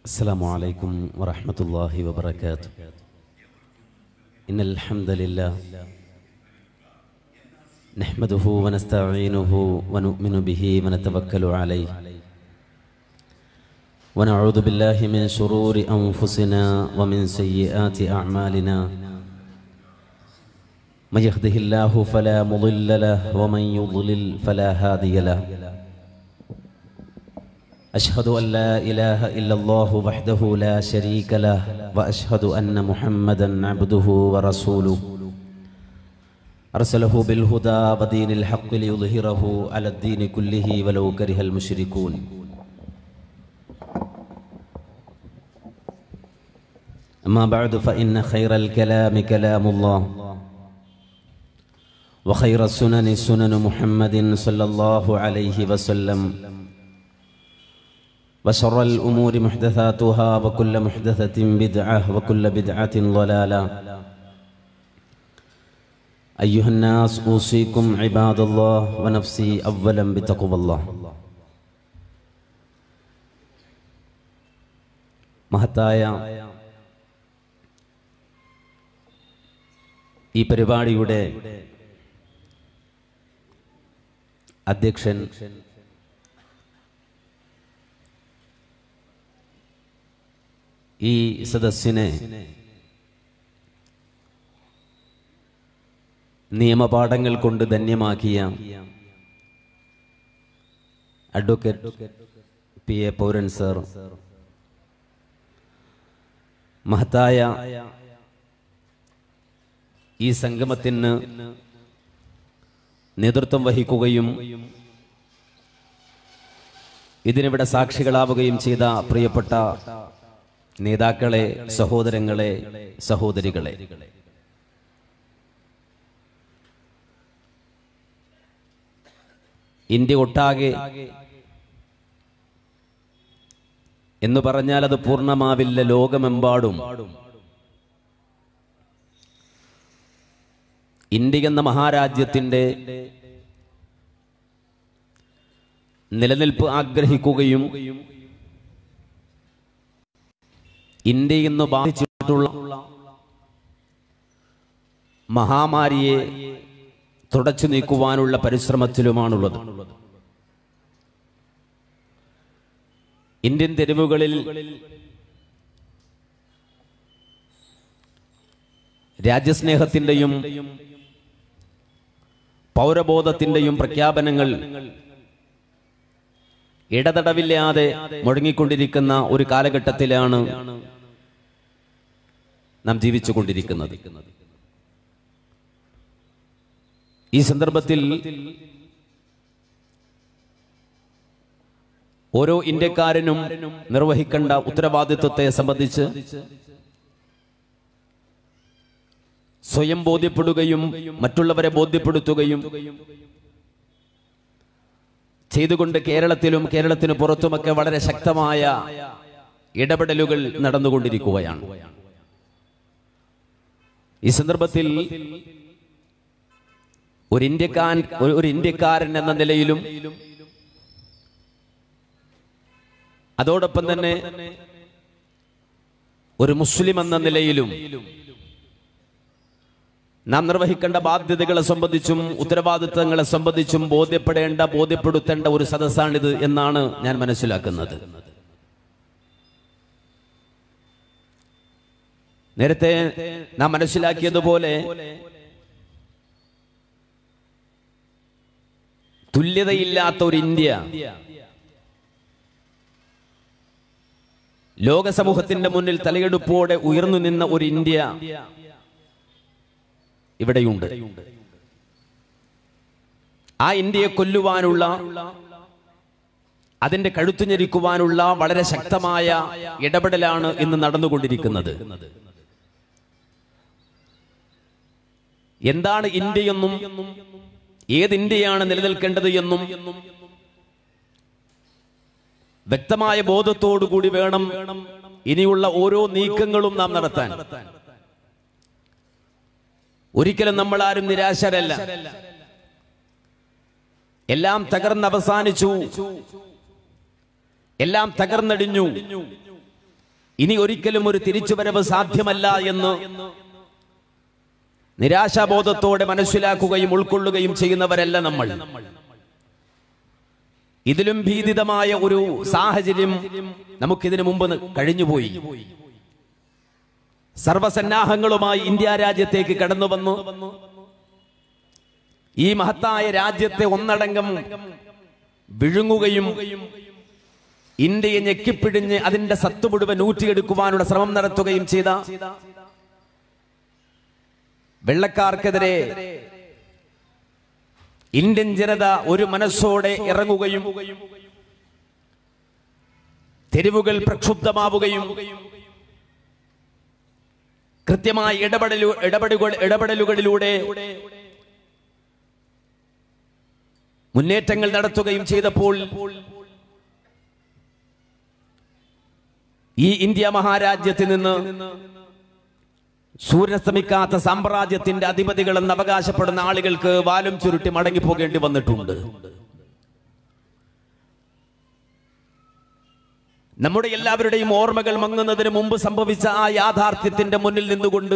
السلام عليكم ورحمة الله وبركاته إن الحمد لله نحمده ونستعينه ونؤمن به ونتوكل عليه ونعوذ بالله من شرور أنفسنا ومن سيئات أعمالنا من يهده الله فلا مضل له ومن يضلل فلا هادي له أشهد أن لا إله إلا الله وحده لا شريك له وأشهد أن محمدا عبده ورسوله أرسله بالهدى ودين الحق ليظهره على الدين كله ولو كره المشركون أما بعد فإن خير الكلام كلام الله وخير السنن سنن محمد صلى الله عليه وسلم وشر الأمور محدثاتها وكل محدثة بدعة وكل بدعة ضلالة أيها الناس أوصيكم عباد الله ونفسي أولا بتقوى الله മഹത്തായ ഈ പരിപാടിയുടെ അധ്യക്ഷൻ ഈ സദസ്സിനെ നിയമപാഠങ്ങൾ കൊണ്ട് ധന്യമാക്കിയ advocate P A Pauran sir മഹത്തായ ഈ സംഗമത്തിന് നേതൃത്വം വഹിക്കുകയും ഇതിനിവിടെ സാക്ഷികളാവുകയും ചെയ്ത പ്രിയപ്പെട്ട നേതാക്കളെ സഹോദരങ്ങളെ സഹോദരികളെ ഇന്ത്യ ഒട്ടാകെ എന്ന് പറഞ്ഞാൽ അത് പൂർണ്ണമാവില്ല ലോകമെമ്പാടും ഇന്ത്യ എന്ന മഹാരാജ്യത്തിന്റെ നിലനിൽപ്പ് ആഗ്രഹിക്കുകയും ഇന്ത്യ ഇന്ന് ബാധിച്ചിട്ടുള്ള മഹാമാരിയെ തുടച്ചു നീക്കുവാനുള്ള പരിശ്രമത്തിലുമാണുള്ളത് ഇന്ത്യൻ തെരുവുകളിൽ രാജ്യസ്നേഹത്തിന്റെയും പൗരബോധത്തിന്റെയും പ്രഖ്യാപനങ്ങൾ ഇടതടവില്ലാതെ മുഴങ്ങിക്കൊണ്ടിരിക്കുന്ന ഒരു കാലഘട്ടത്തിലാണ് നാം ജീവിച്ചുകൊണ്ടിരിക്കുന്നത് ഈ സന്ദർഭത്തിൽ ഓരോ ഇന്ത്യക്കാരനും നിർവഹിക്കേണ്ട ഉത്തരവാദിത്വത്തെ സംബന്ധിച്ച് സ്വയം ബോധ്യപ്പെടുകയും മറ്റുള്ളവരെ ബോധ്യപ്പെടുത്തുകയും ചെയ്തുകൊണ്ട് കേരളത്തിലും കേരളത്തിന് പുറത്തുമൊക്കെ വളരെ ശക്തമായ ഇടപെടലുകൾ നടന്നുകൊണ്ടിരിക്കുകയാണ് ഈ സന്ദർഭത്തിൽ ഒരു ഇന്ത്യക്കാരൻ ഒരു ഇന്ത്യക്കാരൻ എന്ന നിലയിലും അതോടൊപ്പം തന്നെ ഒരു മുസ്ലിം എന്ന നിലയിലും നാം നിർവഹിക്കേണ്ട ബാധ്യതകളെ സംബന്ധിച്ചും ഉത്തരവാദിത്തങ്ങളെ സംബന്ധിച്ചും ബോധ്യപ്പെടേണ്ട ബോധ്യപ്പെടുത്തേണ്ട ഒരു സദസ്സാണിത് എന്നാണ് ഞാൻ മനസ്സിലാക്കുന്നത് നേരത്തെ നാം മനസ്സിലാക്കിയതുപോലെ തുല്യതയില്ലാത്ത ഒരു ഇന്ത്യ ലോക സമൂഹത്തിന്റെ മുന്നിൽ തലയെടുപ്പോടെ ഉയർന്നു നിന്ന ഒരു ഇന്ത്യ ഇവിടെയുണ്ട് ആ ഇന്ത്യയെ കൊല്ലുവാനുള്ള അതിന്റെ കഴുത്തു ഞെരിക്കുവാനുള്ള വളരെ ശക്തമായ ഇടപെടലാണ് ഇന്ന് നടന്നുകൊണ്ടിരിക്കുന്നത് എന്താണ് ഇന്ത്യയെന്നും ഏത് ഇന്ത്യയാണ് നിലനിൽക്കേണ്ടത് എന്നും വ്യക്തമായ ബോധത്തോടുകൂടി വേണം ഇനിയുള്ള ഓരോ നീക്കങ്ങളും നാം നടത്താൻ ഒരിക്കലും നമ്മൾ ആരും നിരാശരല്ല എല്ലാം തകർന്ന് അവസാനിച്ചു എല്ലാം തകർന്നടിഞ്ഞു ഇനി ഒരിക്കലും ഒരു തിരിച്ചുവരവ് സാധ്യമല്ല എന്ന് നിരാശാബോധത്തോടെ മനസ്സിലാക്കുകയും ഉൾക്കൊള്ളുകയും ചെയ്യുന്നവരല്ല നമ്മൾ ഇതിലും ഭീതിതമായ ഒരു സാഹചര്യം നമുക്കിതിനു മുമ്പ് കഴിഞ്ഞുപോയി സർവസന്നാഹങ്ങളുമായി ഇന്ത്യ രാജ്യത്തേക്ക് കടന്നു വന്നു ഈ മഹത്തായ രാജ്യത്തെ ഒന്നടങ്കം വിഴുങ്ങുകയും ഇന്ത്യയെ ഞെക്കിപ്പിടിഞ്ഞ് അതിന്റെ സത്ത് മുഴുവൻ ഊറ്റിയെടുക്കുവാനുള്ള ശ്രമം നടത്തുകയും ചെയ്ത വെള്ളക്കാർക്കെതിരെ ഇന്ത്യൻ ജനത ഒരു മനസ്സോടെ ഇറങ്ങുകയും തെരുവുകൾ പ്രക്ഷുബ്ധമാവുകയും കൃത്യമായ ഇടപെടലു ഇടപെടുകൾ ഇടപെടലുകളിലൂടെ മുന്നേറ്റങ്ങൾ നടത്തുകയും ചെയ്തപ്പോൾ ഈ ഇന്ത്യ മഹാരാജ്യത്തിൽ നിന്ന് സൂര്യസ്തമിക്കാത്ത സാമ്രാജ്യത്തിന്റെ അധിപതികളെന്ന് അവകാശപ്പെടുന്ന ആളുകൾക്ക് വാലും ചുരുട്ടി മടങ്ങിപ്പോകേണ്ടി വന്നിട്ടുണ്ട് നമ്മുടെ എല്ലാവരുടെയും ഓർമ്മകൾ മങ്ങുന്നതിന് മുമ്പ് സംഭവിച്ച ആ യാഥാർത്ഥ്യത്തിന്റെ മുന്നിൽ നിന്നുകൊണ്ട്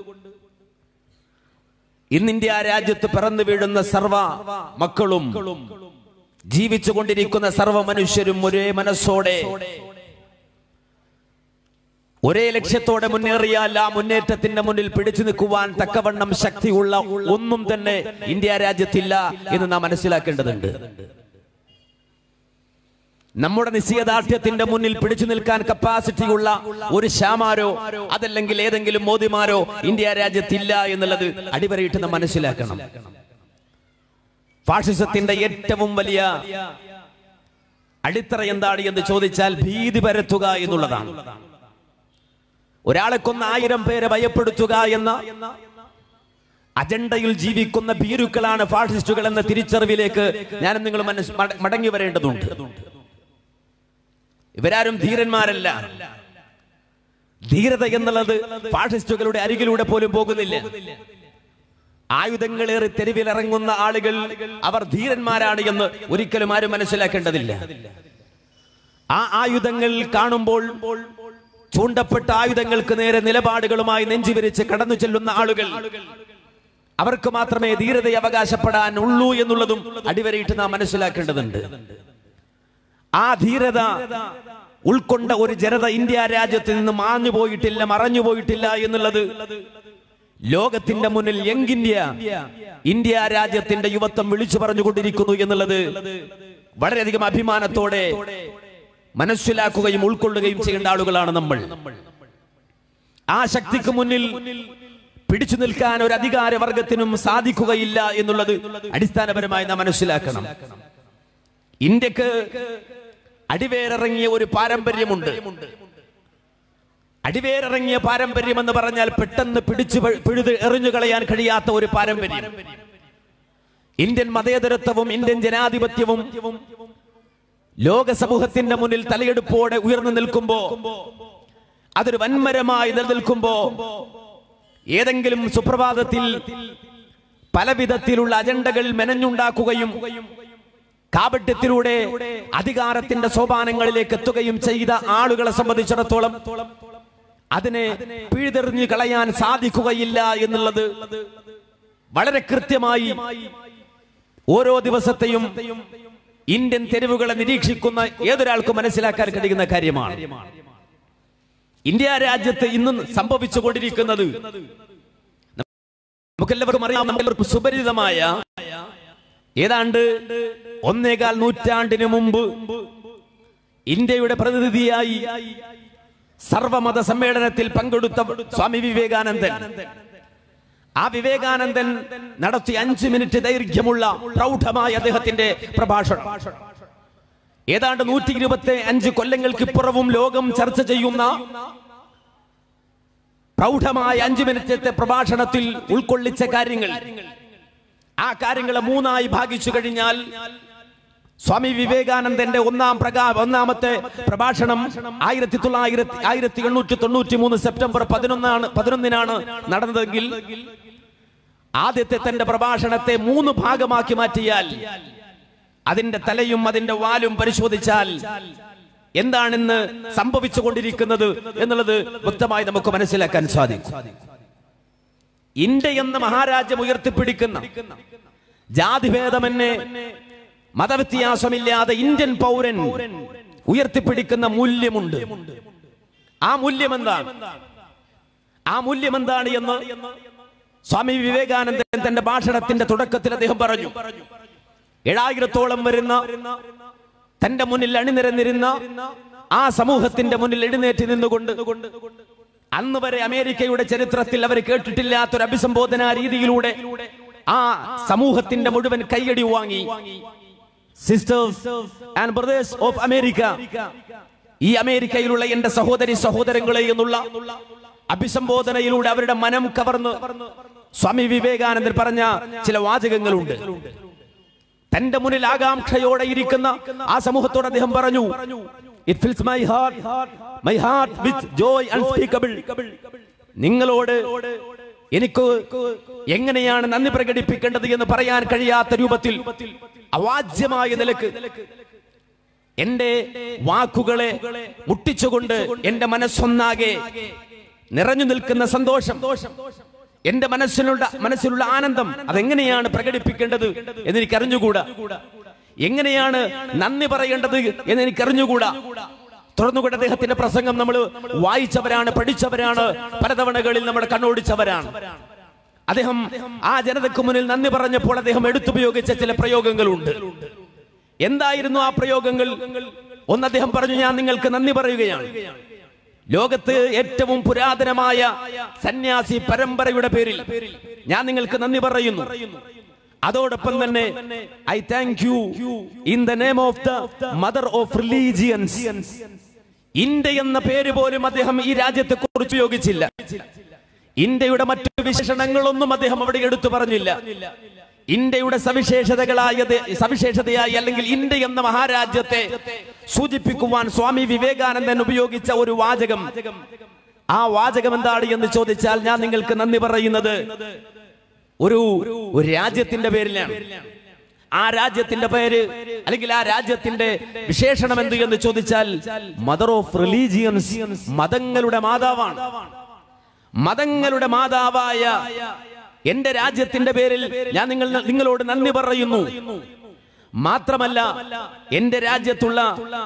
ഇന്ന് ഇന്ത്യ രാജ്യത്ത് പിറന്നു വീഴുന്ന സർവ മക്കളും ജീവിച്ചുകൊണ്ടിരിക്കുന്ന സർവ മനുഷ്യരും ഒരേ മനസ്സോടെ ഒരേ ലക്ഷ്യത്തോടെ മുന്നേറിയാൽ ആ മുന്നേറ്റത്തിന്റെ മുന്നിൽ പിടിച്ചു നിൽക്കുവാൻ തക്കവണ്ണം ശക്തിയുള്ള ഒന്നും തന്നെ ഇന്ത്യ രാജ്യത്തില്ല എന്ന് നാം മനസ്സിലാക്കേണ്ടതുണ്ട് നമ്മുടെ നിശ്ചയദാർഢ്യത്തിന്റെ മുന്നിൽ പിടിച്ചു നിൽക്കാൻ കപ്പാസിറ്റി ഉള്ള ഒരു ശ്യാമാരോ അതല്ലെങ്കിൽ ഏതെങ്കിലും മോദിമാരോ ഇന്ത്യ രാജ്യത്തില്ല എന്നുള്ളത് അടിവരയിട്ട് നാം മനസ്സിലാക്കണം ഫാഷിസത്തിന്റെ ഏറ്റവും വലിയ അടിത്തറ എന്താണ് എന്ന് ചോദിച്ചാൽ ഭീതി പരത്തുക എന്നുള്ളതാണ് ഒരാളെ കൊന്ന ആയിരം പേരെ ഭയപ്പെടുത്തുക എന്ന അജണ്ടയിൽ ജീവിക്കുന്ന ഭീരുക്കളാണ് ഫാഷിസ്റ്റുകൾ എന്ന തിരിച്ചറിവിലേക്ക് ഞാൻ നിങ്ങൾ മനസ്സ് മട- മടങ്ങി വരേണ്ടതുണ്ട് ഇവരാരും ധീരന്മാരല്ല ധീരത എന്നുള്ളത് ഫാഷിസ്റ്റുകളുടെ അരികിലൂടെ പോലും പോകുന്നില്ല ആയുധങ്ങളേറി തെരുവിലിറങ്ങുന്ന ആളുകൾ അവർ ധീരന്മാരാണ് എന്ന് ഒരിക്കലും ആരും മനസ്സിലാക്കേണ്ടതില്ല ആ ആയുധങ്ങൾ കാണുമ്പോൾ ചൂണ്ടപ്പെട്ട ആയുധങ്ങൾക്ക് നേരെ നിലപാടുകളുമായി നെഞ്ചുവിരിച്ച് കടന്നു ചെല്ലുന്ന ആളുകൾ അവർക്ക് മാത്രമേ ധീരത അവകാശപ്പെടാൻ ഉള്ളൂ എന്നുള്ളതും അടിവരയിട്ട് നാം മനസ്സിലാക്കേണ്ടതുണ്ട് ആ ധീരത ഉൾക്കൊണ്ട ഒരു ജനത ഇന്ത്യ രാജ്യത്ത് നിന്ന് മാഞ്ഞു പോയിട്ടില്ല മറഞ്ഞു പോയിട്ടില്ല എന്നുള്ളത് ലോകത്തിന്റെ മുന്നിൽ യങ് ഇന്ത്യ ഇന്ത്യ രാജ്യത്തിന്റെ യുവത്വം വിളിച്ചു പറഞ്ഞുകൊണ്ടിരിക്കുന്നു എന്നുള്ളത് വളരെയധികം അഭിമാനത്തോടെ മനസ്സിലാക്കുകയും ഉൾക്കൊള്ളുകയും ചെയ്യേണ്ട ആളുകളാണ് നമ്മൾ ആ ശക്തിക്ക് മുന്നിൽ പിടിച്ചു നിൽക്കാൻ ഒരു അധികാര വർഗത്തിനും സാധിക്കുകയില്ല എന്നുള്ളത് അടിസ്ഥാനപരമായി നാം മനസ്സിലാക്കണം ഇന്ത്യക്ക് അടിവേരിറങ്ങിയ ഒരു പാരമ്പര്യമുണ്ട് അടിവേരിറങ്ങിയ പാരമ്പര്യം എന്ന് പറഞ്ഞാൽ പെട്ടെന്ന് പിടിച്ചു പ- പിഴുത് എറിഞ്ഞു കളയാൻ കഴിയാത്ത ഒരു പാരമ്പര്യം ഇന്ത്യൻ മതേതരത്വവും ഇന്ത്യൻ ജനാധിപത്യവും ലോക സമൂഹത്തിന്റെ മുന്നിൽ തലയെടുപ്പോടെ ഉയർന്നു നിൽക്കുമ്പോ അതൊരു വൻമരമായി നിലനിൽക്കുമ്പോ ഏതെങ്കിലും സുപ്രഭാതത്തിൽ പല വിധത്തിലുള്ള അജണ്ടകൾ മെനഞ്ഞുണ്ടാക്കുകയും കാപട്യത്തിലൂടെ അധികാരത്തിന്റെ സോപാനങ്ങളിലേക്ക് എത്തുകയും ചെയ്ത ആളുകളെ സംബന്ധിച്ചിടത്തോളം അതിനെ പിഴുതെറിഞ്ഞു കളയാൻ സാധിക്കുകയില്ല എന്നുള്ളത് വളരെ കൃത്യമായി ഓരോ ദിവസത്തെയും ഇന്ത്യൻ തെരുവുകളെ നിരീക്ഷിക്കുന്ന ഏതൊരാൾക്ക് മനസ്സിലാക്കാൻ കഴിയുന്ന കാര്യമാണ് ഇന്ത്യ രാജ്യത്ത് ഇന്ന് സംഭവിച്ചുകൊണ്ടിരിക്കുന്നത് നമുക്കെല്ലാവർക്കും അറിയാം നമുക്കെല്ലാവർക്കും സുപരിചിതമായ ഏതാണ്ട് ഒന്നേകാൽ നൂറ്റാണ്ടിന് മുമ്പ് ഇന്ത്യയുടെ പ്രതിനിധിയായി സർവമത സമ്മേളനത്തിൽ പങ്കെടുത്ത സ്വാമി വിവേകാനന്ദൻ ആ വിവേകാനന്ദൻ നടത്തിയ അഞ്ച് മിനിറ്റ് ദൈർഘ്യമുള്ള പ്രൗഢമായ അദ്ദേഹത്തിന്റെ പ്രഭാഷണം ഏതാണ്ട് നൂറ്റി ഇരുപത്തി അഞ്ച് കൊല്ലങ്ങൾക്ക് ഇപ്പുറവും ലോകം ചർച്ച ചെയ്യുന്ന പ്രൗഢമായ അഞ്ചു മിനിറ്റത്തെ പ്രഭാഷണത്തിൽ ഉൾക്കൊള്ളിച്ച കാര്യങ്ങൾ ആ കാര്യങ്ങളെ മൂന്നായി ഭാഗിച്ചു കഴിഞ്ഞാൽ സ്വാമി വിവേകാനന്ദന്റെ ഒന്നാം പ്രകാ ഒന്നാമത്തെ പ്രഭാഷണം ആയിരത്തി തൊള്ളായിരത്തി ആയിരത്തി എണ്ണൂറ്റി തൊണ്ണൂറ്റി മൂന്ന് സെപ്റ്റംബർ പതിനൊന്നാണ് പതിനൊന്നിനാണ് നടന്നതെങ്കിൽ ആദ്യത്തെ തന്റെ പ്രഭാഷണത്തെ മൂന്ന് ഭാഗമാക്കി മാറ്റിയാൽ അതിന്റെ തലയും അതിന്റെ വാലും പരിശോധിച്ചാൽ എന്താണിന്ന് സംഭവിച്ചുകൊണ്ടിരിക്കുന്നത് എന്നുള്ളത് വ്യക്തമായി നമുക്ക് മനസ്സിലാക്കാൻ സാധിക്കും ഇന്ത്യ എന്ന മഹാരാജ്യം ഉയർത്തിപ്പിടിക്കുന്ന ജാതിഭേദമെന്നെ മതവ്യത്യാസമില്ലാതെ ഇന്ത്യൻ പൗരൻ ഉയർത്തിപ്പിടിക്കുന്ന മൂല്യമുണ്ട് ആ മൂല്യം എന്താണ് ആ മൂല്യം എന്താണ് എന്ന് സ്വാമി വിവേകാനന്ദൻ തന്റെ ഭാഷണത്തിന്റെ തുടക്കത്തിൽ അദ്ദേഹം പറഞ്ഞു ഏഴായിരത്തോളം വരുന്ന തന്റെ മുന്നിൽ അണിനിരന്നിരുന്ന ആ സമൂഹത്തിന്റെ മുന്നിൽ എഴുന്നേറ്റ് നിന്നുകൊണ്ട് അന്ന് വരെ അമേരിക്കയുടെ ചരിത്രത്തിൽ അവർ കേട്ടിട്ടില്ലാത്തൊരു അഭിസംബോധന രീതിയിലൂടെ ആ സമൂഹത്തിന്റെ മുഴുവൻ കൈയടി വാങ്ങി sisters and brothers of America ഈ അമേരിക്കയിലുള്ള എന്റെ സഹോദരി സഹോദരങ്ങളെ എന്നുള്ള അഭിസംബോധനയിലൂടെ അവരുടെ മനം കവർന്ന് സ്വാമി വിവേകാനന്ദൻ പറഞ്ഞ ചില വാചകങ്ങളുണ്ട് തന്റെ മുന്നിൽ ആകാംക്ഷയോടെ ഇരിക്കുന്ന ആ സമൂഹത്തോട് അദ്ദേഹം പറഞ്ഞു it fills my heart my heart with joy unspeakable നിങ്ങളോട് എനിക്ക് എങ്ങനെയാണ് നന്ദി പ്രകടിപ്പിക്കേണ്ടത് എന്ന് പറയാൻ കഴിയാത്ത രൂപത്തിൽ അവാജ്യമായ നിലക്ക് എന്റെ വാക്കുകളെ മുട്ടിച്ചുകൊണ്ട് എന്റെ മനസ്സൊന്നാകെ നിറഞ്ഞു നിൽക്കുന്ന സന്തോഷം എന്റെ മനസ്സിലുള്ള മനസ്സിലുള്ള ആനന്ദം അതെങ്ങനെയാണ് പ്രകടിപ്പിക്കേണ്ടത് എന്ന് എനിക്ക് അറിഞ്ഞുകൂടാ എങ്ങനെയാണ് നന്ദി പറയേണ്ടത് എന്ന് എനിക്ക് അറിഞ്ഞുകൂടാ തുടർന്നുകൊണ്ട് അദ്ദേഹത്തിന്റെ പ്രസംഗം നമ്മൾ വായിച്ചവരാണ് പഠിച്ചവരാണ് പലതവണകളിൽ നമ്മൾ കണ്ണോടിച്ചവരാണ് അദ്ദേഹം ആ ജനതയ്ക്ക് മുന്നിൽ നന്ദി പറഞ്ഞപ്പോൾ അദ്ദേഹം എടുത്തുപയോഗിച്ച ചില പ്രയോഗങ്ങളുണ്ട് എന്തായിരുന്നു ആ പ്രയോഗങ്ങൾ ഒന്ന് അദ്ദേഹം പറഞ്ഞു ഞാൻ നിങ്ങൾക്ക് നന്ദി പറയുകയാണ് ലോകത്ത് ഏറ്റവും പുരാതനമായ സന്യാസി പരമ്പരയുടെ പേരിൽ ഞാൻ നിങ്ങൾക്ക് നന്ദി പറയുന്നു അതോടൊപ്പം തന്നെ I thank you in the name of the mother of religions India എന്ന പേര് പോലും അദ്ദേഹം ഈ രാജ്യത്തെ കുറിച്ച് ഉപയോഗിച്ചില്ല ഇന്ത്യയുടെ മറ്റു വിശേഷണങ്ങളൊന്നും അദ്ദേഹം അവിടെ എടുത്തു പറഞ്ഞില്ല ഇന്ത്യയുടെ സവിശേഷതകളായത് സവിശേഷതയായി അല്ലെങ്കിൽ ഇന്ത്യ എന്ന മഹാരാജ്യത്തെ സൂചിപ്പിക്കുവാൻ സ്വാമി വിവേകാനന്ദൻ ഉപയോഗിച്ച ഒരു വാചകം ആ വാചകം എന്താണ് എന്ന് ചോദിച്ചാൽ ഞാൻ നിങ്ങൾക്ക് നന്ദി പറയുന്നത് ഒരു ഒരു രാജ്യത്തിന്റെ പേരിലാണ് ആ രാജ്യത്തിന്റെ പേര് അല്ലെങ്കിൽ ആ രാജ്യത്തിന്റെ വിശേഷണം എന്ത് എന്ന് ചോദിച്ചാൽ മദർ ഓഫ് റിലീജിയൻസ് മതങ്ങളുടെ മാതാവാണ് മതങ്ങളുടെ മാതാവായ എന്റെ രാജ്യത്തിന്റെ പേരിൽ ഞാൻ നിങ്ങൾ നിങ്ങളോട് നന്ദി പറയുന്നു മാത്രമല്ല എന്റെ രാജ്യത്തുള്ള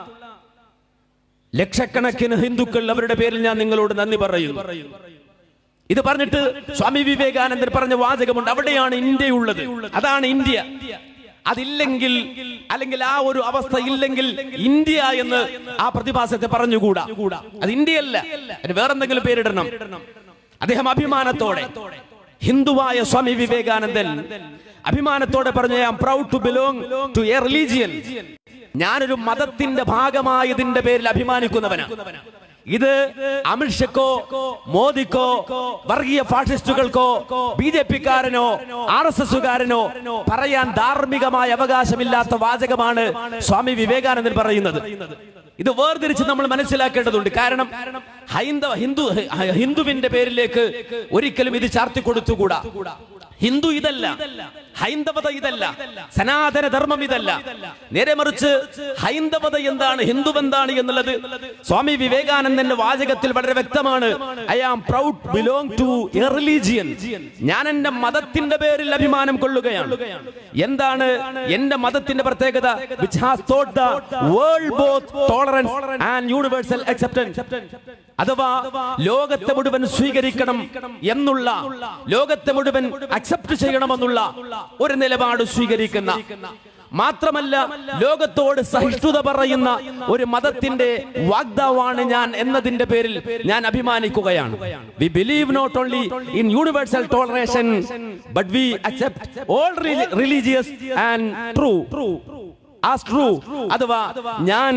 ലക്ഷക്കണക്കിന് ഹിന്ദുക്കൾ അവരുടെ പേരിൽ ഞാൻ നിങ്ങളോട് നന്ദി പറയുന്നു ഇത് പറഞ്ഞിട്ട് സ്വാമി വിവേകാനന്ദൻ പറഞ്ഞ വാചകമുണ്ട് അവിടെയാണ് ഇന്ത്യയുള്ളത് അതാണ് ഇന്ത്യ അതില്ലെങ്കിൽ അല്ലെങ്കിൽ ആ ഒരു അവസ്ഥ ഇല്ലെങ്കിൽ ഇന്ത്യ എന്ന് ആ പ്രതിഭാസത്തെ പറഞ്ഞുകൂടാ അത് ഇന്ത്യയല്ല അതിന് വേറെന്തെങ്കിലും പേരിടണം അദ്ദേഹം അഭിമാനത്തോടെ ഹിന്ദുവായ സ്വാമി വിവേകാനന്ദൻ അഭിമാനത്തോടെ പറഞ്ഞു I am proud to belong to a religion ഞാനൊരു മതത്തിന്റെ ഭാഗമായതിന്റെ പേരിൽ അഭിമാനിക്കുന്നവനാണ് ഇത് അമിത്ഷക്കോ മോദിക്കോ വർഗീയ ഫാഷിസ്റ്റുകൾക്കോ ബി ജെ പിക്കാരനോ ആർ എസ് എസുകാരനോ പറയാൻ ധാർമ്മികമായ അവകാശമില്ലാത്ത വാചകമാണ് സ്വാമി വിവേകാനന്ദൻ പറയുന്നത് ഇത് വേർതിരിച്ച് നമ്മൾ മനസ്സിലാക്കേണ്ടതുണ്ട് കാരണം ഹൈന്ദവ ഹിന്ദു ഹിന്ദുവിന്റെ പേരിലേക്ക് ഒരിക്കലും ഇത് ചാർത്തി കൊടുത്തുകൂടാ ഹിന്ദു ഇതല്ല ഹൈന്ദവത ഇതല്ല സനാതന ധർമ്മം ഇതല്ല നേരെ മറിച്ച് ഹൈന്ദവത എന്താണ് ഹിന്ദു എന്താണ് എന്നുള്ളത് സ്വാമി വിവേകാനന്ദന്റെ വാചകത്തിൽ വളരെ വ്യക്തമാണ് I am proud belong to a religion ഞാൻ എന്റെ മതത്തിന്റെ പേരിൽ അഭിമാനം കൊള്ളുകയാണ് എന്താണ് എന്റെ മതത്തിന്റെ പ്രത്യേകത which has taught the world both tolerance and universal acceptance അഥവാ ലോകത്തെ മുഴുവൻ സ്വീകരിക്കണം എന്നുള്ള ലോകത്തെ മുഴുവൻ അക്സെപ്റ്റ് ചെയ്യണമെന്നുള്ള ഒരു നിലപാട് സ്വീകരിക്കുന്ന മാത്രമല്ല ലോകത്തോട് സഹിഷ്ണുത പറയുന്ന ഒരു മതത്തിന്റെ വാഗ്ദാവാണ് ഞാൻ എന്നതിന്റെ പേരിൽ ഞാൻ അഭിമാനിക്കുകയാണ് we believe not only in universal toleration but we accept all religious and true as true അഥവാ ഞാൻ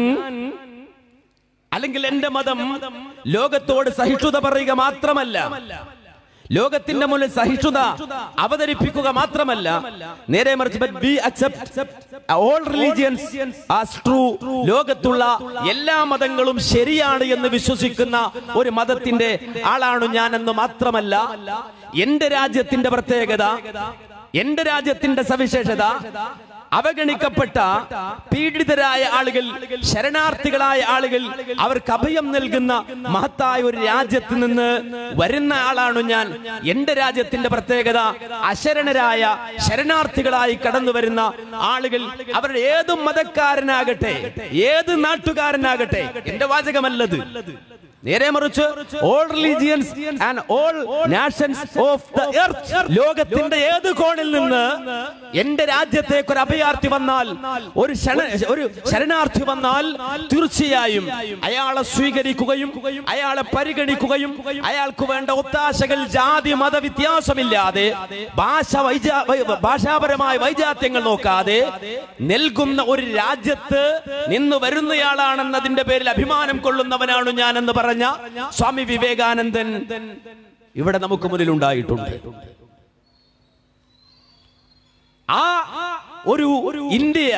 അല്ലെങ്കിൽ എന്റെ മതം ലോകത്തോട് സഹിഷ്ണുത പറയുക മാത്രമല്ല ലോകത്തിന്റെ മുന്നിൽ സഹിഷ്ണുത അവതരിപ്പിക്കുക മാത്രമല്ല നേരെ മറിച്ച് be accept all religions as true ലോകത്തുള്ള എല്ലാ മതങ്ങളും ശരിയാണ് എന്ന് വിശ്വസിക്കുന്ന ഒരു മതത്തിന്റെ ആളാണ് ഞാൻ എന്ന് മാത്രമല്ല എന്റെ രാജ്യത്തിന്റെ പ്രത്യേകത എന്റെ രാജ്യത്തിന്റെ സവിശേഷത അവഗണിക്കപ്പെട്ട പീഡിതരായ ആളുകൾ ശരണാർത്ഥികളായ ആളുകൾ അവർക്ക് അഭയം നൽകുന്ന മഹത്തായ ഒരു രാജ്യത്ത് നിന്ന് വരുന്ന ആളാണ് ഞാൻ എന്റെ രാജ്യത്തിന്റെ പ്രത്യേകത അശരണരായ ശരണാർത്ഥികളായി കടന്നു വരുന്ന ആളുകൾ അവരുടെ ഏത് മതക്കാരനാകട്ടെ ഏത് നാട്ടുകാരനാകട്ടെ എന്റെ വാചകമല്ലത് നേരെ മറിച്ച് all religions and all nations of the earth ലോകത്തിന്റെ ഏത് കോണിൽ നിന്ന് എന്റെ രാജ്യത്തേക്ക് ഒരു അഭയാർത്ഥി വന്നാൽ ഒരു ശരണ ഒരു ശരണാർത്ഥി വന്നാൽ തീർച്ചയായും അയാളെ സ്വീകരിക്കുകയും അയാളെ പരിഗണിക്കുകയും അയാൾക്ക് വേണ്ട ഒത്താശകൾ ജാതി മത വ്യത്യാസമില്ലാതെ ഭാഷ വൈജാ വൈ- ഭാഷാപരമായ വൈജാത്യങ്ങൾ നോക്കാതെ നൽകുന്ന ഒരു രാജ്യത്ത് നിന്ന് വരുന്നയാളാണെന്നതിന്റെ പേരിൽ അഭിമാനം കൊള്ളുന്നവനാണ് ഞാൻ എന്ന് പറഞ്ഞ സ്വാമി വിവേകാനന്ദൻ ഇവിടെ നമുക്ക് മുന്നിൽ ഉണ്ടായിട്ടുണ്ട് ആ ഒരു ഇന്ത്യ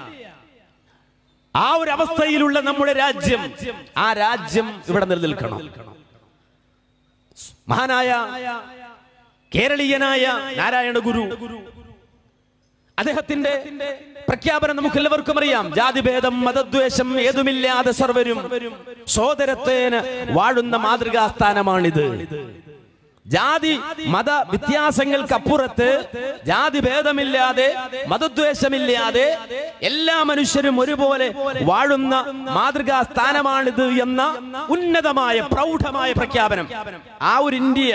ആ ഒരു അവസ്ഥയിലുള്ള നമ്മുടെ രാജ്യം ആ രാജ്യം ഇവിടെ നിലനിൽക്കണം മഹാനായ കേരളീയനായ നാരായണ ഗുരു അദ്ദേഹത്തിന്റെ പ്രഖ്യാപനം നമുക്ക് എല്ലാവർക്കും അറിയാം ജാതിഭേദം മതദ്വേഷം ഏതുമില്ലാതെ സർവരും സോദരത്തേന് വാഴുന്ന മാതൃകാസ്ഥാനമാണിത് ജാതി മത വ്യത്യാസങ്ങൾക്കപ്പുറത്ത് ജാതി ഭേദമില്ലാതെ മതദ്വേഷമില്ലാതെ എല്ലാ മനുഷ്യരും ഒരുപോലെ വാഴുന്ന മാതൃകാ സ്ഥാനമാണിത് എന്ന ഉന്നതമായ പ്രൗഢമായ പ്രഖ്യാപനം ആ ഒരു ഇന്ത്യ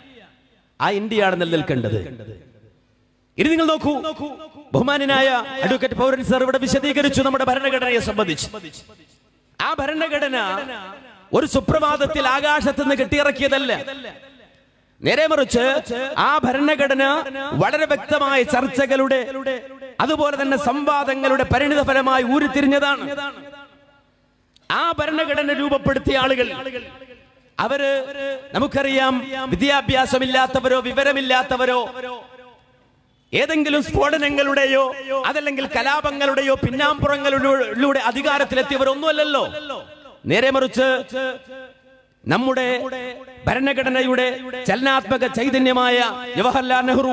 ആ ഇന്ത്യയാണ് നിലനിൽക്കേണ്ടത് ഇനി നിങ്ങൾ നോക്കൂ ബഹുമാനായ അഡ്വക്കേറ്റ് പൗരൻ സർ ഇവിടെ വിശദീകരിച്ചു നമ്മുടെ ഭരണഘടനയെ സംബന്ധിച്ച് ആ ഭരണഘടന ഒരു സുപ്രഭാതത്തിൽ ആകാശത്ത് നിന്ന് കെട്ടിയിറക്കിയതല്ല നേരെ മറിച്ച് ആ ഭരണഘടന വളരെ വ്യക്തമായ ചർച്ചകളുടെ അതുപോലെ തന്നെ സംവാദങ്ങളുടെ പരിണിത ഫലമായി ഊരിത്തിരിഞ്ഞതാണ് ആ ഭരണഘടന രൂപപ്പെടുത്തിയ ആളുകൾ അവര് നമുക്കറിയാം വിദ്യാഭ്യാസമില്ലാത്തവരോ വിവരമില്ലാത്തവരോ ഏതെങ്കിലും സ്ഫോടനങ്ങളുടെയോ അതല്ലെങ്കിൽ കലാപങ്ങളുടെയോ പിന്നാമ്പുറങ്ങളിലൂടെ അധികാരത്തിലെത്തിയവരൊന്നുമല്ലല്ലോ നേരെ മറിച്ച് നമ്മുടെ ഭരണഘടനയുടെ ചലനാത്മക ചൈതന്യമായ ജവഹർലാൽ നെഹ്റു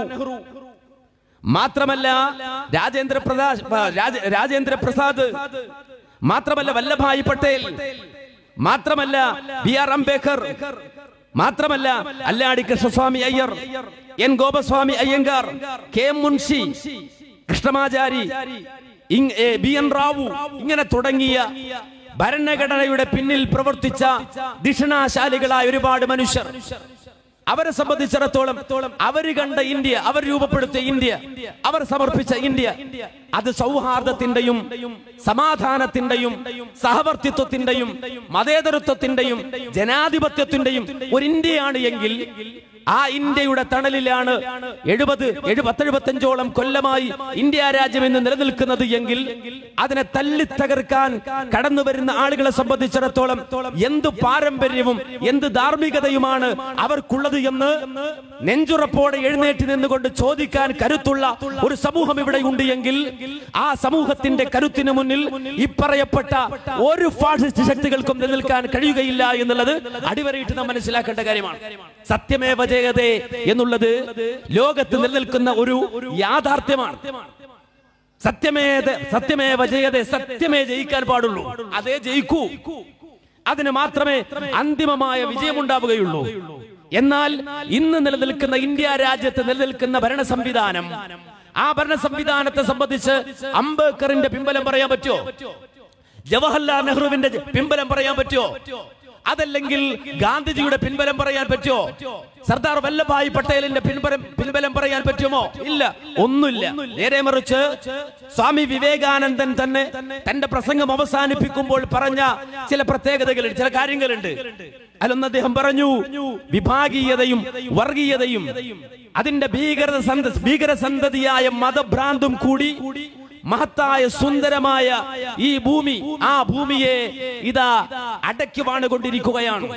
മാത്രമല്ല രാജേന്ദ്ര പ്രസാദ് രാജ- രാജേന്ദ്ര പ്രസാദ് മാത്രമല്ല വല്ലഭായ് പട്ടേൽ മാത്രമല്ല ബി ആർ അംബേദ്കർ മാത്രമല്ല Alladi Krishnaswami Iyer N Gopaswami Ayyangar K M Munshi Krishnamachari ഇങ്- എ, ബി എൻ റാവു ഇങ്ങനെ തുടങ്ങിയ ഭരണഘടനയുടെ പിന്നിൽ പ്രവർത്തിച്ച ദിഷണാശാലികളായ ഒരുപാട് മനുഷ്യർ അവരെ സംബന്ധിച്ചിടത്തോളം അവര് കണ്ട ഇന്ത്യ അവർ രൂപപ്പെടുത്തിയ ഇന്ത്യ അവർ സമർപ്പിച്ച ഇന്ത്യ അത് സൗഹാർദ്ദത്തിന്റെയും സമാധാനത്തിന്റെയും സഹവർത്തിത്വത്തിന്റെയും മതേതരത്വത്തിന്റെയും ജനാധിപത്യത്തിന്റെയും ഒരു ഇന്ത്യയാണ് എങ്കിൽ ആ ഇന്ത്യയുടെ തണലിലാണ് എഴുപത് എഴുപത്തെഴുപത്തഞ്ചോളം കൊല്ലമായി ഇന്ത്യ രാജ്യം ഇന്ന് നിലനിൽക്കുന്നത് എങ്കിൽ അതിനെ തല്ലിത്തകർക്കാൻ കടന്നു വരുന്ന ആളുകളെ സംബന്ധിച്ചിടത്തോളം എന്ത് പാരമ്പര്യവും എന്ത് ധാർമ്മികതയുമാണ് അവർക്കുള്ളത് എന്ന് നെഞ്ചുറപ്പോടെ എഴുന്നേറ്റ് നിന്നുകൊണ്ട് ചോദിക്കാൻ കരുത്തുള്ള ഒരു സമൂഹം ഇവിടെ ഉണ്ട് എങ്കിൽ ആ സമൂഹത്തിന്റെ കരുത്തിന് മുന്നിൽ ഇപ്പറയപ്പെട്ട ഒരു ഫാഷിസ്റ്റ് ശക്തികൾക്കും നിലനിൽക്കാൻ കഴിയുകയില്ല എന്നുള്ളത് അടിവരയിട്ട് നാം മനസ്സിലാക്കേണ്ട കാര്യമാണ് സത്യമേവ ജയതേ എന്നുള്ളത് ലോകത്ത് നിലനിൽക്കുന്ന ഒരു യാഥാർത്ഥ്യമാണ് സത്യമേത സത്യമേവ ജയതേ സത്യമേ ജയിക്കാൻ പാടുള്ളൂ അതേ ജയിക്കൂ അതിന് മാത്രമേ അന്തിമമായ വിജയമുണ്ടാവുകയുള്ളൂ എന്നാൽ ഇന്ന് നിലനിൽക്കുന്ന ഇന്ത്യ രാജ്യത്ത് നിലനിൽക്കുന്ന ഭരണ സംവിധാനം ആ ഭരണ സംവിധാനത്തെ സംബന്ധിച്ച് അംബേദ്കറിന്റെ പിമ്പലം പറയാൻ പറ്റുമോ ജവഹർലാൽ നെഹ്റുവിന്റെ പിമ്പലം പറയാൻ പറ്റുമോ അതല്ലെങ്കിൽ ഗാന്ധിജിയുടെ പിൻബലം പറയാൻ പറ്റുമോ സർദാർ വല്ലഭായ് പട്ടേലിന്റെ പിൻബലം പിൻബലം പറയാൻ പറ്റുമോ ഇല്ല ഒന്നുമില്ല നേരെ മറിച്ച് സ്വാമി വിവേകാനന്ദൻ തന്നെ തന്റെ പ്രസംഗം അവസാനിപ്പിക്കുമ്പോൾ പറഞ്ഞ ചില പ്രത്യേകതകളുണ്ട് ചില കാര്യങ്ങളുണ്ട് അതിലൊന്ന് അദ്ദേഹം പറഞ്ഞു വിഭാഗീയതയും വർഗീയതയും അതിന്റെ ഭീകര സന്ത ഭീകരസന്തതിയായ മതഭ്രാന്തും കൂടി മഹത്തായ സുന്ദരമായ ഈ ഭൂമി ആ ഭൂമിയെ ഇതാ അടയ്ക്കുവാണ് കൊണ്ടിരിക്കുകയാണ്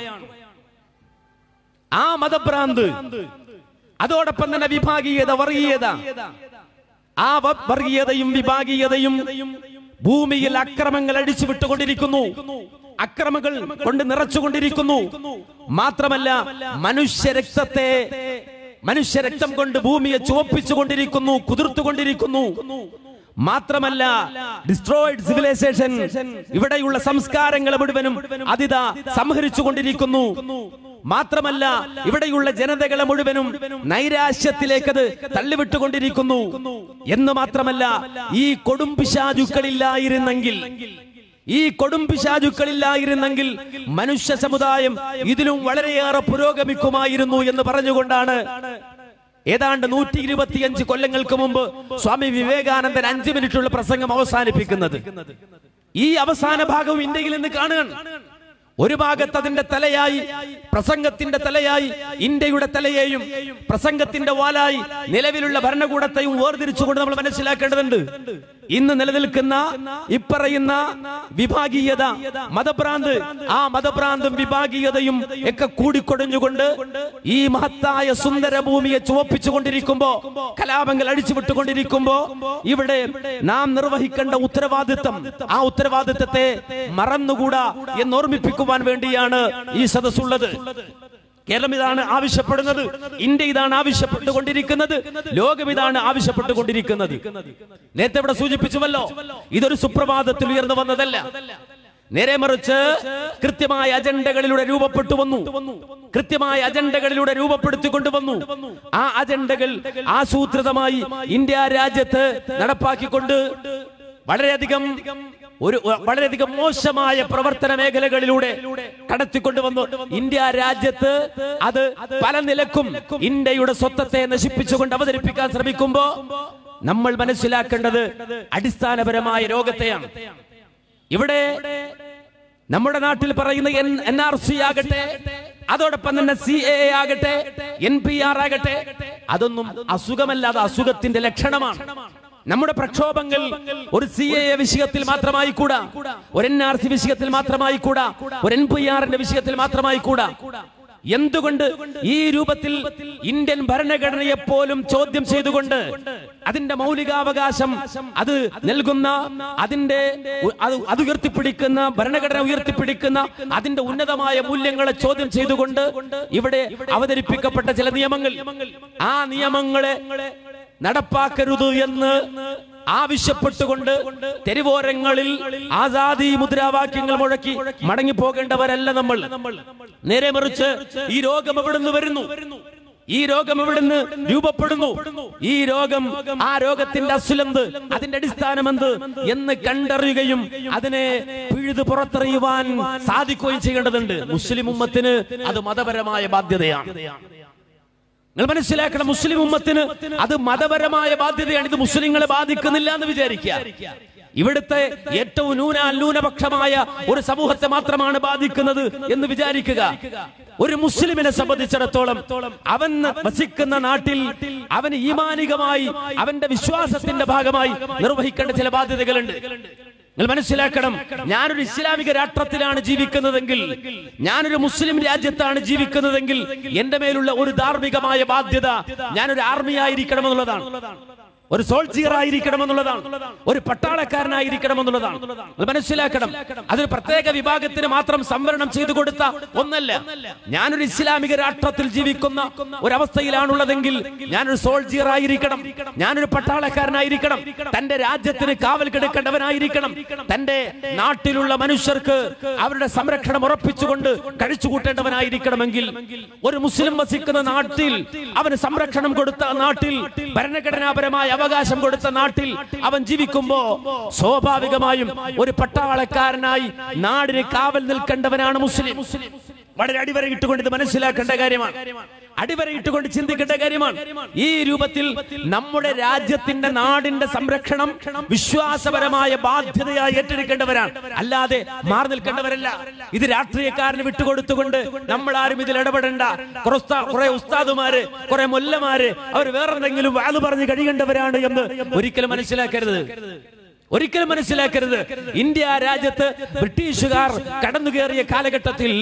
ആ മതഭ്രാന്ത് അതോടൊപ്പം തന്നെ വിഭാഗീയത വർഗീയത ആ വ- വർഗീയതയും വിഭാഗീയതയും ഭൂമിയിൽ അക്രമങ്ങൾ അടിച്ചു വിട്ടുകൊണ്ടിരിക്കുന്നു അക്രമങ്ങൾ കൊണ്ട് നിറച്ചുകൊണ്ടിരിക്കുന്നു മാത്രമല്ല മനുഷ്യരക്തത്തെ മനുഷ്യരക്തം കൊണ്ട് ഭൂമിയെ ചുവപ്പിച്ചുകൊണ്ടിരിക്കുന്നു കുതിർത്തുകൊണ്ടിരിക്കുന്നു മാത്രമല്ല ഡിസ്ട്രോയിഡ് സിവിലൈസേഷൻ ഇവിടെയുള്ള സംസ്കാരങ്ങൾ മുഴുവനും അതിതാ സംഹരിച്ചു കൊണ്ടിരിക്കുന്നു മാത്രമല്ല ഇവിടെയുള്ള ജനതകളെ മുഴുവനും നൈരാശ്യത്തിലേക്ക് അത് തള്ളിവിട്ടുകൊണ്ടിരിക്കുന്നു എന്ന് മാത്രമല്ല ഈ കൊടുംപിശാചുക്കളില്ലായിരുന്നെങ്കിൽ ഈ കൊടുംപിശാചുക്കളില്ലായിരുന്നെങ്കിൽ മനുഷ്യ സമുദായം ഇതിലും വളരെയേറെ പുരോഗമിക്കുമായിരുന്നു എന്ന് പറഞ്ഞുകൊണ്ടാണ് ഏതാണ്ട് നൂറ്റി ഇരുപത്തിയഞ്ച് കൊല്ലങ്ങൾക്ക് മുമ്പ് സ്വാമി വിവേകാനന്ദൻ അഞ്ചു മിനിറ്റുള്ള പ്രസംഗം അവസാനിപ്പിക്കുന്നത് ഈ അവസാന ഭാഗവും ഇന്ത്യയിൽ നിന്ന് കാണുകയാണ് ഒരു ഭാഗത്ത് അതിന്റെ തലയായി പ്രസംഗത്തിന്റെ തലയായി ഇന്ത്യയുടെ തലയെയും പ്രസംഗത്തിന്റെ വാലായി നിലവിലുള്ള ഭരണകൂടത്തെയും വേർതിരിച്ചുകൊണ്ട് നമ്മൾ മനസ്സിലാക്കേണ്ടതുണ്ട് ഇന്ന് നിലനിൽക്കുന്ന ഇപ്പറയുന്ന വിഭാഗീയത മതഭ്രാന്ത് ആ മതഭ്രാന്തും വിഭാഗീയതയും ഒക്കെ കൂടിക്കൊടഞ്ഞുകൊണ്ട് ഈ മഹത്തായ സുന്ദര ഭൂമിയെ ചുവപ്പിച്ചുകൊണ്ടിരിക്കുമ്പോ കലാപങ്ങൾ അടിച്ചുവിട്ടുകൊണ്ടിരിക്കുമ്പോ ഇവിടെ നാം നിർവഹിക്കേണ്ട ഉത്തരവാദിത്തം ആ ഉത്തരവാദിത്തത്തെ മറന്നുകൂടാ എന്ന് ഓർമ്മിപ്പിക്കുവാൻ വേണ്ടിയാണ് ഈ സദസ്സുള്ളത് കേരളം ഇതാണ് ആവശ്യപ്പെടുന്നത് ഇന്ത്യ ഇതാണ് ആവശ്യപ്പെട്ടുകൊണ്ടിരിക്കുന്നത് ലോകം ഇതാണ് ആവശ്യപ്പെട്ടുകൊണ്ടിരിക്കുന്നത് നേരത്തെ ഇവിടെ സൂചിപ്പിച്ചുവല്ലോ ഇതൊരു സുപ്രഭാതത്തിൽ ഉയർന്നു വന്നതല്ല നേരെ മറിച്ച് കൃത്യമായ അജണ്ടകളിലൂടെ രൂപപ്പെട്ടു വന്നു കൃത്യമായ അജണ്ടകളിലൂടെ രൂപപ്പെടുത്തിക്കൊണ്ട് വന്നു ആ അജണ്ടകൾ ആസൂത്രിതമായി ഇന്ത്യ രാജ്യത്ത് നടപ്പാക്കിക്കൊണ്ട് വളരെയധികം ഒരു വളരെയധികം മോശമായ പ്രവർത്തന മേഖലകളിലൂടെ കടത്തിക്കൊണ്ടുവന്നു ഇന്ത്യ രാജ്യത്ത് അത് പല നിലക്കും ഇന്ത്യയുടെ സ്വത്വത്തെ നശിപ്പിച്ചുകൊണ്ട് അവതരിപ്പിക്കാൻ ശ്രമിക്കുമ്പോ നമ്മൾ മനസ്സിലാക്കേണ്ടത് അടിസ്ഥാനപരമായ രോഗത്തെയാണ് ഇവിടെ നമ്മുടെ നാട്ടിൽ പറയുന്ന എൻ ആർ സി ആകട്ടെ അതോടൊപ്പം തന്നെ സി എ ആകട്ടെ എൻ പി ആർ ആകട്ടെ അതൊന്നും അസുഖമല്ലാതെ അസുഖത്തിന്റെ ലക്ഷണമാണ് നമ്മുടെ പ്രക്ഷോഭങ്ങൾ ഒരു സി എ വിഷയത്തിൽ മാത്രമായി കൂടാ ഒരു എൻ ആർ സി വിഷയത്തിൽ മാത്രമായി കൂടാ ഒരു എൻ പി ആറിന്റെ വിഷയത്തിൽ മാത്രമായി കൂടാ എന്തുകൊണ്ട് ഈ രൂപത്തിൽ ഇന്ത്യൻ ഭരണഘടനയെ പോലും ചോദ്യം ചെയ്തുകൊണ്ട് അതിന്റെ മൗലികാവകാശം അത് നൽകുന്ന അതിന്റെ ഉ- അത് അത് ഉയർത്തിപ്പിടിക്കുന്ന ഭരണഘടന ഉയർത്തിപ്പിടിക്കുന്ന അതിന്റെ ഉന്നതമായ മൂല്യങ്ങളെ ചോദ്യം ചെയ്തുകൊണ്ട് ഇവിടെ അവതരിപ്പിക്കപ്പെട്ട ചില നിയമങ്ങൾ ആ നിയമങ്ങളെ നടപ്പാക്കരുത് എന്ന് ആവശ്യപ്പെട്ടുകൊണ്ട് തെരുവോരങ്ങളിൽ ആസാദി മുദ്രാവാക്യങ്ങൾ മുഴക്കി മടങ്ങി പോകേണ്ടവരല്ല നമ്മൾ നേരെ മറിച്ച് ഈ രോഗം എവിടുന്ന് വരുന്നു ഈ രോഗം എവിടുന്ന് രൂപപ്പെടുന്നു ഈ രോഗം ആ രോഗത്തിന്റെ അസുലന്ത് അതിന്റെ അടിസ്ഥാനം എന്ത് എന്ന് കണ്ടറിയുകയും അതിനെ പിഴുത് പുറത്തെറിയുവാൻ സാധിക്കുകയും ചെയ്യേണ്ടതുണ്ട് മുസ്ലിം ഉമ്മത്തിന് അത് മതപരമായ ബാധ്യതയാണ് നിങ്ങൾ മനസ്സിലാക്കണം മുസ്ലിം ഉമ്മത്തിന് അത് മതപരമായ ബാധ്യതയാണ് ഇത് മുസ്ലിങ്ങളെ ബാധിക്കുന്നില്ല എന്ന് വിചാരിക്കുക ഇവിടുത്തെ ഏറ്റവും ന്യൂന ന്യൂനപക്ഷമായ ഒരു സമൂഹത്തെ മാത്രമാണ് ബാധിക്കുന്നത് എന്ന് വിചാരിക്കുക ഒരു മുസ്ലിമിനെ സംബന്ധിച്ചിടത്തോളം അവൻ വസിക്കുന്ന നാട്ടിൽ അവന് ഈമാനികമായി അവന്റെ വിശ്വാസത്തിന്റെ ഭാഗമായി നിർവഹിക്കേണ്ട ചില ബാധ്യതകളുണ്ട് നിങ്ങൾ മനസ്സിലാക്കണം ഞാനൊരു ഇസ്ലാമിക രാഷ്ട്രത്തിലാണ് ജീവിക്കുന്നതെങ്കിൽ ഞാനൊരു മുസ്ലിം രാജ്യത്താണ് ജീവിക്കുന്നതെങ്കിൽ എന്റെ മേലുള്ള ഒരു ധാർമ്മികമായ ബാധ്യത ഞാനൊരു ആർമി ആയിരിക്കണം എന്നുള്ളതാണ് ഒരു സോൾജിയർ ആയിരിക്കണം എന്നുള്ളതാണ് ഒരു പട്ടാളക്കാരനായിരിക്കണം എന്നുള്ളതാണ് അത് മനസ്സിലാക്കണം അതൊരു പ്രത്യേക വിഭാഗത്തിന് മാത്രം സംവരണം ചെയ്തു കൊടുത്ത ഒന്നല്ല ഞാനൊരു ഇസ്ലാമിക രാഷ്ട്രത്തിൽ ജീവിക്കുന്ന ഒരവസ്ഥയിലാണുള്ളതെങ്കിൽ ഞാനൊരു സോൾജിയർ ആയിരിക്കണം ഞാനൊരു പട്ടാളക്കാരനായിരിക്കണം തന്റെ രാജ്യത്തിന് കാവൽ കിടക്കേണ്ടവനായിരിക്കണം തന്റെ നാട്ടിലുള്ള മനുഷ്യർക്ക് അവരുടെ സംരക്ഷണം ഉറപ്പിച്ചുകൊണ്ട് കഴിച്ചുകൂട്ടേണ്ടവനായിരിക്കണമെങ്കിൽ ഒരു മുസ്ലിം വസിക്കുന്ന നാട്ടിൽ അവന് സംരക്ഷണം കൊടുത്ത നാട്ടിൽ ഭരണഘടനാപരമായ അവകാശം കൊടുത്ത നാട്ടിൽ അവൻ ജീവിക്കുമ്പോ സ്വാഭാവികമായും ഒരു പട്ടാളക്കാരനായി നാടിന് കാവൽ നിൽക്കേണ്ടവനാണ് മുസ്ലിം വളരെ അടിവരയിട്ടുകൊണ്ട് ഇത് മനസ്സിലാക്കേണ്ട കാര്യമാണ് അടിവരയിട്ടുകൊണ്ട് ചിന്തിക്കേണ്ട കാര്യമാണ് ഈ രൂപത്തിൽ നമ്മുടെ രാജ്യത്തിന്റെ നാടിന്റെ സംരക്ഷണം വിശ്വാസപരമായ ബാധ്യതയായി ഏറ്റെടുക്കേണ്ടവരാണ് അല്ലാതെ മാറി നിൽക്കേണ്ടവരല്ല ഇത് രാഷ്ട്രീയക്കാരന് വിട്ടുകൊടുത്തുകൊണ്ട് നമ്മൾ ആരും ഇതിൽ ഇടപെടേണ്ട കുറേ- കുറെ ഉസ്താദുമാര് കുറെ മൊല്ലമാര് അവർ വേറെന്തെങ്കിലും വാല് പറഞ്ഞ് കഴിയേണ്ടവരാണ് എന്ന് ഒരിക്കലും മനസ്സിലാക്കരുത് ഒരിക്കലും മനസ്സിലാക്കരുത് ഇന്ത്യ രാജ്യത്ത് ബ്രിട്ടീഷുകാർ കടന്നുകയറിയ കാലഘട്ടത്തിൽ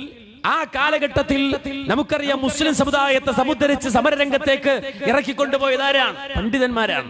ആ കാലഘട്ടത്തിൽ നമുക്കറിയാം മുസ്ലിം സമുദായത്തെ സമുദ്ധരിച്ച് സമരരംഗത്തേക്ക് ഇറക്കിക്കൊണ്ടുപോയത് ആരാണ് പണ്ഡിതന്മാരാണ്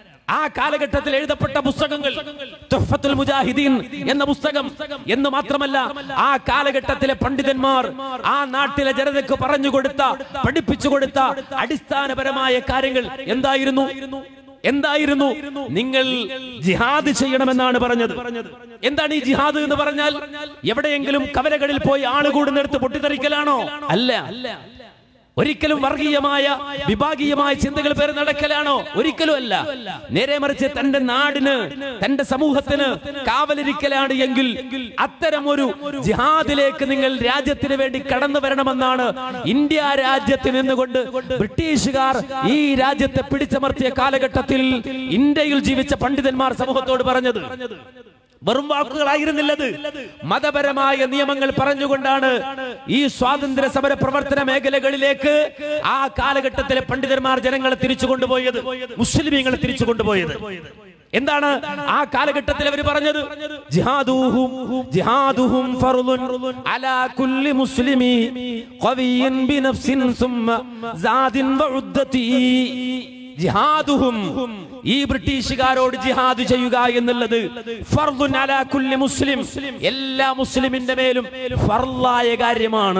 ആ കാലഘട്ടത്തിൽ എഴുതപ്പെട്ട പുസ്തകങ്ങൾ തുഹ്ഫത്തുൽ മുജാഹിദീൻ എന്ന പുസ്തകം എന്ന് മാത്രമല്ല ആ കാലഘട്ടത്തിലെ പണ്ഡിതന്മാർ ആ നാട്ടിലെ ജനതയ്ക്ക് പറഞ്ഞു കൊടുത്ത പഠിപ്പിച്ചു കൊടുത്ത അടിസ്ഥാനപരമായ കാര്യങ്ങൾ എന്തായിരുന്നു എന്തായിരുന്നു നിങ്ങൾ ജിഹാദ് ചെയ്യണമെന്നാണ് പറഞ്ഞത് എന്താണ് ഈ ജിഹാദ് എന്ന് പറഞ്ഞാൽ എവിടെയെങ്കിലും കവലകളിൽ പോയി ആള് കൂടുന്നിടത്ത് പൊട്ടിത്തെറിക്കലാണോ അല്ല ഒരിക്കലും വർഗീയമായ വിഭാഗീയമായ ചിന്തകൾ പേര് നടക്കലാണോ ഒരിക്കലും അല്ല നേരെ മറിച്ച് തന്റെ നാടിന് തന്റെ സമൂഹത്തിന് കാവലിരിക്കലാണ് എങ്കിൽ അത്തരം ഒരു ജിഹാദിലേക്ക് നിങ്ങൾ രാജ്യത്തിന് വേണ്ടി കടന്നു വരണമെന്നാണ് ഇന്ത്യ രാജ്യത്ത് നിന്നുകൊണ്ട് ബ്രിട്ടീഷുകാർ ഈ രാജ്യത്തെ പിടിച്ചമർത്തിയ കാലഘട്ടത്തിൽ ഇന്ത്യയിൽ ജീവിച്ച പണ്ഡിതന്മാർ സമൂഹത്തോട് പറഞ്ഞത് വെറും വാക്കുകളായിരുന്നില്ലത് മതപരമായ നിയമങ്ങൾ പറഞ്ഞുകൊണ്ടാണ് ഈ സ്വാതന്ത്ര്യ സമര പ്രവർത്തന മേഖലകളിലേക്ക് ആ കാലഘട്ടത്തിലെ പണ്ഡിതന്മാർ ജനങ്ങളെ തിരിച്ചു കൊണ്ടുപോയത് മുസ്ലിമീങ്ങളെ തിരിച്ചു കൊണ്ടുപോയത് എന്താണ് ആ കാലഘട്ടത്തിൽ അവർ പറഞ്ഞത് ജിഹാദുഹും ജിഹാദുഹും ഫർളുൻ അലാ കുല്ലി മുസ്ലിമി ഖവിയ്യൻ ബിനഫ്സിൻ സുമ്മ സാദിൻ വഉദ്ദതി ജിഹാദുഹും ഈ ബ്രിട്ടീഷുകാരോട് ജിഹാദ് ചെയ്യുക എന്നുള്ളത് ഫർദുൻ അലാ കുല്ലി മുസ്ലിം എല്ലാ മുസ്ലിമിന്റെ മേലും ഫർലായ കാര്യമാണ്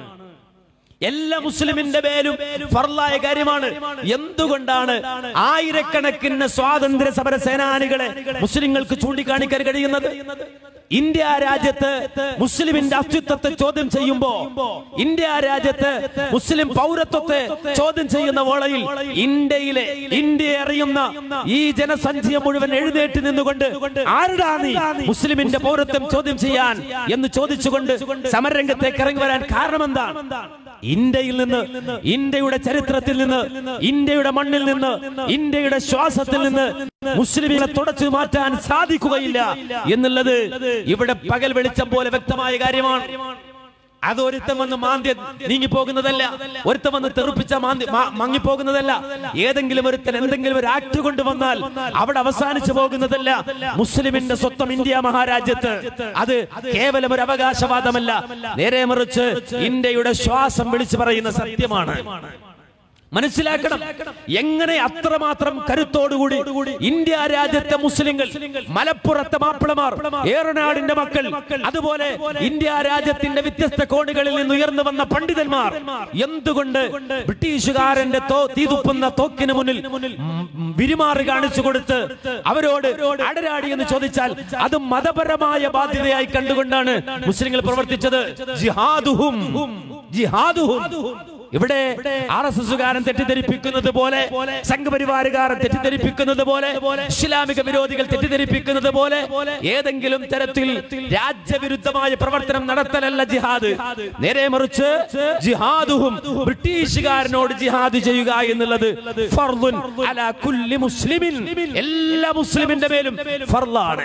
എല്ലാ മുസ്ലിമിന്റെ മേലും ഫർലായ കാര്യമാണ് എന്തുകൊണ്ടാണ് ആയിരക്കണക്കിന് സ്വാതന്ത്ര്യ സമര സേനാനികളെ മുസ്ലിങ്ങൾക്ക് ചൂണ്ടിക്കാണിക്കാൻ കഴിയുന്നത് ഇന്ത്യ രാജ്യത്ത് മുസ്ലിമിന്റെ അസ്തിത്വത്തെ ചോദ്യം ചെയ്യുമ്പോ ഇന്ത്യ രാജ്യത്ത് മുസ്ലിം പൗരത്വത്തെ ചോദ്യം ചെയ്യുന്ന വേളയിൽ ഇന്ത്യയിലെ ഇന്ത്യ അറിയുന്ന ഈ ജനസംഖ്യ മുഴുവൻ എഴുന്നേറ്റ് നിന്നുകൊണ്ട് ആരുടാ നീ മുസ്ലിമിന്റെ പൗരത്വം ചോദ്യം ചെയ്യാൻ എന്ന് ചോദിച്ചുകൊണ്ട് സമരരംഗത്തേക്ക് ഇറങ്ങി വരാൻ കാരണം എന്താണ് ഇന്ത്യയിൽ നിന്ന് ഇന്ത്യയുടെ ചരിത്രത്തിൽ നിന്ന് ഇന്ത്യയുടെ മണ്ണിൽ നിന്ന് ഇന്ത്യയുടെ ശ്വാസത്തിൽ നിന്ന് മുസ്ലിമിനെ തുടച്ചു മാറ്റാൻ സാധിക്കുകയില്ല എന്നുള്ളത് ഇവിടെ പകൽ വെളിച്ചം പോലെ വ്യക്തമായ കാര്യമാണ് അത് ഒരുത്തം വന്ന് മാന്തി നീങ്ങി പോകുന്നതല്ല ഒരുത്തം വന്ന് തെറുപ്പിച്ച മാന്തി മാ- മങ്ങിപ്പോകുന്നതല്ല ഏതെങ്കിലും ഒരുത്തൻ എന്തെങ്കിലും ഒരു ആക്ട് കൊണ്ടുവന്നാൽ അവിടെ അവസാനിച്ചു പോകുന്നതല്ല മുസ്ലിമിന്റെ സ്വന്തം ഇന്ത്യ മഹാരാജ്യത്ത് അത് കേവലം ഒരു അവകാശവാദമല്ല നേരെ മറിച്ച് ഇന്ത്യയുടെ ശ്വാസം വിളിച്ചു പറയുന്ന സത്യമാണ് മനസ്സിലാക്കണം എങ്ങനെ അത്രമാത്രം കരുത്തോടുകൂടി ഇന്ത്യ രാജ്യത്തെ മുസ്ലിങ്ങൾ മലപ്പുറത്തെ മാപ്പിളമാർ ഏറനാടിന്റെ മക്കൾ അതുപോലെ ഇന്ത്യ രാജ്യത്തിന്റെ വ്യത്യസ്ത കോണുകളിൽ നിന്ന് ഉയർന്നു വന്ന പണ്ഡിതന്മാർ എന്തുകൊണ്ട് ബ്രിട്ടീഷുകാരന്റെ തോ തീതുപ്പുന്ന തോക്കിന് മുന്നിൽ ഉം, വിരുമാറി കാണിച്ചു കൊടുത്ത് അവരോട് അടരാടി എന്ന് ചോദിച്ചാൽ അത് മതപരമായ ബാധ്യതയായി കണ്ടുകൊണ്ടാണ് മുസ്ലിങ്ങൾ പ്രവർത്തിച്ചത് ജിഹാദുഹും ജിഹാദുഹും ഇവിടെ ആർ എസ് എസുകാരൻ തെറ്റിദ്ധരിപ്പിക്കുന്നത് പോലെ സംഘപരിവാരുകാരൻ തെറ്റിദ്ധരിപ്പിക്കുന്നത് പോലെ ഇസ്ലാമിക വിരോധികൾ തെറ്റിദ്ധരിപ്പിക്കുന്നത് പോലെ ഏതെങ്കിലും തരത്തിൽ രാജ്യവിരുദ്ധമായ പ്രവർത്തനം നടത്തലല്ല ജിഹാദ് നേരെ മറിച്ച് ജിഹാദുഹും ബ്രിട്ടീഷുകാരനോട് ജിഹാദ് ചെയ്യുക എന്നുള്ളത് ഫർളുൻ അലാ കുല്ലി മുസ്ലിമിൻ എല്ലാ മുസ്ലിമിന്റെ മേലും ഫർളാണ്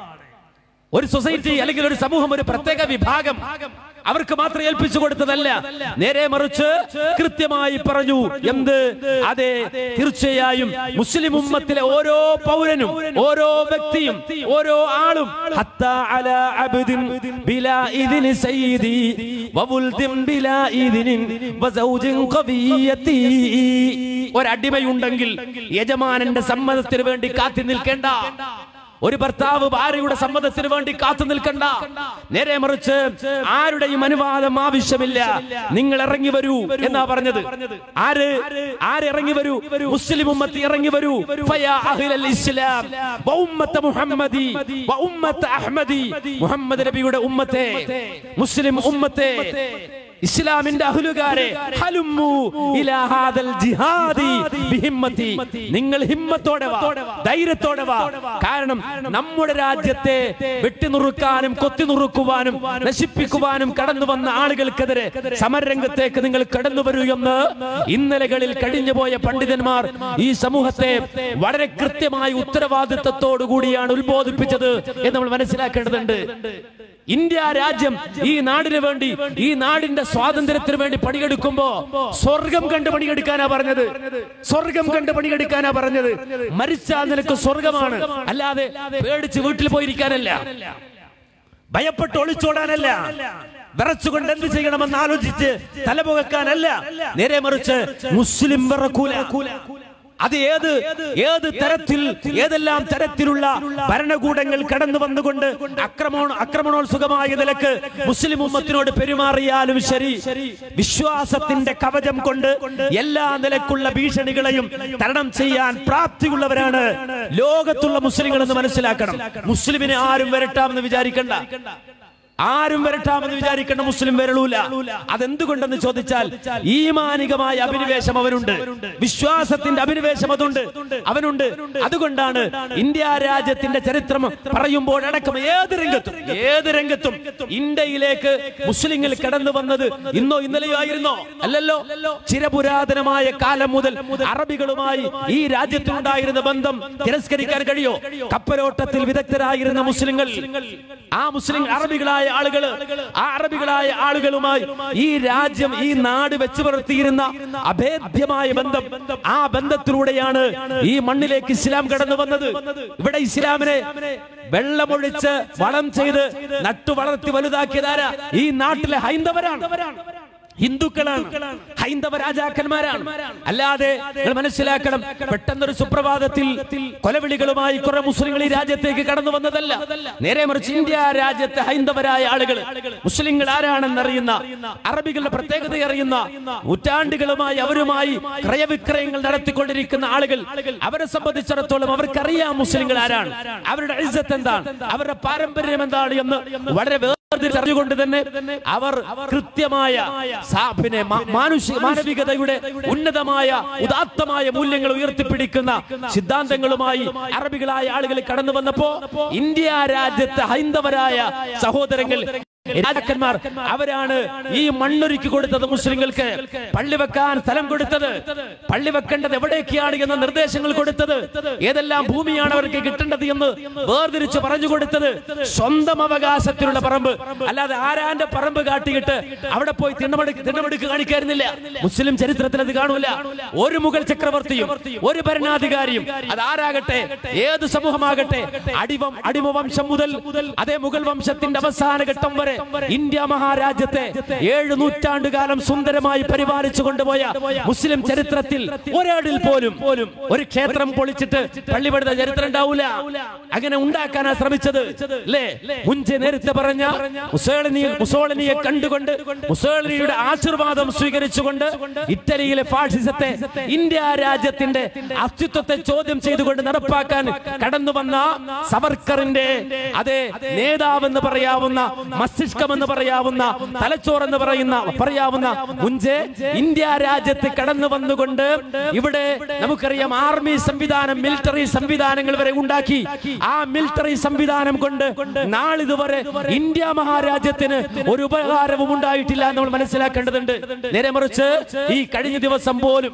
ഒരു സൊസൈറ്റി അല്ലെങ്കിൽ ഒരു സമൂഹം ഒരു പ്രത്യേക വിഭാഗം അവർക്ക് മാത്രം ഏൽപ്പിച്ചു കൊടുത്തതല്ല നേരെ മറിച്ച് കൃത്യമായി പറഞ്ഞു എന്ത് അതെ തീർച്ചയായും മുസ്ലിം ഉമ്മത്തിലെ ഓരോ പൗരനും ഓരോ വ്യക്തിയും ഓരോ ആളും ഹത്താ അലാ അബ്ദിൻ ബിലാ ഇദ്നി സയ്യിദി വവുൽദിൻ ബിലാ ഇദ്നിൻ വസൗജിൻ ഖവിയത്തി ഒരടിമയുണ്ടെങ്കിൽ യജമാനന്റെ സമ്മതത്തിന് വേണ്ടി കാത്തി നിൽക്കേണ്ട ഒരു ഭർത്താവ് ഭാര്യയുടെ സമ്മതത്തിന് വേണ്ടി കാത്തു നിൽക്കണ്ട നേരെ മറിച്ച് ആരുടെയും അനുവാദം ആവശ്യമില്ല നിങ്ങൾ ഇറങ്ങി വരൂ എന്നാ പറഞ്ഞത് ആര് ആരിറങ്ങി വരൂ മുസ്ലിം ഉമ്മത്ത് ഇറങ്ങി വരൂ ഫയാ അഹ്ലൽ ഇസ്ലാം വ ഉമ്മത്ത മുഹമ്മദി വ ഉമ്മത്ത അഹ്മദി മുഹമ്മദ് നബിയുടെ ഉമ്മത്തെ മുസ്ലിം ഉമ്മത്തെ ഇസ്ലാമിന്റെ അഹ്ലുകാരെ ഹലുമ്മു ഇലാ ഹാദൽ ജിഹാദി ബിഹിമ്മത്തി നിങ്ങൾ ഹിമ്മത്തോടെ വാ ധൈര്യത്തോടെ വാ കാരണം നമ്മുടെ രാജ്യത്തെ വെട്ടിനുറുക്കാനും കൊത്തിനുറുക്കുവാനും നശിപ്പിക്കുവാനും കടന്നു വന്ന ആളുകൾക്കെതിരെ സമരരംഗത്തേക്ക് നിങ്ങൾ കടന്നു വരൂ എന്ന് ഇന്നലകളിൽ കഴിഞ്ഞുപോയ പണ്ഡിതന്മാർ ഈ സമൂഹത്തെ വളരെ കൃത്യമായ ഉത്തരവാദിത്തത്തോടു കൂടിയാണ് ഉത്ബോധിപ്പിച്ചത് എന്ന് നമ്മൾ മനസ്സിലാക്കേണ്ടതുണ്ട് ഇന്ത്യ രാജ്യം ഈ നാടിന് വേണ്ടി ഈ നാടിന്റെ സ്വാതന്ത്ര്യത്തിന് വേണ്ടി പണിയെടുക്കുമ്പോ സ്വർഗം കണ്ട് പണിയെടുക്കാനാ പറഞ്ഞത് സ്വർഗം കണ്ട് പണിയെടുക്കാനാ പറഞ്ഞത് മരിച്ചാൽ നിനക്ക് സ്വർഗമാണ് അല്ലാതെ പേടിച്ച് വീട്ടിൽ പോയിരിക്കാനല്ല ഭയപ്പെട്ട് ഒളിച്ചോടാനല്ല വിറച്ചുകൊണ്ട് എന്ത് ചെയ്യണമെന്ന് ആലോചിച്ച് തലപുകക്കാനല്ല നേരെ മറിച്ച് മുസ്ലിം വിറക്കൂല അത് ഏത് ഏത് തരത്തിൽ ഏതെല്ലാം തരത്തിലുള്ള ഭരണകൂടങ്ങൾ കടന്നു വന്നുകൊണ്ട് ആക്രമണ ആക്രമണോത്സുകമായ നിലക്ക് മുസ്ലിം ഉമ്മത്തിനോട് പെരുമാറിയാലും ശരി വിശ്വാസത്തിന്റെ കവചം കൊണ്ട് എല്ലാ നിലക്കുള്ള ഭീഷണികളെയും തരണം ചെയ്യാൻ പ്രാപ്തിയുള്ളവരാണ് ലോകത്തുള്ള മുസ്ലിങ്ങൾ എന്ന് മനസ്സിലാക്കണം മുസ്ലിമിനെ ആരും വരട്ടാമെന്ന് വിചാരിക്കണ്ട ആരും വരട്ടാമെന്ന് വിചാരിക്കേണ്ട മുസ്ലിം വരളൂല അതെന്തുകൊണ്ടെന്ന് ചോദിച്ചാൽ ഈമാനികമായ അഭിനിവേശം അവനുണ്ട് വിശ്വാസത്തിന്റെ അഭിനിവേശം അതുണ്ട് അവനുണ്ട് അതുകൊണ്ടാണ് ഇന്ത്യ രാജ്യത്തിന്റെ ചരിത്രം പറയുമ്പോഴടക്കം ഏത് രംഗത്തും ഏത് രംഗത്തും ഇന്ത്യയിലേക്ക് മുസ്ലിങ്ങൾ കടന്നു വന്നത് ഇന്നോ ഇന്നലെയോ ആയിരുന്നോ അല്ലല്ലോ ചിരപുരാതനമായ കാലം മുതൽ അറബികളുമായി ഈ രാജ്യത്തിനുണ്ടായിരുന്ന ബന്ധം തിരസ്കരിക്കാൻ കഴിയോ കപ്പലോട്ടത്തിൽ വിദഗ്ധരായിരുന്ന മുസ്ലിങ്ങൾ ആ മുസ്ലിം അറബികളായ ആളുകൾ ആ അറബികളായ ആളുകളുമായി ഈ രാജ്യം ഈ നാട് വെച്ചു പുലർത്തിയിരുന്ന അഭേദ്യമായ ബന്ധം ആ ബന്ധത്തിലൂടെയാണ് ഈ മണ്ണിലേക്ക് ഇസ്ലാം കടന്നു വന്നത് ഇവിടെ ഇസ്ലാമിനെ വെള്ളമൊഴിച്ച് വളം ചെയ്ത് നട്ടു വളർത്തി വലുതാക്കിയതാരാ ഈ നാട്ടിലെ ഹൈന്ദവരാണ് ഹിന്ദുക്കളാണ് ഹൈന്ദവ രാജാക്കന്മാരാണ് അല്ലാതെ നിങ്ങൾ മനസ്സിലാക്കണം പെട്ടെന്നൊരു സുപ്രഭാതത്തിൽ കൊലവിളികളുമായി കുറെ മുസ്ലിങ്ങൾ ഈ രാജ്യത്തേക്ക് കടന്നു വന്നതല്ല നേരെ മറിച്ച് ഇന്ത്യ രാജ്യത്തെ ഹൈന്ദവരായ ആളുകൾ മുസ്ലിങ്ങൾ ആരാണെന്നറിയുന്ന അറബികളുടെ പ്രത്യേകത അറിയുന്ന നൂറ്റാണ്ടുകളുമായി അവരുമായി ക്രയവിക്രയങ്ങൾ നടത്തിക്കൊണ്ടിരിക്കുന്ന ആളുകൾ അവരെ സംബന്ധിച്ചിടത്തോളം അവർക്കറിയാം മുസ്ലിങ്ങൾ ആരാണ് അവരുടെ ഇജ്ജത്ത് എന്താണ് അവരുടെ പാരമ്പര്യം എന്താണ് എന്ന് വളരെ അറിഞ്ഞുകൊണ്ട് തന്നെ അവർ കൃത്യമായ സാ- പിന്നെ മാ- മാനുഷിക മാനവികതയുടെ ഉന്നതമായ ഉദാത്തമായ മൂല്യങ്ങൾ ഉയർത്തിപ്പിടിക്കുന്ന സിദ്ധാന്തങ്ങളുമായി അറബികളായ ആളുകൾ കടന്നു വന്നപ്പോ ഇന്ത്യ രാജ്യത്തെ ഹൈന്ദവരായ സഹോദരങ്ങൾ രാജാക്കന്മാർ അവരാണ് ഈ മണ്ണൊരുക്കി കൊടുത്തത് മുസ്ലിങ്ങൾക്ക് പള്ളി വെക്കാൻ സ്ഥലം കൊടുത്തത് പള്ളി വെക്കേണ്ടത് എവിടേക്കാണ് എന്ന നിർദ്ദേശങ്ങൾ കൊടുത്തത് ഏതെല്ലാം ഭൂമിയാണ് അവർക്ക് കിട്ടേണ്ടത് എന്ന് വേർതിരിച്ച് പറഞ്ഞു കൊടുത്തത് സ്വന്തം അവകാശത്തിലുള്ള പറമ്പ് അല്ലാതെ ആരാന്റെ പറമ്പ് കാട്ടിയിട്ട് അവിടെ പോയി തിണ്ണമെടുക്ക് തിണ്ണമെടുക്ക് കാണിക്കായിരുന്നില്ല മുസ്ലിം ചരിത്രത്തിൽ അത് കാണൂല ഒരു മുഗൾ ചക്രവർത്തിയും ഒരു ഭരണാധികാരിയും അത് ആരാകട്ടെ ഏത് സമൂഹമാകട്ടെ അടിവം അടിമ വംശം മുതൽ അതേ മുഗൾ വംശത്തിന്റെ അവസാന ഘട്ടം വരെ ഇന്ത്യ മഹാരാജ്യത്തെ ഏഴ് നൂറ്റാണ്ടുകാലം സുന്ദരമായി പരിപാലിച്ചു കൊണ്ടുപോയ മുസ്ലിം ചരിത്രത്തിൽ ഒരാളിൽ പോലും ഒരു ക്ഷേത്രം പൊളിച്ചിട്ട് പള്ളി പണിത ചരിത്രം ഉണ്ടാവൂല അങ്ങനെ ഉണ്ടാക്കാനാ ശ്രമിച്ചത് അല്ലേ മുഞ്ചെ നേരത്തെ പറഞ്ഞ മുസോളിനി മുസോളിനിയെ കണ്ടുകൊണ്ട് മുസോളിനിയുടെ ആശീർവാദം സ്വീകരിച്ചുകൊണ്ട് ഇറ്റലിയിലെ ഫാഷിസത്തെ ഇന്ത്യ രാജ്യത്തിന്റെ അസ്തിത്വത്തെ ചോദ്യം ചെയ്തുകൊണ്ട് നടപ്പാക്കാൻ കടന്നു വന്ന സവർക്കറിന്റെ അതേ നേതാവെന്ന് പറയാവുന്ന മസ്തിഷ്കമെന്ന് പറയാവുന്ന തലച്ചോറെന്ന് പറയുന്ന പറയാവുന്ന മുഞ്ചെ ഇന്ത്യ രാജ്യത്ത് കടന്നു വന്നുകൊണ്ട് ഇവിടെ നമുക്കറിയാം ആർമി സംവിധാനം മിലിറ്ററി സംവിധാനങ്ങൾ വരെ ഉണ്ടാക്കി ആ മിലിറ്ററി സംവിധാനം കൊണ്ട് നാളിതുവരെ ഇന്ത്യ മഹാരാജ്യത്തിന് ഒരു ഉപകാരവും ഉണ്ടായിട്ടില്ല എന്ന് നമ്മൾ മനസ്സിലാക്കേണ്ടതുണ്ട് നേരെ മറിച്ച് ഈ കഴിഞ്ഞ ദിവസം പോലും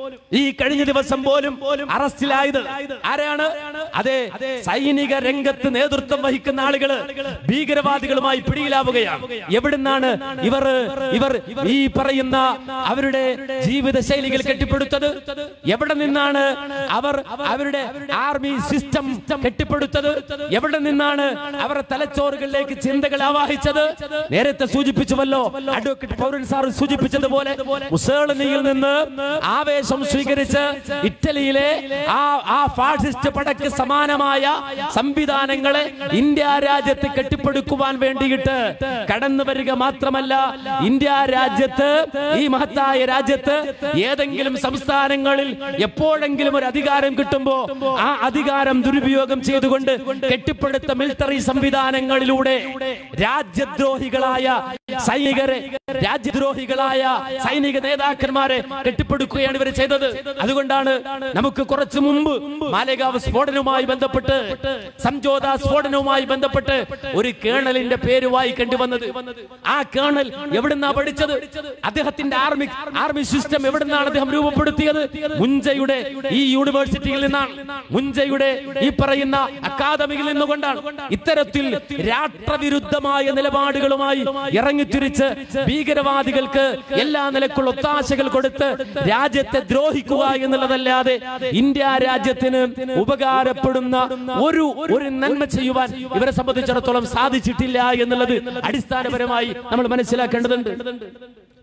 ഈ കഴിഞ്ഞ ദിവസം പോലും അറസ്റ്റിലായത് ആരാണ് അതെ സൈനിക രംഗത്ത് നേതൃത്വം വഹിക്കുന്ന ആളുകള് ഭീകരവാദികളുമായി പിടിയിലാവുകയാണ് എവിടുന്നാണ് ഇവർ ഇവർ ഈ പറയുന്ന അവരുടെ ജീവിത ശൈലികൾ കെട്ടിപ്പടുത്തത് എവിടെ നിന്നാണ് അവർ അവരുടെ ആർമി സിസ്റ്റം കെട്ടിപ്പടുത്തത് എവിടെ നിന്നാണ് അവർ തലച്ചോറുകളിലേക്ക് ചിന്തകൾ ആവാഹിച്ചത് നേരത്തെ സൂചിപ്പിച്ചുവല്ലോ അഡ്വക്കേറ്റ് പൗരൻ സാർ സൂചിപ്പിച്ചതുപോലെ മുസോളിനിയിൽ നിന്ന് ആവേശം സ്വീകരിച്ച് ഇറ്റലിയിലെ ആ ആ ഫാഷിസ്റ്റ് പടക്ക് സമാനമായ സംവിധാനങ്ങളെ ഇന്ത്യ രാജ്യത്ത് കെട്ടിപ്പടുക്കുവാൻ വേണ്ടിയിട്ട് കടന്നു വരിക മാത്രമല്ല ഇന്ത്യ രാജ്യത്ത് ഈ മഹത്തായ രാജ്യത്ത് ഏതെങ്കിലും സംസ്ഥാനങ്ങളിൽ എപ്പോഴെങ്കിലും ഒരു അധികാരം കിട്ടുമ്പോ ആ അധികാരം ദുരുപയോഗം ചെയ്തുകൊണ്ട് കെട്ടിപ്പടുത്ത മിലിറ്ററി സംവിധാനങ്ങളിലൂടെ രാജ്യദ്രോഹികളായ സൈനികരെ രാജ്യദ്രോഹികളായ സൈനിക നേതാക്കന്മാരെ കെട്ടിപ്പടുക്കുകയാണ് ഇവർ ചെയ്തത് അതുകൊണ്ടാണ് നമുക്ക് കുറച്ചു മുമ്പ് മാലേഗാവ് സ്ഫോടനവുമായി ബന്ധപ്പെട്ട് സംജോത സ്ഫോടനവുമായി ബന്ധപ്പെട്ട് ഒരു കേണലിന്റെ പേര് വായിക്കേണ്ടി വന്നത് ആ കേണൽ എവിടുന്നാ പഠിച്ചത് അദ്ദേഹത്തിന്റെ ആർമി ആർമി സിസ്റ്റം എവിടുന്നാണ് അദ്ദേഹം രൂപപ്പെടുത്തിയത് മുഞ്ചയുടെ ഈ യൂണിവേഴ്സിറ്റിയിൽ നിന്നാണ് മുഞ്ചയുടെ ഈ പറയുന്ന അക്കാദമിയിൽ നിന്നുകൊണ്ടാണ് ഇത്തരത്തിൽ രാഷ്ട്രവിരുദ്ധമായ നിലപാടുകളുമായി ഇറങ്ങിത്തിരിച്ച് ഭീകരവാദികൾക്ക് എല്ലാ നിലക്കുള്ള ഒത്താശകൾ കൊടുത്ത് രാജ്യത്തെ ദ്രോഹിക്കുക എന്നുള്ളതല്ലാതെ ഇന്ത്യ രാജ്യത്തിന് ഉപകാരപ്പെടുന്ന ഒരു ഒരു നന്മ ചെയ്യുവാൻ ഇവരെ സംബന്ധിച്ചിടത്തോളം സാധിച്ചിട്ടില്ല എന്നുള്ളത് അടിസ്ഥാനപരമായി നമ്മൾ മനസ്സിലാക്കേണ്ടതുണ്ട്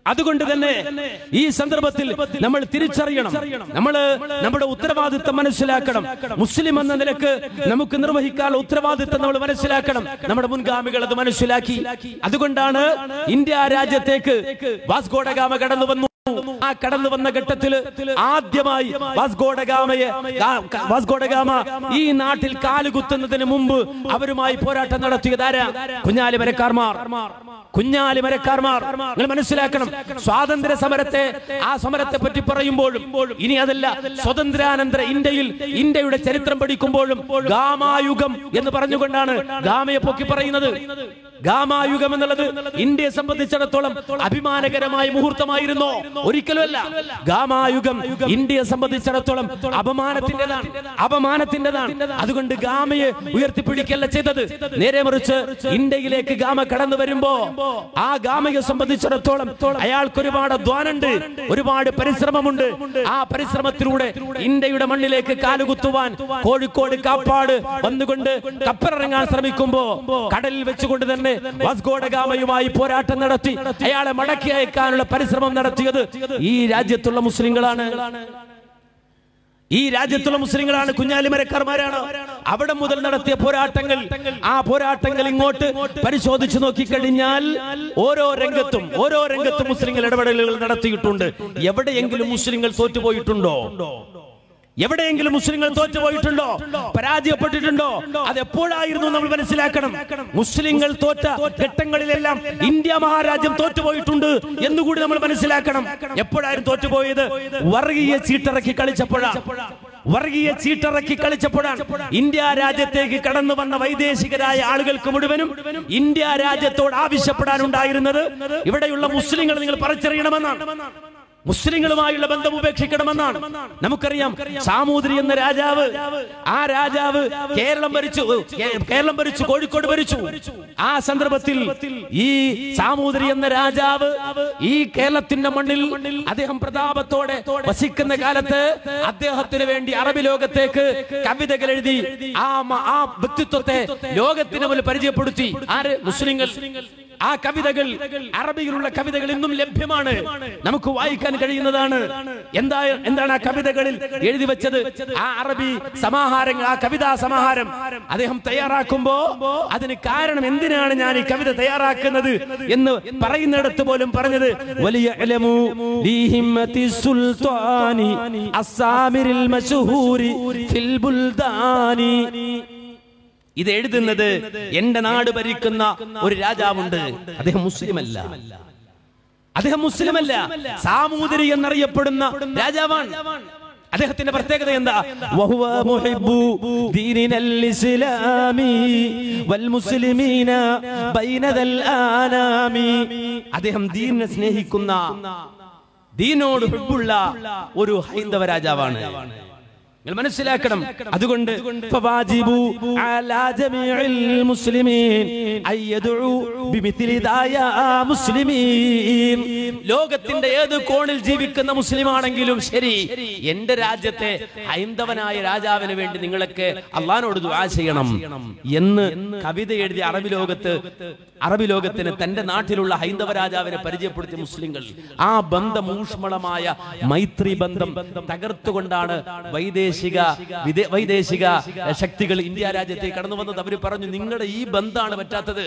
അതുകൊണ്ട് തന്നെ ഈ സന്ദർഭത്തിൽ നമ്മൾ തിരിച്ചറിയണം നമ്മൾ നമ്മുടെ ഉത്തരവാദിത്തം മനസ്സിലാക്കണം മുസ്ലിം എന്ന നിലക്ക് നമുക്ക് നിർവഹിക്കാനുള്ള ഉത്തരവാദിത്തം നമ്മൾ മനസ്സിലാക്കണം നമ്മുടെ മുൻഗാമികൾ അത് മനസ്സിലാക്കി അതുകൊണ്ടാണ് ഇന്ത്യ രാജ്യത്തേക്ക് വാസ്കോഡഗാമ കടന്നു വന്നു ആ കടന്നു വന്ന ഘട്ടത്തില് ആദ്യമായി വാസ്കോഡഗാമയെ വാസ്കോഡഗാമ ഈ നാട്ടിൽ കാലുകുത്തുന്നതിന് മുമ്പ് അവരുമായി പോരാട്ടം നടത്തിയത് ആരാ കുഞ്ഞാലി മരക്കാർമാർ കുഞ്ഞാലി മരക്കാർമാർ നിങ്ങൾ മനസ്സിലാക്കണം സ്വാതന്ത്ര്യ സമരത്തെ ആ സമരത്തെ പറ്റി പറയുമ്പോഴും ഇനി അതല്ല സ്വതന്ത്രാനന്തര ഇന്ത്യയിൽ ഇന്ത്യയുടെ ചരിത്രം പഠിക്കുമ്പോഴും ഗാമായുഗം എന്ന് പറഞ്ഞുകൊണ്ടാണ് ഗാമയെ പൊക്കി പറയുന്നത് ഗാമായുഗം എന്നുള്ളത് ഇന്ത്യയെ സംബന്ധിച്ചിടത്തോളം അഭിമാനകരമായ മുഹൂർത്തമായിരുന്നോ ഒരിക്കലുമല്ല ഗാമായുഗം ഇന്ത്യയെ സംബന്ധിച്ചിടത്തോളം അപമാനത്തിൻ്റെതാണ് അപമാനത്തിൻ്റെതാണ് അതുകൊണ്ട് ഗാമയെ ഉയർത്തിപ്പിടിക്കല്ല ചെയ്തത് നേരെ മറിച്ച് ഇന്ത്യയിലേക്ക് ഗാമ കടന്നു വരുമ്പോ ആ ഗാമയെ സംബന്ധിച്ചിടത്തോളം അയാൾക്ക് ഒരുപാട് അധ്വാനുണ്ട് ഒരുപാട് പരിശ്രമമുണ്ട് ആ പരിശ്രമത്തിലൂടെ ഇന്ത്യയുടെ മണ്ണിലേക്ക് കാലുകുത്തുവാൻ കോഴിക്കോട് കാപ്പാട് വന്നുകൊണ്ട് കപ്പലിറങ്ങാൻ ശ്രമിക്കുമ്പോ കടലിൽ വെച്ചുകൊണ്ട് തന്നെ വാസ്കോഡഗാമയുമായി പോരാട്ടം നടത്തി അയാളെ മടക്കി അയക്കാനുള്ള പരിശ്രമം നടത്തിയത് ഈ രാജ്യത്തുള്ള മുസ്ലിങ്ങളാണ് ഈ രാജ്യത്തുള്ള മുസ്ലിങ്ങളാണ് കുഞ്ഞാലിമരക്കാർമാരാണ് അവിടെ മുതൽ നടത്തിയ പോരാട്ടങ്ങൾ ആ പോരാട്ടങ്ങൾ ഇങ്ങോട്ട് പരിശോധിച്ചു നോക്കിക്കഴിഞ്ഞാൽ ഓരോ രംഗത്തും ഓരോ രംഗത്തും മുസ്ലിങ്ങൾ ഇടപെടലുകൾ നടത്തിയിട്ടുണ്ട് എവിടെയെങ്കിലും മുസ്ലിങ്ങൾ തോറ്റുപോയിട്ടുണ്ടോ എവിടെയെങ്കിലും മുസ്ലിങ്ങൾ തോറ്റുപോയിട്ടുണ്ടോ പരാജയപ്പെട്ടിട്ടുണ്ടോ അത് എപ്പോഴായിരുന്നു നമ്മൾ മനസ്സിലാക്കണം മുസ്ലിങ്ങൾ തോറ്റ ഘട്ടങ്ങളിലെല്ലാം ഇന്ത്യ മഹാരാജ്യം തോറ്റുപോയിട്ടുണ്ട് എന്നുകൂടി നമ്മൾ മനസ്സിലാക്കണം എപ്പോഴായിരുന്നു തോറ്റുപോയത് വർഗീയ ചീട്ടിറക്കി കളിച്ചപ്പോഴാണ് വർഗീയ ചീട്ടിറക്കി കളിച്ചപ്പോഴാണ് ഇന്ത്യ രാജ്യത്തേക്ക് കടന്നു വന്ന വൈദേശികരായ ആളുകൾക്ക് മുഴുവനും ഇന്ത്യ രാജ്യത്തോട് ആവശ്യപ്പെടാനുണ്ടായിരുന്നത് ഇവിടെയുള്ള മുസ്ലിങ്ങൾ നിങ്ങൾ പറിച്ചറിയണമെന്നാണ് മുസ്ലിങ്ങളുമായുള്ള ബന്ധം ഉപേക്ഷിക്കണമെന്നാണ് നമുക്കറിയാം സാമൂതിരി എന്ന രാജാവ് ആ രാജാവ് കേരളം ഭരിച്ചു കേ- കേരളം ഭരിച്ചു കോഴിക്കോട് ഭരിച്ചു ആ സന്ദർഭത്തിൽ ഈ സാമൂതിരി എന്ന രാജാവ് ഈ കേരളത്തിന്റെ മണ്ണിൽ അദ്ദേഹം പ്രതാപത്തോടെ വസിക്കുന്ന കാലത്ത് അദ്ദേഹത്തിന് വേണ്ടി അറബി ലോകത്തേക്ക് കവിതകൾ എഴുതി ആ മ- ആ വ്യക്തിത്വത്തെ ലോകത്തിന് മുന്നിൽ പരിചയപ്പെടുത്തി ആര് മുസ്ലിങ്ങൾ ആ കവിതകൾ അറബിയിലുള്ള കവിതകൾ ഇന്നും ലഭ്യമാണ് നമുക്ക് വായിക്കാൻ കഴിയുന്നതാണ് എന്താ എന്താണ് ആ കവിതകളിൽ എഴുതി വെച്ചത് ആ അറബി സമാഹാരങ്ങൾ ആ കവിതാ സമാഹാരം അദ്ദേഹം തയ്യാറാക്കുമ്പോ അതിന് കാരണം എന്തിനാണ് ഞാൻ ഈ കവിത തയ്യാറാക്കുന്നത് എന്ന് പറയുന്നിടത്ത് പോലും പറഞ്ഞത് വലിയ ഇലമു ലീഹിമ്മത്തി സുൽത്താനി അസ്സാമിരിൽ മശഹൂരി ഫിൽ ബുൽദാനി ഇത് എഴുതുന്നത് എന്റെ നാട് ഭരിക്കുന്ന ഒരു രാജാവുണ്ട് അദ്ദേഹം മുസ്ലിമല്ല അദ്ദേഹം മുസ്ലിമല്ല സാമൂതിരി എന്നറിയപ്പെടുന്ന രാജാവാണ് അദ്ദേഹത്തിന്റെ പ്രത്യേകത എന്താ വഹുവ മുഹിബ്ബു ദീനിനൽ ഇസ്ലാമി വൽ മുസ്ലിമീന ബൈനദൽ ആനാമി അദ്ദേഹം ദീനിനെ സ്നേഹിക്കുന്ന ദീനോട് ഹുബ്ബുള്ള ഒരു ഹൈന്ദവ രാജാവാണ് നിങ്ങൾ മനസ്സിലാക്കണം അതുകൊണ്ട് ഫവാജിബു അലാ ജമീഇൽ മുസ്ലിമീൻ അയ്യദഉ ബിമിത്ലി ദായ മുസ്ലിമീൻ ലോകത്തിന്റെ ഏത് കോണിൽ ജീവിക്കുന്ന മുസ്ലിം ആണെങ്കിലും ശരി എന്റെ രാജ്യത്തെ ഹൈന്ദവനായ രാജാവിന് വേണ്ടി നിങ്ങളൊക്കെ അള്ളഹാനോട് ദുആ ചെയ്യണം എന്ന് കവിത എഴുതി അറബി ലോകത്ത് അറബി ലോകത്തിന് തന്റെ നാട്ടിലുള്ള ഹൈന്ദവ രാജാവിനെ പരിചയപ്പെടുത്തിയ മുസ്ലിങ്ങൾ ആ ബന്ധം ഊഷ്മളമായ മൈത്രി ബന്ധം തകർത്തുകൊണ്ടാണ് വൈദേശിക വിദേ- വൈദേശിക ശക്തികൾ ഇന്ത്യ രാജ്യത്തേക്ക് കടന്നു വന്നത് അവർ പറഞ്ഞു നിങ്ങളുടെ ഈ ബന്ധമാണ് പറ്റാത്തത്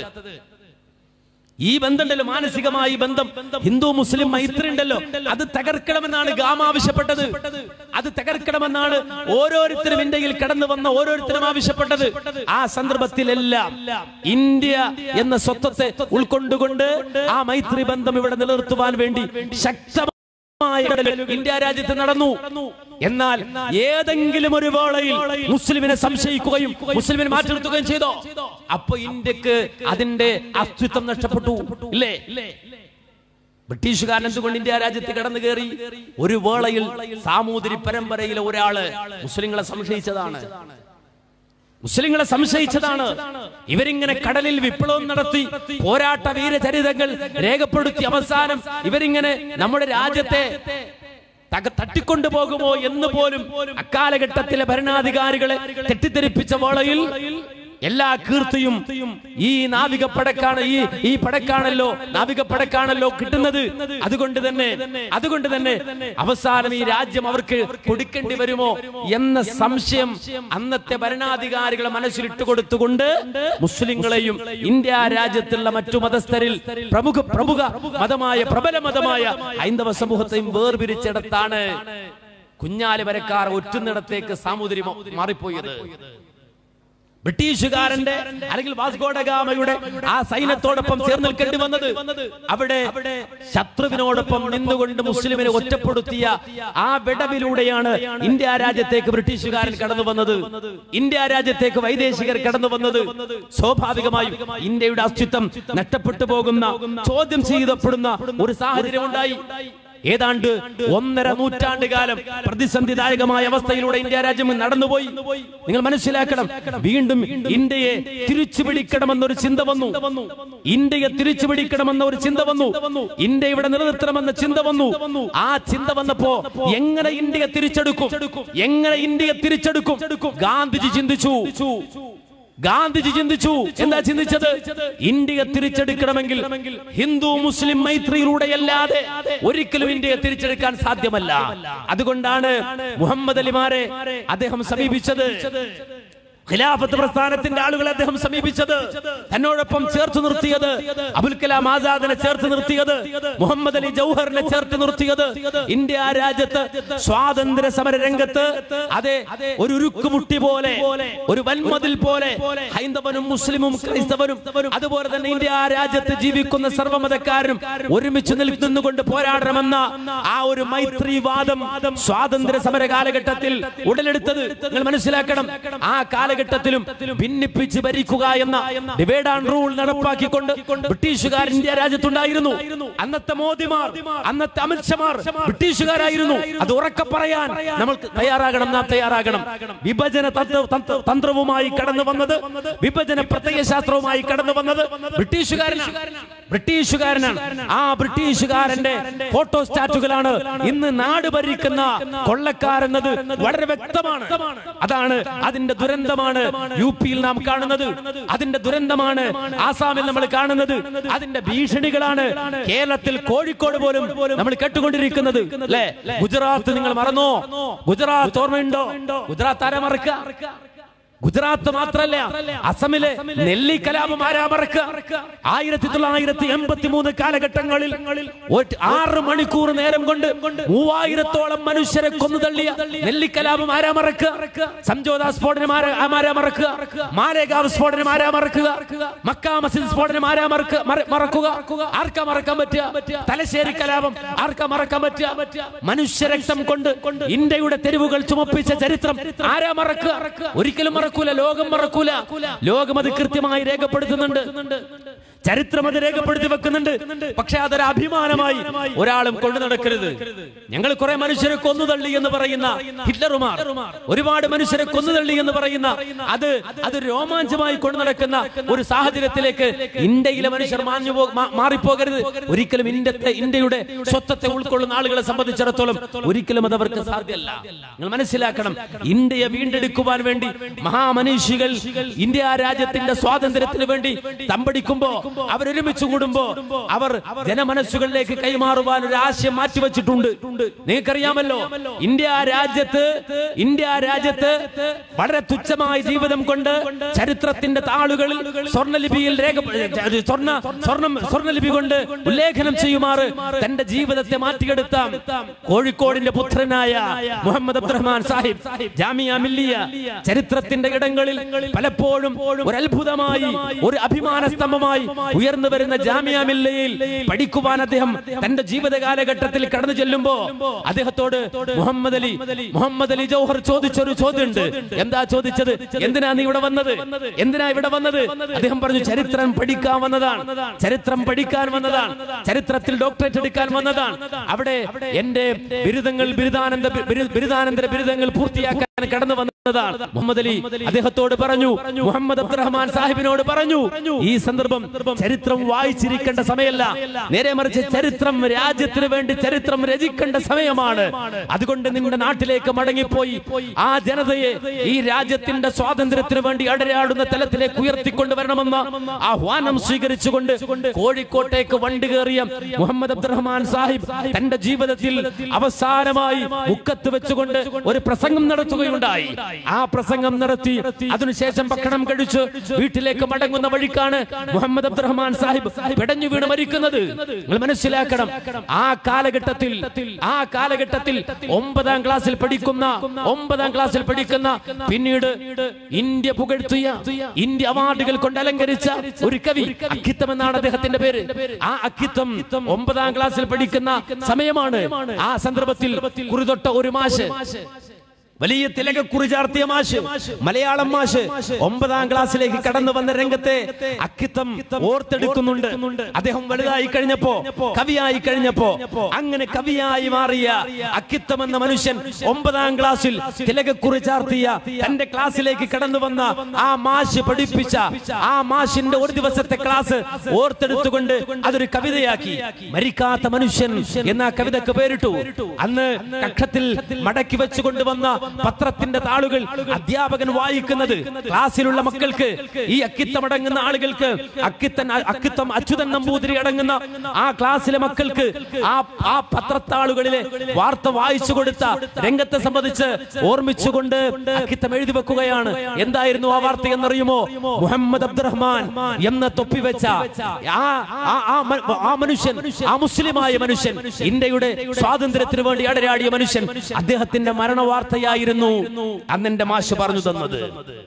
ഈ ബന്ധമുണ്ടല്ലോ മാനസികമായ ഈ ബന്ധം ഹിന്ദു മുസ്ലിം മൈത്രി ഉണ്ടല്ലോ അത് തകർക്കണമെന്നാണ് ഗാമ ആവശ്യപ്പെട്ടത് അത് തകർക്കണമെന്നാണ് ഓരോരുത്തരും ഇന്ത്യയിൽ കടന്നു വന്ന ഓരോരുത്തരും ആവശ്യപ്പെട്ടത് ആ സന്ദർഭത്തിലെല്ലാം ഇന്ത്യ എന്ന സ്വത്വത്തെ ഉൾക്കൊണ്ടുകൊണ്ട് ആ മൈത്രി ബന്ധം ഇവിടെ നിലനിർത്തുവാൻ വേണ്ടി ശക്തമായ ഇടപെടൽ ഇന്ത്യ രാജ്യത്ത് നടന്നു എന്നാൽ ഏതെങ്കിലും ഒരു വേളയിൽ മുസ്ലിമിനെ സംശയിക്കുകയും മുസ്ലിമിനെ മാറ്റി നിർത്തുകയും ചെയ്തോ അപ്പൊ ഇന്ത്യക്ക് അതിന്റെ അസ്തിത്വം നഷ്ടപ്പെട്ടു ഇല്ലേ ബ്രിട്ടീഷുകാരൻ എന്തുകൊണ്ട് ഇന്ത്യ രാജ്യത്ത് കടന്നു കയറി ഒരു വേളയിൽ സാമൂതിരി പരമ്പരയിലെ ഒരാള് മുസ്ലിങ്ങളെ സംശയിച്ചതാണ് മുസ്ലിങ്ങളെ സംശയിച്ചതാണ് ഇവരിങ്ങനെ കടലിൽ വിപ്ലവം നടത്തി പോരാട്ട വീരചരിതങ്ങൾ രേഖപ്പെടുത്തി അവസാനം ഇവരിങ്ങനെ നമ്മുടെ രാജ്യത്തെ തക- തട്ടിക്കൊണ്ടുപോകുമോ എന്ന് പോലും അക്കാലഘട്ടത്തിലെ ഭരണാധികാരികളെ തെറ്റിദ്ധരിപ്പിച്ച വേളയിൽ എല്ലാ കീർത്തിയും ഈ നാവിക പടക്കാണ് ഈ ഈ പടക്കാണല്ലോ നാവിക പടക്കാണല്ലോ കിട്ടുന്നത് അതുകൊണ്ട് തന്നെ അതുകൊണ്ട് തന്നെ അവസാനം ഈ രാജ്യം അവർക്ക് കൊടുക്കേണ്ടി വരുമോ എന്ന സംശയം അന്നത്തെ ഭരണാധികാരികളെ മനസ്സിലിട്ട് കൊടുത്തുകൊണ്ട് മുസ്ലിങ്ങളെയും ഇന്ത്യ രാജ്യത്തുള്ള മറ്റു മതസ്ഥരിൽ പ്രമുഖ പ്രമുഖ മതമായ പ്രബല മതമായ ഹൈന്ദവ സമൂഹത്തെയും വേർപിരിച്ചിടത്താണ് കുഞ്ഞാലി വരക്കാർ ഒറ്റുന്നിടത്തേക്ക് സാമൂതിരി മാറിപ്പോയത് ബ്രിട്ടീഷുകാരന്റെ അല്ലെങ്കിൽ വാസ്കോഡഗാമയുടെ ആ സൈന്യത്തോടൊപ്പം ചേർന്ന് നിൽക്കേണ്ടി വന്നത് അവിടെ ശത്രുവിനോടൊപ്പം നിന്നുകൊണ്ട് മുസ്ലിമിനെ ഒറ്റപ്പെടുത്തിയ ആ വിടവിലൂടെയാണ് ഇന്ത്യ രാജ്യത്തേക്ക് ബ്രിട്ടീഷുകാരൻ കടന്നു വന്നത് ഇന്ത്യ രാജ്യത്തേക്ക് വൈദേശികർ കടന്നു വന്നത് സ്വാഭാവികമായും ഇന്ത്യയുടെ അസ്തിത്വം നഷ്ടപ്പെട്ടു പോകുന്ന ചോദ്യം ചെയ്യപ്പെടുന്ന ഒരു സാഹചര്യം ഉണ്ടായി ഏതാണ്ട് ഒന്നര നൂറ്റാണ്ട് കാലം പ്രതിസന്ധിദായകമായ അവസ്ഥയിലൂടെ ഇന്ത്യ രാജ്യം നടന്നുപോയി നിങ്ങൾ മനസ്സിലാക്കണം വീണ്ടും ഇന്ത്യയെ തിരിച്ചു പിടിക്കണമെന്നൊരു ചിന്ത വന്നു ഇന്ത്യയെ തിരിച്ചു പിടിക്കണമെന്ന ഒരു ചിന്ത വന്നു ഇന്ത്യ ഇവിടെ നിലനിർത്തണമെന്ന ചിന്ത വന്നു ആ ചിന്ത വന്നപ്പോ എങ്ങനെ ഇന്ത്യയെ തിരിച്ചെടുക്കും എങ്ങനെ ഇന്ത്യയെ തിരിച്ചെടുക്കും ഗാന്ധിജി ചിന്തിച്ചു ഗാന്ധിജി ചിന്തിച്ചു എന്താ ചിന്തിച്ചത് ഇന്ത്യയെ തിരിച്ചെടുക്കണമെങ്കിൽ ഹിന്ദു മുസ്ലിം മൈത്രിയിലൂടെയല്ലാതെ ഒരിക്കലും ഇന്ത്യയെ തിരിച്ചെടുക്കാൻ സാധ്യമല്ല അതുകൊണ്ടാണ് മുഹമ്മദ് അലിമാരെ അദ്ദേഹം സമീപിച്ചത് ഖിലാഫത്ത് പ്രസ്ഥാനത്തിന്റെ ആളുകളെ അദ്ദേഹം സമീപിച്ചത് തന്നോടൊപ്പം ചേർത്ത് നിർത്തിയത് അബുൽ കലാം ആസാദിനെ ചേർത്ത് നിർത്തിയത് മുഹമ്മദ് അലി ജൗഹറിനെ ചേർത്ത് നിർത്തിയത് ഇന്ത്യ രാജ്യത്ത് സ്വാതന്ത്ര്യ സമര രംഗത്ത് അതെ ഒരു ഉരുക്കുമുട്ടി പോലെ ഒരു വൻമതിൽ പോലെ ഹൈന്ദവനും മുസ്ലിമും ക്രൈസ്തവനും അതുപോലെ തന്നെ ഇന്ത്യ രാജ്യത്ത് ജീവിക്കുന്ന സർവ്വമതക്കാരും ഒരുമിച്ച് നിൽക്കുന്നുകൊണ്ട് പോരാടണമെന്ന ആ ഒരു മൈത്രിവാദം സ്വാതന്ത്ര്യ സമര കാലഘട്ടത്തിൽ ഉടലെടുത്തത് നിങ്ങൾ മനസ്സിലാക്കണം ആ കാലഘട്ടത്തിലും ഭിന്നിപ്പിച്ച് ഭരിക്കുക എന്ന ഡിവൈഡ് ആൻഡ് റൂൾ നടപ്പാക്കിക്കൊണ്ട് ബ്രിട്ടീഷുകാർ ഇന്ത്യ രാജ്യത്തുണ്ടായിരുന്നു അന്നത്തെ മോദിമാർ അന്നത്തെ അമിത്ഷമാർ ബ്രിട്ടീഷുകാരായിരുന്നു അത് ഉറക്കെ പറയാൻ നമ്മൾ തയ്യാറാകണം നാം തയ്യാറാകണം വിഭജന തന്ത്ര- തന്ത്ര- തന്ത്രവുമായി കടന്നു വന്നത് വിഭജന പ്രത്യയശാസ്ത്രവുമായി കടന്നു വന്നത് ബ്രിട്ടീഷുകാരനാണ് ബ്രിട്ടീഷുകാരനാണ് ആ ബ്രിട്ടീഷുകാരന്റെ ഫോട്ടോസ്റ്റാറ്റുകളാണ് ഇന്ന് നാട് ഭരിക്കുന്ന കൊള്ളക്കാരെന്നത് വളരെ വ്യക്തമാണ് അതാണ് അതിന്റെ ദുരന്തമാണ് യു പിയിൽ നാം കാണുന്നത് അതിന്റെ ദുരന്തമാണ് ആസാമിൽ നമ്മൾ കാണുന്നത് അതിന്റെ ഭീഷണികളാണ് കേരളത്തിൽ കോഴിക്കോട് പോലും നമ്മൾ കേട്ടുകൊണ്ടിരിക്കുന്നത് അല്ലെ ഗുജറാത്ത് നിങ്ങൾ മറന്നോ ഗുജറാത്ത് ഓർമ്മയുണ്ടോ ഗുജറാത്ത് ആരാ മറക്കുക ഗുജറാത്ത് മാത്രല്ല അസമിലെ നെല്ലി കലാപം ആരാ മറക്കുക ആയിരത്തി തൊള്ളായിരത്തി എൺപത്തി മൂന്ന് കാലഘട്ടങ്ങളിൽ ഒരു ആറ് മണിക്കൂർ നേരം കൊണ്ട് മൂവായിരത്തോളം മനുഷ്യരെ കൊന്നു തള്ളിയ നെല്ലി കലാപം ആരാ മറക്കുക സംജോത സ്ഫോടനം ആരാ ആരാ മറക്കുക മാലേഗാവ് സ്ഫോടനം ആരാ മറക്കുക മക്ക മസിദ് സ്ഫോടനം ആരാ മറക്കുക മറ- മറക്കുക ആർക്കാ മറക്കാൻ പറ്റുക തലശ്ശേരി കലാപം ആർക്കാ മറക്കാൻ പറ്റുക മനുഷ്യരക്തം കൊണ്ട് ഇന്ത്യയുടെ തെരുവുകൾ ചുമപ്പിച്ച ചരിത്രം ആരാ മറക്കുക ഒരിക്കലും മറക്കൂല ലോകം മറക്കൂല ലോകം അത് കൃത്യമായി രേഖപ്പെടുത്തുന്നുണ്ട് ചരിത്രം അത് രേഖപ്പെടുത്തി വെക്കുന്നുണ്ട് പക്ഷെ അതൊരു അഭിമാനമായി ഒരാളും കൊണ്ടു നടക്കരുത് ഞങ്ങൾ കുറെ മനുഷ്യരെ കൊന്നുതള്ളി എന്ന് പറയുന്ന ഹിറ്റ്ലറുമാർ ഒരുപാട് മനുഷ്യരെ കൊന്നുതള്ളി എന്ന് പറയുന്ന അത് അത് രോമാഞ്ചമായി കൊണ്ടു നടക്കുന്ന ഒരു സാഹചര്യത്തിലേക്ക് ഇന്ത്യയിലെ മനുഷ്യർ മാഞ്ഞു പോ- മാ- മാറിപ്പോകരുത് ഒരിക്കലും ഇന്ത്യത്തെ ഇന്ത്യയുടെ സ്വത്വത്തെ ഉൾക്കൊള്ളുന്ന ആളുകളെ സംബന്ധിച്ചിടത്തോളം ഒരിക്കലും അത് അവർക്ക് സാധ്യമല്ല നിങ്ങൾ മനസ്സിലാക്കണം ഇന്ത്യയെ വീണ്ടെടുക്കുവാൻ വേണ്ടി മഹാമനീഷികൾ ഇന്ത്യ രാജ്യത്തിന്റെ സ്വാതന്ത്ര്യത്തിന് വേണ്ടി തമ്പടിക്കുമ്പോ അവരൊരുമിച്ച് കൂടുമ്പോ അവർ ജനമനസ്സുകളിലേക്ക് കൈമാറുവാൻ ഒരു ആശയം മാറ്റിവെച്ചിട്ടുണ്ട് നിങ്ങൾക്കറിയാമല്ലോ ഇന്ത്യ രാജ്യത്ത് ഇന്ത്യ രാജ്യത്ത് വളരെ തുച്ഛമായ ജീവിതം കൊണ്ട് ചരിത്രത്തിന്റെ താളുകളിൽ സ്വർണ്ണലിപിയിൽ രേഖ സ്വർണ്ണ സ്വർണം സ്വർണ്ണലിപി കൊണ്ട് ഉല്ലേഖനം ചെയ്യുമാറ് തന്റെ ജീവിതത്തെ മാറ്റിയെടുത്ത കോഴിക്കോടിന്റെ പുത്രനായ മുഹമ്മദ് അബ്ദുറഹ്മാൻ സാഹിബ് ജാമിയ മില്ലിയ ചരിത്രത്തിന്റെ ഇടങ്ങളിൽ പലപ്പോഴും ഒരു അത്ഭുതമായി ഒരു അഭിമാന സ്തംഭമായി ഉയർന്നു വരുന്ന ജാമിയ മില്ലയിൽ പഠിക്കുവാൻ അദ്ദേഹം തന്റെ ജീവിത കാലഘട്ടത്തിൽ കടന്നു ചെല്ലുമ്പോ അദ്ദേഹത്തോട് മുഹമ്മദ് അലി മുഹമ്മദ് അലി ജൗഹർ ചോദിച്ചൊരു ചോദ്യമുണ്ട് എന്താ ചോദിച്ചത് എന്തിനാ നീ ഇവിടെ വന്നത് എന്തിനാ ഇവിടെ വന്നത് അദ്ദേഹം പറഞ്ഞു ചരിത്രം പഠിക്കാൻ വന്നതാണ് ചരിത്രം പഠിക്കാൻ വന്നതാണ് ചരിത്രത്തിൽ ഡോക്ടറേറ്റ് എടുക്കാൻ വന്നതാണ് അവിടെ എന്റെ ബിരുദങ്ങൾ ബിരുദാനന്ദ ബിരു- ബിരുദാനന്തര ബിരുദങ്ങൾ പൂർത്തിയാക്കാൻ കടന്നു വന്നതാണ് മുഹമ്മദ് അലി അദ്ദേഹത്തോട് പറഞ്ഞു മുഹമ്മദ് അബ്ദുറഹ്മാൻ സാഹിബിനോട് പറഞ്ഞു ഈ സന്ദർഭം ചരിത്രം വായിച്ചിരിക്കേണ്ട സമയമല്ല നേരെ മറിച്ച് ചരിത്രം രാജ്യത്തിന് വേണ്ടി ചരിത്രം രചിക്കേണ്ട സമയമാണ് അതുകൊണ്ട് നിങ്ങളുടെ നാട്ടിലേക്ക് മടങ്ങിപ്പോയി ആ ജനതയെ ഈ രാജ്യത്തിന്റെ സ്വാതന്ത്ര്യത്തിന് വേണ്ടി അടരാടുന്ന തലത്തിലേക്ക് ഉയർത്തിക്കൊണ്ടുവരണമെന്ന് ആഹ്വാനം സ്വീകരിച്ചുകൊണ്ട് കോഴിക്കോട്ടേക്ക് വണ്ടി കയറിയ മുഹമ്മദ് അബ്ദുറഹ്മാൻ സാഹിബ് തന്റെ ജീവിതത്തിൽ അവസാനമായി മുക്കത്ത് വെച്ചുകൊണ്ട് ഒരു പ്രസംഗം നടത്തുകയുണ്ടായി ആ പ്രസംഗം നടത്തി അതിനുശേഷം ഭക്ഷണം കഴിച്ച് വീട്ടിലേക്ക് മടങ്ങുന്ന വഴിക്കാണ് മുഹമ്മദ് അബ്ദുറഹ്മാൻ സാഹിബ് പിടഞ്ഞു വീണ് മരിക്കുന്നത് നിങ്ങൾ മനസ്സിലാക്കണം ആ കാലഘട്ടത്തിൽ ആ കാലഘട്ടത്തിൽ ഒമ്പതാം ക്ലാസ്സിൽ പഠിക്കുന്ന ഒമ്പതാം ക്ലാസ്സിൽ പഠിക്കുന്ന പിന്നീട് ഇന്ത്യ പുകഴ്ത്തിയ ഇന്ത്യ അവാർഡുകൾ കൊണ്ട് അലങ്കരിച്ച ഒരു കവി അക്കിത്തം എന്നാണ് അദ്ദേഹത്തിന്റെ പേര് ആ അക്കിത്തം ഒമ്പതാം ക്ലാസ്സിൽ പഠിക്കുന്ന സമയമാണ് ആ സന്ദർഭത്തിൽ കുറിതൊട്ട ഒരു മാഷ് വലിയ തിലകക്കുറി ചാർത്തിയ മാഷ് മലയാളം മാഷ് ഒമ്പതാം ക്ലാസ്സിലേക്ക് കടന്നു വന്ന രംഗത്തെ അക്കിത്തം ഓർത്തെടുക്കുന്നുണ്ട് അദ്ദേഹം വലുതായി കഴിഞ്ഞപ്പോ കവിയായി കഴിഞ്ഞപ്പോ അങ്ങനെ കവിയായി മാറിയ അക്കിത്തം എന്ന മനുഷ്യൻ ഒമ്പതാം ക്ലാസ്സിൽ തിലകക്കുറി ചാർത്തിയ തന്റെ ക്ലാസ്സിലേക്ക് കടന്നു വന്ന ആ മാഷ് പഠിപ്പിച്ച ആ മാഷിന്റെ ഒരു ദിവസത്തെ ക്ലാസ് ഓർത്തെടുത്തുകൊണ്ട് അതൊരു കവിതയാക്കി മരിക്കാത്ത മനുഷ്യൻ എന്ന ആ കവിതക്ക് പേരിട്ടു അന്ന് കക്ഷത്തിൽ മടക്കി വെച്ചു കൊണ്ടുവന്ന പത്രത്തിന്റെ താളുകൾ അധ്യാപകൻ വായിക്കുന്നത് ക്ലാസ്സിലുള്ള മക്കൾക്ക് ഈ അക്കിത്തമടങ്ങുന്ന ആളുകൾക്ക് അക്കിത്തൻ അക്കിത്തം അച്യുതൻ നമ്പൂതിരി അടങ്ങുന്ന ആ ക്ലാസ്സിലെ മക്കൾക്ക് ആ ആ പത്രത്താളുകളിലെ വാർത്ത വായിച്ചു കൊടുത്ത രംഗത്തെ സംബന്ധിച്ച് ഓർമ്മിച്ചുകൊണ്ട് അക്കിത്തം എഴുതി വെക്കുകയാണ് എന്തായിരുന്നു ആ വാർത്ത എന്നറിയുമോ മുഹമ്മദ് അബ്ദുറഹ്മാൻ എന്ന തൊപ്പി വെച്ച ആ ആ- ആ മ- ആ മനുഷ്യൻ ആ മുസ്ലിമായ മനുഷ്യൻ ഇന്ത്യയുടെ സ്വാതന്ത്ര്യത്തിന് വേണ്ടി അടരാടിയ മനുഷ്യൻ അദ്ദേഹത്തിന്റെ മരണവാർത്തയായിരുന്നു അന്നെന്റെ മാഷ് പറഞ്ഞു തന്നത്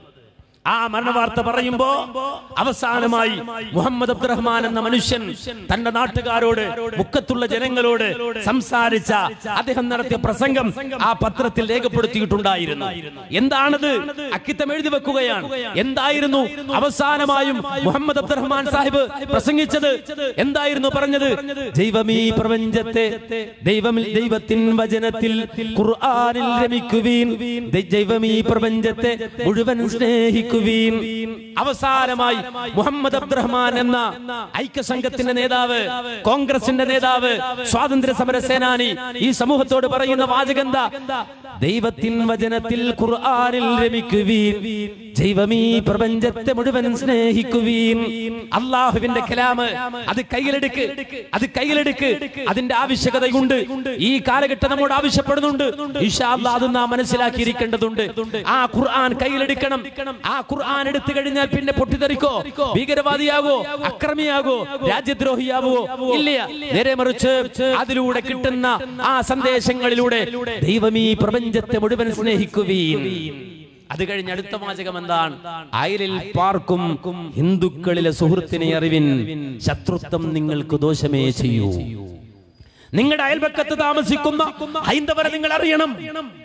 ആ മരണവാർത്ത പറയുമ്പോ അവസാനമായി മുഹമ്മദ് അബ്ദുറഹ്മാൻ എന്ന മനുഷ്യൻ തന്റെ നാട്ടുകാരോട് മുക്കത്തുള്ള ജനങ്ങളോട് സംസാരിച്ച അദ്ദേഹം നടത്തിയ പ്രസംഗം ആ പത്രത്തിൽ രേഖപ്പെടുത്തിയിട്ടുണ്ടായിരുന്നു എന്താണത് അക്കിത്തം എഴുതി വെക്കുകയാണ് എന്തായിരുന്നു അവസാനമായും മുഹമ്മദ് അബ്ദുറഹ്മാൻ സാഹിബ് പ്രസംഗിച്ചത് എന്തായിരുന്നു പറഞ്ഞത് ദൈവമീ പ്രപഞ്ചത്തെ ദൈവം ദൈവത്തിൻ വചനത്തിൽ ഖുർആനിൽ രമിക്കുവീൻ ദൈ- ദൈവമീ പ്രപഞ്ചത്തെ മുഴുവൻ സ്നേഹിക്കുവീൻ അവസാനമായി മുഹമ്മദ് അബ്ദുറഹ്മാൻ എന്ന ഐക്യസംഘത്തിന്റെ നേതാവ് കോൺഗ്രസിന്റെ നേതാവ് സ്വാതന്ത്ര്യ സമര സേനാനി ഈ സമൂഹത്തോട് പറയുന്ന വാചകന്ത ദൈവത്തിൻ വചനത്തിൽ ഖുർആനിൽ രമിക്കുവീൻ ദൈവമീ പ്രപഞ്ചത്തെ മുഴുവൻ സ്നേഹിക്കുവീൻ അള്ളാഹുവിന്റെ കലാമ് അത് കയ്യിലെടുക്ക് അത് കയ്യിലെടുക്ക് അതിന്റെ ആവശ്യകതയുണ്ട് ഈ കാലഘട്ടം നമ്മോട് ആവശ്യപ്പെടുന്നുണ്ട് ഇൻഷാ അല്ലാഹ് അത് നാം മനസ്സിലാക്കിയിരിക്കേണ്ടതുണ്ട് ആ ഖുർആൻ കയ്യിലെടുക്കണം ആ ഖുർആൻ എടുത്തു കഴിഞ്ഞാൽ പിന്നെ പൊട്ടിത്തെറിക്കോ ഭീകരവാദിയാകോ അക്രമിയാകോ രാജ്യദ്രോഹിയാവോ ഇല്ല നേരെ മറിച്ച് അതിലൂടെ കിട്ടുന്ന ആ സന്ദേശങ്ങളിലൂടെ ദൈവം ഈ പ്രപഞ്ചത്തെ മുഴുവൻ സ്നേഹിക്കുവീൻ അത് കഴിഞ്ഞ് അടുത്ത വാചകം എന്താണ് അയലിൽ പാർക്കും ഹിന്ദുക്കളിലെ സുഹൃത്തിനെ അറിവിൻ ശത്രുത്വം നിങ്ങൾക്ക് ദോഷമേ ചെയ്യൂ നിങ്ങളുടെ അയൽപക്കത്ത് താമസിക്കുന്ന ഹൈന്ദവരെ നിങ്ങൾ അറിയണം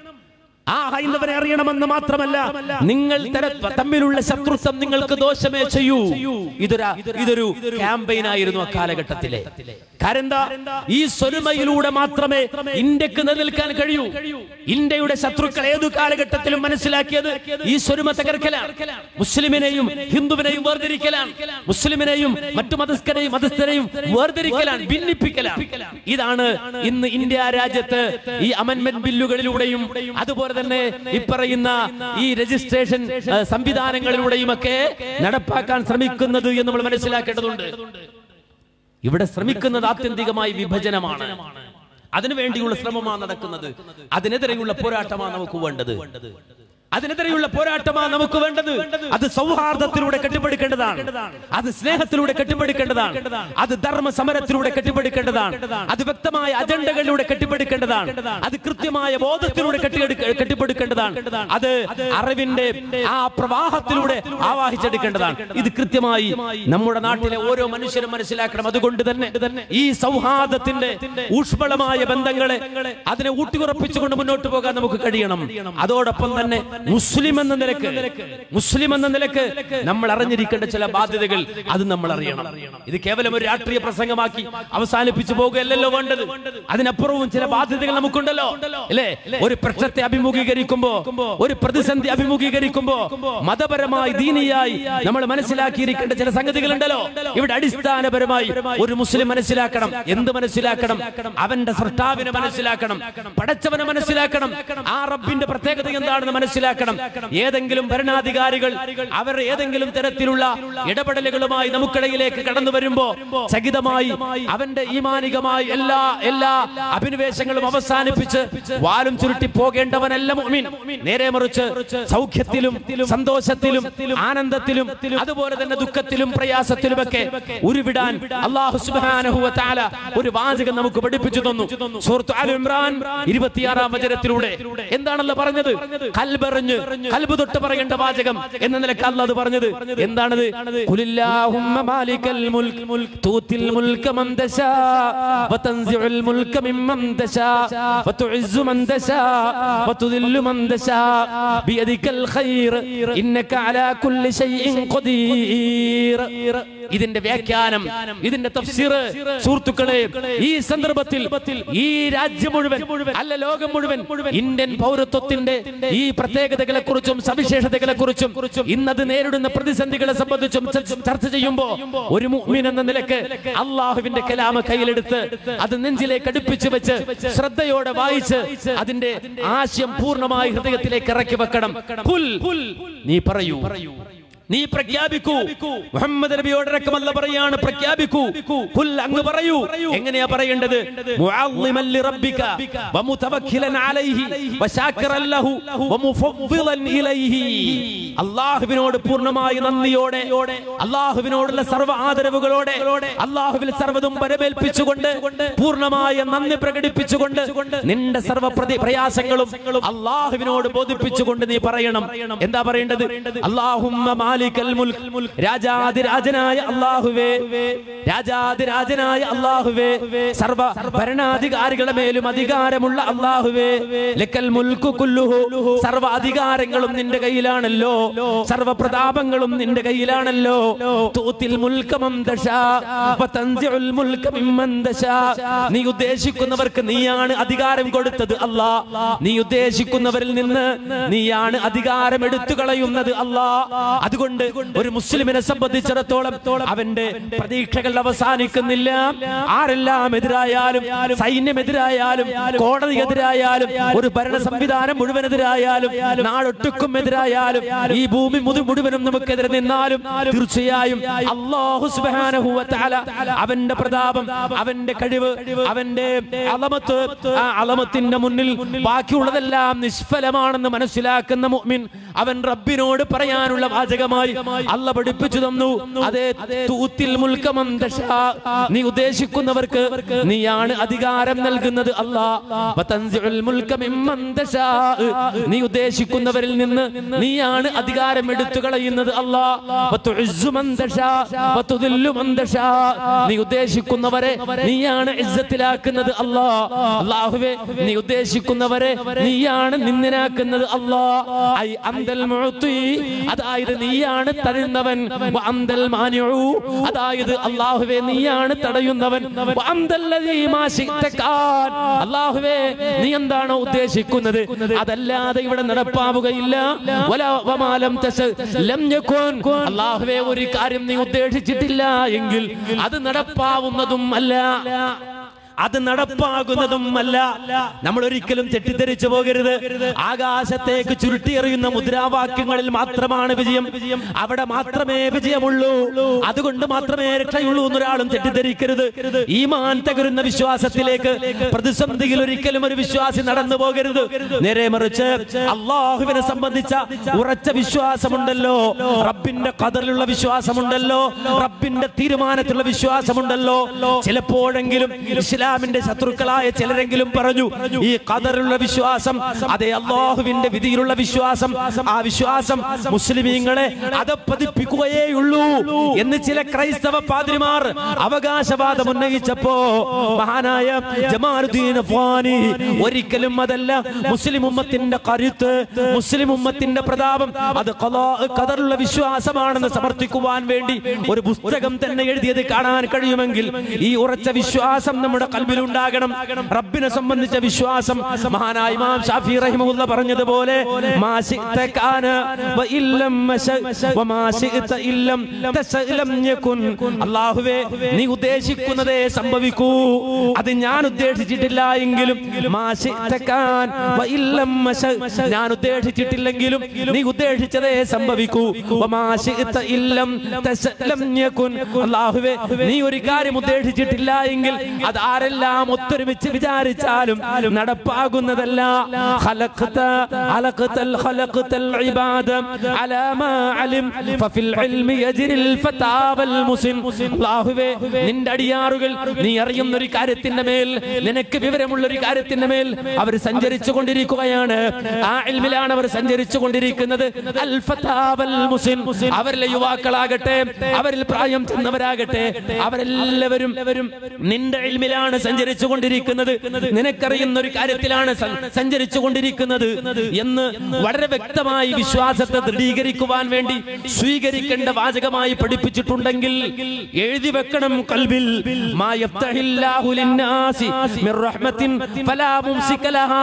ആ ഹൈന്ദവരെ അറിയണമെന്ന് മാത്രമല്ല നിങ്ങൾ തര- തമ്മിലുള്ള ശത്രുത്വം നിങ്ങൾക്ക് ദോഷമേ ചെയ്യൂ ഇതൊരു ഇതൊരു ക്യാമ്പയിൻ ആയിരുന്നു ആ കാലഘട്ടത്തിലെ കാരണം എന്താ ഈ സ്വരുമയിലൂടെ മാത്രമേ ഇന്ത്യക്ക് നിലനിൽക്കാൻ കഴിയൂ ഇന്ത്യയുടെ ശത്രുക്കൾ ഏതു കാലഘട്ടത്തിലും മനസ്സിലാക്കിയത് ഈ സ്വരുമ തകർക്കലാണ് മുസ്ലിമിനെയും ഹിന്ദുവിനെയും വേർതിരിക്കലാണ് മുസ്ലിമിനെയും മറ്റു മതസ്ഥരെയും മതസ്ഥരെയും വേർതിരിക്കലാണ് ഭിന്നിപ്പിക്കലാണ് ഇതാണ് ഇന്ന് ഇന്ത്യ രാജ്യത്ത് ഈ അമൻമെന്റ് ബില്ലുകളിലൂടെയും അതുപോലെ തന്നെ ഈ പറയുന്ന ഈ രജിസ്ട്രേഷൻ ഏ, സംവിധാനങ്ങളിലൂടെയും ഒക്കെ നടപ്പാക്കാൻ ശ്രമിക്കുന്നത് എന്ന് നമ്മൾ മനസ്സിലാക്കേണ്ടതുണ്ട് ഇവിടെ ശ്രമിക്കുന്നത് ആത്യന്തികമായി വിഭജനമാണ് അതിനുവേണ്ടിയുള്ള ശ്രമമാണ് നടക്കുന്നത് അതിനെതിരെയുള്ള പോരാട്ടമാണ് നമുക്ക് വേണ്ടത് അതിനെതിരെയുള്ള പോരാട്ടമാണ് നമുക്ക് വേണ്ടത് അത് സൗഹാർദ്ദത്തിലൂടെ കെട്ടിപ്പടുക്കേണ്ടതാണ് അത് സ്നേഹത്തിലൂടെ കെട്ടിപ്പടുക്കേണ്ടതാണ് അത് ധർമ്മ സമരത്തിലൂടെ കെട്ടിപ്പടുക്കേണ്ടതാണ് അത് വ്യക്തമായ അജണ്ടകളിലൂടെ കെട്ടിപ്പടുക്കേണ്ടതാണ് അത് കൃത്യമായ ബോധത്തിലൂടെ കെട്ടിയെടുക്ക- കെട്ടിപ്പടുക്കേണ്ടതാണ് അത് അറിവിന്റെ ആ പ്രവാഹത്തിലൂടെ ആവാഹിച്ചെടുക്കേണ്ടതാണ് ഇത് കൃത്യമായി നമ്മുടെ നാട്ടിലെ ഓരോ മനുഷ്യരും മനസ്സിലാക്കണം അതുകൊണ്ട് തന്നെ ഈ സൗഹാർദ്ദത്തിന്റെ ഊഷ്മളമായ ബന്ധങ്ങളെ അതിനെ ഊട്ടിയുറപ്പിച്ചുകൊണ്ട് മുന്നോട്ട് പോകാൻ നമുക്ക് കഴിയണം അതോടൊപ്പം തന്നെ മുസ്ലിം എന്ന നിലക്ക് മുസ്ലിം എന്ന നിലക്ക് നമ്മൾ അറിഞ്ഞിരിക്കേണ്ട ചില ബാധ്യതകൾ അത് നമ്മൾ അറിയണം ഇത് കേവലം ഒരു രാഷ്ട്രീയ പ്രസംഗമാക്കി അവസാനിപ്പിച്ചു പോകുകയല്ലല്ലോ വേണ്ടത് അതിനപ്പുറവും ചില ബാധ്യതകൾ നമുക്കുണ്ടല്ലോ അല്ലേ ഒരു പ്രശ്നത്തെ അഭിമുഖീകരിക്കുമ്പോ ഒരു പ്രതിസന്ധി അഭിമുഖീകരിക്കുമ്പോ മതപരമായി ദീനിയായി നമ്മൾ മനസ്സിലാക്കിയിരിക്കേണ്ട ചില സംഗതികളുണ്ടല്ലോ ഇവിടെ അടിസ്ഥാനപരമായി ഒരു മുസ്ലിം മനസ്സിലാക്കണം എന്ത് മനസ്സിലാക്കണം അവന്റെ സൃഷ്ടാവിനെ മനസ്സിലാക്കണം പടച്ചവനെ മനസ്സിലാക്കണം ആ റബ്ബിന്റെ പ്രത്യേകത എന്താണെന്ന് മനസ്സിലാക്കണം ഏതെങ്കിലും ഭരണാധികാരികൾ അവർ ഏതെങ്കിലും തരത്തിലുള്ള ഇടപെടലുകളുമായി നമുക്കിടയിലേക്ക് കടന്നു വരുമ്പോ ചകിതമായി അവന്റെ ഈമാനികമായി എല്ലാ എല്ലാ അഭിനിവേശങ്ങളും അവസാനിപ്പിച്ച് വാലും ചുരുട്ടി പോകേണ്ടവനല്ല മുഅ്മിൻ നേരെ മറിച്ച് സൗഖ്യത്തിലും സന്തോഷത്തിലും ആനന്ദത്തിലും അതുപോലെ തന്നെ ദുഃഖത്തിലും പ്രയാസത്തിലുമൊക്കെ ഉരുവിടാൻ അള്ളാഹു സുബ്ഹാനഹു വ തആല ഒരു വാചകം നമുക്ക് പഠിപ്പിച്ചു തന്നു സൂറത്ത് ആൽ ഇമ്രാൻ ഇരുപത്തിയാറാം വചനത്തിലൂടെ എന്താണല്ലോ പറഞ്ഞത് കൽബറിഞ്ഞ് കൽബ് തൊട്ട് പറയേണ്ട വാചകം എന്ന നിലക്ക് അല്ല അത് പറഞ്ഞത് എന്താണത് ഖുലില്ലാഹുമ്മ മാലിക്കൽ മുൽക്ക് തൂത്തിൽ മുൽക മൻ തശാ വതൻസിഉൽ മുൽക മിമ്മൻ തശാ വതുഇസ്സു മൻ തശാ വതുദില്ലു മൻ തശാ ബിയദിക്കൽ ഖൈർ ഇന്നക അലാ കുല്ലി ഷൈഇൻ ഖദീർ ഇതിന്റെ വ്യാഖ്യാനം ഇതിന്റെ തഫ്സീർ സുഹൃത്തുക്കളെ ഈ സന്ദർഭത്തിൽ ഈ രാജ്യം മുഴുവൻ അല്ല ലോകം മുഴുവൻ ഇന്ത്യൻ പൗരത്വത്തിന്റെ ഈ പ്രത്യേകതകളെ കുറിച്ചും സവിശേഷതകളെ കുറിച്ചും ഇന്നത് നേരിടുന്ന പ്രതിസന്ധികളെ സംബന്ധിച്ചും ചർച്ച- ചർച്ച ചെയ്യുമ്പോ ഒരു മുഅ്മിൻ എന്ന നിലക്ക് അള്ളാഹുവിന്റെ കലാമ കയ്യിലെടുത്ത് അത് നെഞ്ചിലേക്ക് അടുപ്പിച്ച് വെച്ച് ശ്രദ്ധയോടെ വായിച്ച് അതിന്റെ ആശയം പൂർണ്ണമായി ഹൃദയത്തിലേക്ക് ഇറക്കി വെക്കണം കുൽ നീ പറയൂ നീ പ്രഖ്യാപിക്കൂ മുഹമ്മദ് നബിയോടക്കം അല്ല പറയാണ് പ്രഖ്യാപിക്കൂ കുൽ അങ്ങ് പറയൂ എങ്ങനെയാ പറയേണ്ടത് മുഅള്ളിമൻ ലിറബ്ബിക വമുതവക്കിലൻ അലൈഹി വശാക്കിറൻ ലഹു വമുഫവ്വിളൻ ഇലൈഹി അല്ലാഹുവിനോട് പൂർണ്ണമായി നന്ദിയോടെ അല്ലാഹുവിനോടുള്ള സർവ്വ ആദരവുകളോടെ അല്ലാഹുവിൽ സർവ്വതും പരമേൽപ്പിച്ചുകൊണ്ട് പൂർണ്ണമായ നന്ദി പ്രകടിപ്പിച്ചുകൊണ്ട് നിന്റെ സർവ്വ പ്രതി പ്രയാസങ്ങളും അല്ലാഹുവിനോട് ബോധിപ്പിച്ചുകൊണ്ട് നീ പറയണം എന്താ പറയേണ്ടത് അല്ലാഹുമ്മ മാലിക്കൽ മുൽക്ക് രാജാതിരാജനായ അല്ലാഹുവേ രാജാതിരാജനായ അല്ലാഹുവേ സർവ ഭരണാധികാരികളുടെ മേലും അധികാരമുള്ള അല്ലാഹുവേ ലക്കൽ മുൽക്കു കുല്ലുഹു സർവ അധികാരങ്ങളും നിന്റെ കയ്യിലാണല്ലോ സർവ പ്രതാപങ്ങളും നിന്റെ കയ്യിലാണല്ലോ തൂത്തിൽ മുൽക്കമം ദശാ വതൻസിഉൽ മുൽക മിമ്മൻ ദശാ നീ ഉദ്ദേശിക്കുന്നവർക്ക് നീയാണ് അധികാരം കൊടുത്തത് അല്ലാ നീ ഉദ്ദേശിക്കുന്നവരിൽ നിന്ന് നീയാണ് അധികാരം എടുത്തു കളയുന്നത് അല്ലാ അതുകൊണ്ട് ഒരു മുസ്ലിമിനെ സംബന്ധിച്ചിടത്തോളം അവന്റെ പ്രതീക്ഷകൾ അവസാനിക്കുന്നില്ല ആരെല്ലാം എതിരായാലും സൈന്യമെതിരായാലും കോടതി എതിരായാലും ഒരു ഭരണ സംവിധാനം മുഴുവൻ എതിരായാലും നാടൊട്ടുക്കും എതിരായാലും ഈ ഭൂമി മുതു മുഴുവനും നമുക്കെതിരെ നിന്നാലും തീർച്ചയായും അല്ലാഹു സുബ്ഹാനഹു വ തആല അവന്റെ പ്രതാപം അവന്റെ കഴിവ് അവന്റെ അളമത്ത് ആ അളമത്തിന്റെ മുന്നിൽ ബാക്കിയുള്ളതെല്ലാം നിഷ്ഫലമാണെന്ന് മനസ്സിലാക്കുന്ന മുഅ്മിൻ അവൻ റബ്ബിനോട് പറയാനുള്ള വാചകമായി അല്ല പഠിപ്പിച്ചു തന്നു അതേ തൂത്തിൽ മുൽക്കമം ദശാ നീ ഉദ്ദേശിക്കുന്നവർക്ക് നീയാണ് അധികാരം നൽകുന്നത് അല്ലാ വതൻസിഉൽ മുൽക മിമ്മൻ ദശാ നീ ഉദ്ദേശിക്കുന്നവരിൽ നിന്ന് നീയാണ് അധികാരം എടുത്തു കളയുന്നത് അല്ലാ വതുഇസ്സു മൻ ദശാ വതുദില്ലു മൻ ദശാ നീ ഉദ്ദേശിക്കുന്നവരെ നീയാണ് ഇസ്സത്തിലാക്കുന്നത് അല്ലാ അല്ലാഹുവേ നീ ഉദ്ദേശിക്കുന്നവരെ നീയാണ് നിന്ദനാക്കുന്നത് അല്ലാ ഐ അന്തൽ മുഅ്തി അതായത് നീയാണ് തരുന്നവൻ വ അന്തൽ മാനിഉ അതായത് അല്ലാഹുവേ നീയാണ് തടയുന്നവൻ വ അന്തൽ ലദീ മാ ശിഅ്ത കാൻ അല്ലാഹുവേ നീ എന്താണോ ഉദ്ദേശിക്കുന്നത് അതല്ലാതെ ഇവിടെ നടപ്പാവുകയില്ല വലാ വമാലം തശ ലം യകുൻ അല്ലാഹുവേ ഒരു കാര്യം നീ ഉദ്ദേശിച്ചിട്ടില്ല എങ്കിൽ അത് നടപ്പാവുന്നതും അല്ല അത് നടപ്പാകുന്നതും അല്ല നമ്മൾ ഒരിക്കലും തെറ്റിദ്ധരിച്ചു പോകരുത് ആകാശത്തേക്ക് ചുരുട്ടിയെറിയുന്ന മുദ്രാവാക്യങ്ങളിൽ മാത്രമാണ് വിജയം അവിടെ മാത്രമേ വിജയമുള്ളൂ അതുകൊണ്ട് മാത്രമേ രക്ഷയുള്ളൂ എന്നൊരാളും തെറ്റിദ്ധരിക്കരുത് ഈമാൻ തകരുന്ന വിശ്വാസത്തിലേക്ക് പ്രതിസന്ധിയിൽ ഒരിക്കലും ഒരു വിശ്വാസി നടന്നു പോകരുത് നേരെ മറിച്ച് അള്ളാഹുവിനെ സംബന്ധിച്ച ഉറച്ച വിശ്വാസമുണ്ടല്ലോ റബ്ബിന്റെ കതറിലുള്ള വിശ്വാസമുണ്ടല്ലോ റബ്ബിന്റെ തീരുമാനത്തിലുള്ള വിശ്വാസമുണ്ടല്ലോ ചിലപ്പോഴെങ്കിലും ഇസ്ലാം ഇസ്ലാമിന്റെ ശത്രുക്കളായ ചിലരെങ്കിലും പറഞ്ഞു ഈ ഖദറിലുള്ള വിശ്വാസം അതേ അള്ളാഹുവിന്റെ വിധിയിലുള്ള വിശ്വാസം ആ വിശ്വാസം മുസ്ലിമീങ്ങളെ അതപ്പതിപ്പിക്കുകയേയുള്ളൂ എന്ന് ചില ക്രൈസ്തവ പാദ്രിമാർ അവകാശവാദം ഉന്നയിച്ചപ്പോ മഹാനായ ജമാലുദ്ദീൻ അഫ്വാനി ഒരിക്കലും അതല്ല മുസ്ലിം ഉമ്മത്തിന്റെ കരുത്ത് മുസ്ലിം ഉമ്മത്തിന്റെ പ്രതാപം അത് ഖലാ ഖദറിലുള്ള വിശ്വാസമാണെന്ന് സമർത്ഥിക്കുവാൻ വേണ്ടി ഒരു പുസ്തകം തന്നെ എഴുതിയത് കാണാൻ കഴിയുമെങ്കിൽ ഈ ഉറച്ച വിശ്വാസം നമ്മുടെ കൽബിലുണ്ടാകണം റബ്ബിനെ സംബന്ധിച്ച വിശ്വാസം മഹാനായ ഇമാം ഷാഫി റഹിമഹുല്ല പറഞ്ഞതുപോലെ മാ ശിഅ്ത കാന വ ഇല്ലം മശ- വമാ ശിഅ്ത ഇല്ലം തസലം യകുൻ അല്ലാഹുവേ നീ ഉദ്ദേശിക്കുന്നതേ സംഭവിക്കൂ അത് ഞാൻ ഉദ്ദേശിച്ചിട്ടില്ല എങ്കിലും മാ ശിഅ്ത കാൻ വ ഇല്ലം മശ- ഞാൻ ഉദ്ദേശിച്ചിട്ടില്ലെങ്കിലും നീ ഉദ്ദേശിച്ചതേ സംഭവിക്കൂ വമാ ശിഅ്ത ഇല്ലം തസലം യകുൻ അല്ലാഹുവേ നീ ഒരു കാര്യം ഉദ്ദേശിച്ചിട്ടില്ല എങ്കിൽ അത് ആരെല്ലാം ഒത്തൊരുമിച്ച് വിചാരിച്ചാലും നടപ്പാകുന്നതല്ല ഖലഖ്ത അലഖ്തൽ ഖലഖ്തൽ ഇബാദ അലാ മാ അലിം ഫഫിൽ ഇൽമി യജ്രിൽ ഫതാവൽ മുസ്ലിം അല്ലാഹുവേ നിന്റെ അടിയാറുകൾ നീ അറിയുന്ന ഒരു കാര്യത്തിന്റെ മേൽ നിനക്ക് വിവരമുള്ള ഒരു കാര്യത്തിന്റെ മേൽ അവർ സഞ്ചരിച്ചു കൊണ്ടിരിക്കുകയാണ് ആ ഇൽമിലാണ് അവർ സഞ്ചരിച്ചു കൊണ്ടിരിക്കുന്നത് അൽ ഫതാവൽ മുസ്ലിം അവരിലെ യുവാക്കളാകട്ടെ അവരിൽ പ്രായം ചെന്നവരാകട്ടെ അവരെല്ലാവരും നിന്റെ ഇൽമിലാണ് സഞ്ചരിച്ചു കൊണ്ടിരിക്കുന്നത് നിനക്കറിയുന്ന ഒരു കാര്യത്തിലാണ് സ- സഞ്ചരിച്ചു കൊണ്ടിരിക്കുന്നത് എന്ന് വളരെ വ്യക്തമായി വിശ്വാസത്തെ ദൃഢീകരിക്കുവാൻ വേണ്ടി സ്വീകരിക്കേണ്ട വാചകമായി പഠിപ്പിച്ചിട്ടുണ്ടെങ്കിൽ എഴുതി വെക്കണം കൽബിൽ മാ യഫ്തഹില്ലാഹു ലിന്നാസി മിർ റഹ്മത്തിൻ ഫലാ മുംസിക ലഹാ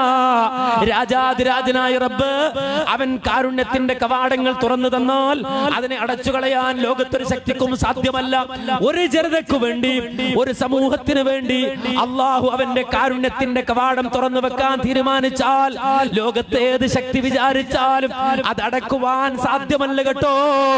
രാജാതിരാജനായ റബ്ബ് അവൻ കാരുണ്യത്തിന്റെ കവാടങ്ങൾ തുറന്നു തന്നാൽ അതിനെ അടച്ചു കളയാൻ ലോകത്തൊരു ശക്തിക്കും സാധ്യമല്ല ഒരു ജനതയ്ക്കു വേണ്ടി ഒരു സമൂഹത്തിന് വേണ്ടി അള്ളാഹു അവന്റെ കാരുണ്യത്തിന്റെ കവാടം തുറന്നു വെക്കാൻ തീരുമാനിച്ചാൽ ലോകത്തെ ഏത് ശക്തി വിചാരിച്ചാലും അത് അടക്കുവാൻ സാധ്യമല്ല കേട്ടോ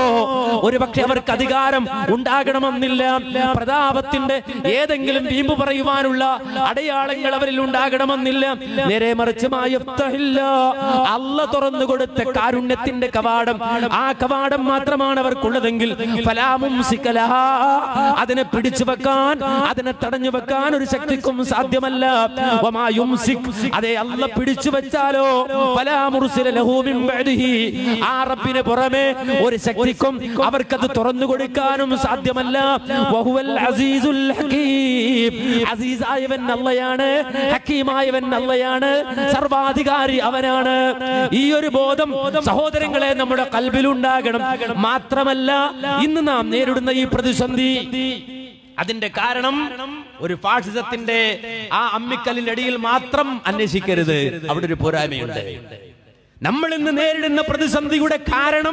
ഒരു പക്ഷെ അവർക്ക് അധികാരം ഉണ്ടാകണമെന്നില്ല പ്രതാപത്തിന്റെ ഏതെങ്കിലും വീമ്പ് പറയുവാനുള്ള അടയാളങ്ങൾ അവരിൽ ഉണ്ടാകണമെന്നില്ല നേരെ മറിച്ച് മായഫ്തഹില്ല. അല്ല തുറന്നു കൊടുത്ത കാരുണ്യത്തിന്റെ കവാടം ആ കവാടം മാത്രമാണ് അവർക്കുള്ളതെങ്കിൽ ഫലാമുംസിക്കലഹ. അതിനെ പിടിച്ചു വെക്കാൻ അതിനെ തടഞ്ഞു വെക്കാൻ ഒരു ശക്തിക്കും സാധ്യമല്ല വമായുംസിക്. അതെ അല്ല പിടിച്ചു വെച്ചാലോ ഫലാമുർസില ലഹു മിൻ ബഅദിഹി. ആ റബ്ബിന് പുറമെ ഒരു ശക്തിക്കും അവർക്കത് തുറന്നു കൊടുക്കാനും സാധ്യമല്ല വഹുവൽ അസീസുൽ ഹകീം അസീസായവൻ അള്ളയാണ് ഹക്കീമായവൻ അള്ളയാണ് സർവാധികാരി അവനാണ് ഈ ഒരു ബോധം സഹോദരങ്ങളെ നമ്മുടെ കൽബിലുണ്ടാകണം മാത്രമല്ല ഇന്ന് നാം നേരിടുന്ന ഈ പ്രതിസന്ധി അതിന്റെ കാരണം ഒരു ഫാഷിസത്തിന്റെ ആ അമ്മിക്കല്ലിന്റെ അടിയിൽ മാത്രം അന്വേഷിക്കരുത് അവിടെ ഒരു പോരായ്മയുണ്ട് നമ്മൾ ഇന്ന് നേരിടുന്ന പ്രതിസന്ധിയുടെ കാരണം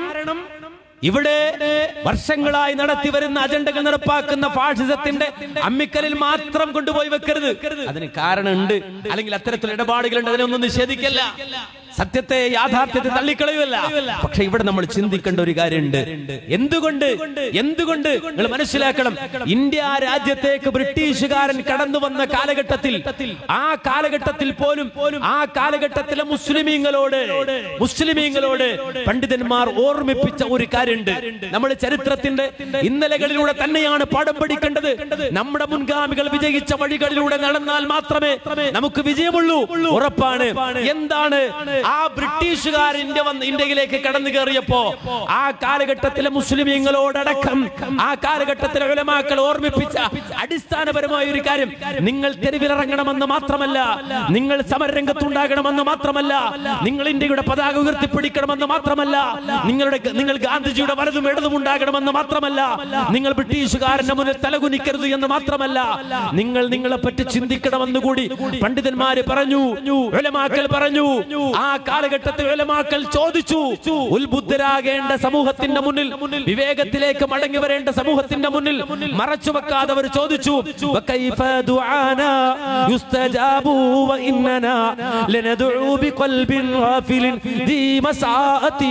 ഇവിടെ വർഷങ്ങളായി നടത്തി വരുന്ന അജണ്ടകൾ നടപ്പാക്കുന്ന ഫാഷിസത്തിന്റെ അമ്മിക്കലിൽ മാത്രം കൊണ്ടുപോയി വെക്കരുത് അതിന് കാരണമുണ്ട് അല്ലെങ്കിൽ അത്തരത്തിൽ ഇടപാടുകളുണ്ട് അതിനൊന്നും നിഷേധിക്കല്ല സത്യത്തെ യാഥാർത്ഥ്യത്തെ തള്ളിക്കളയുമല്ല പക്ഷെ ഇവിടെ നമ്മൾ ചിന്തിക്കേണ്ട ഒരു കാര്യമുണ്ട് എന്തുകൊണ്ട് എന്തുകൊണ്ട് നിങ്ങൾ മനസ്സിലാക്കണം ഇന്ത്യ രാജ്യത്തേക്ക് ബ്രിട്ടീഷുകാരൻ കടന്നു വന്ന കാലഘട്ടത്തിൽ ആ കാലഘട്ടത്തിൽ പോലും ആ കാലഘട്ടത്തിലെ മുസ്ലിമീങ്ങളോട് മുസ്ലിമീങ്ങളോട് പണ്ഡിതന്മാർ ഓർമ്മിപ്പിച്ച ഒരു കാര്യമുണ്ട് നമ്മൾ ചരിത്രത്തിന്റെ ഇന്നലകളിലൂടെ തന്നെയാണ് പാഠം പഠിക്കേണ്ടത് നമ്മുടെ മുൻഗാമികൾ വിജയിച്ച വഴികളിലൂടെ നടന്നാൽ മാത്രമേ നമുക്ക് വിജയമുള്ളൂ ഉറപ്പാണ് എന്താണ് ആ ബ്രിട്ടീഷുകാർ ഇന്ത്യ വന്ന് ഇന്ത്യയിലേക്ക് കടന്നു കയറിയപ്പോ ആ കാലഘട്ടത്തിലെ മുസ്ലിമീങ്ങളോടടക്കം ആ കാലഘട്ടത്തിലെ ഉലമാക്കൾ ഓർമ്മിപ്പിച്ച അടിസ്ഥാനപരമായ ഒരു കാര്യം നിങ്ങൾ തെരുവിലിറങ്ങണമെന്ന് മാത്രമല്ല നിങ്ങൾ സമരരംഗത്തുണ്ടാകണമെന്ന് മാത്രമല്ല നിങ്ങൾ ഇന്ത്യയുടെ പതാക ഉയർത്തിപ്പിടിക്കണമെന്ന് മാത്രമല്ല നിങ്ങളുടെ നിങ്ങൾ ഗാന്ധിജിയുടെ വലതും ഇടതും ഉണ്ടാകണമെന്ന് മാത്രമല്ല നിങ്ങൾ ബ്രിട്ടീഷുകാരന്റെ മുന്നിൽ തലകുനിക്കരുത് എന്ന് മാത്രമല്ല നിങ്ങൾ നിങ്ങളെ പറ്റി ചിന്തിക്കണമെന്ന് കൂടി പണ്ഡിതന്മാര് പറഞ്ഞു ഉലമാക്കൾ പറഞ്ഞു ആ കാലഘട്ടത്തിൽ ഉലമാക്കൾ ചോദിച്ചു ഉത്ബുദ്ധരാകേണ്ട സമൂഹത്തിന്റെ മുന്നിൽ വിവേകത്തിലേക്ക് മടങ്ങി വരേണ്ട സമൂഹത്തിന്റെ മുന്നിൽ മറച്ചു വെക്കാതെ അവർ ചോദിച്ചു "വകൈഫ ദുആനാ യുസ്തജാബു വഇന്നനാ ലനദഉ ബിഖൽബിൻ ഗാഫിലിൻ ദീ മസാഅതി."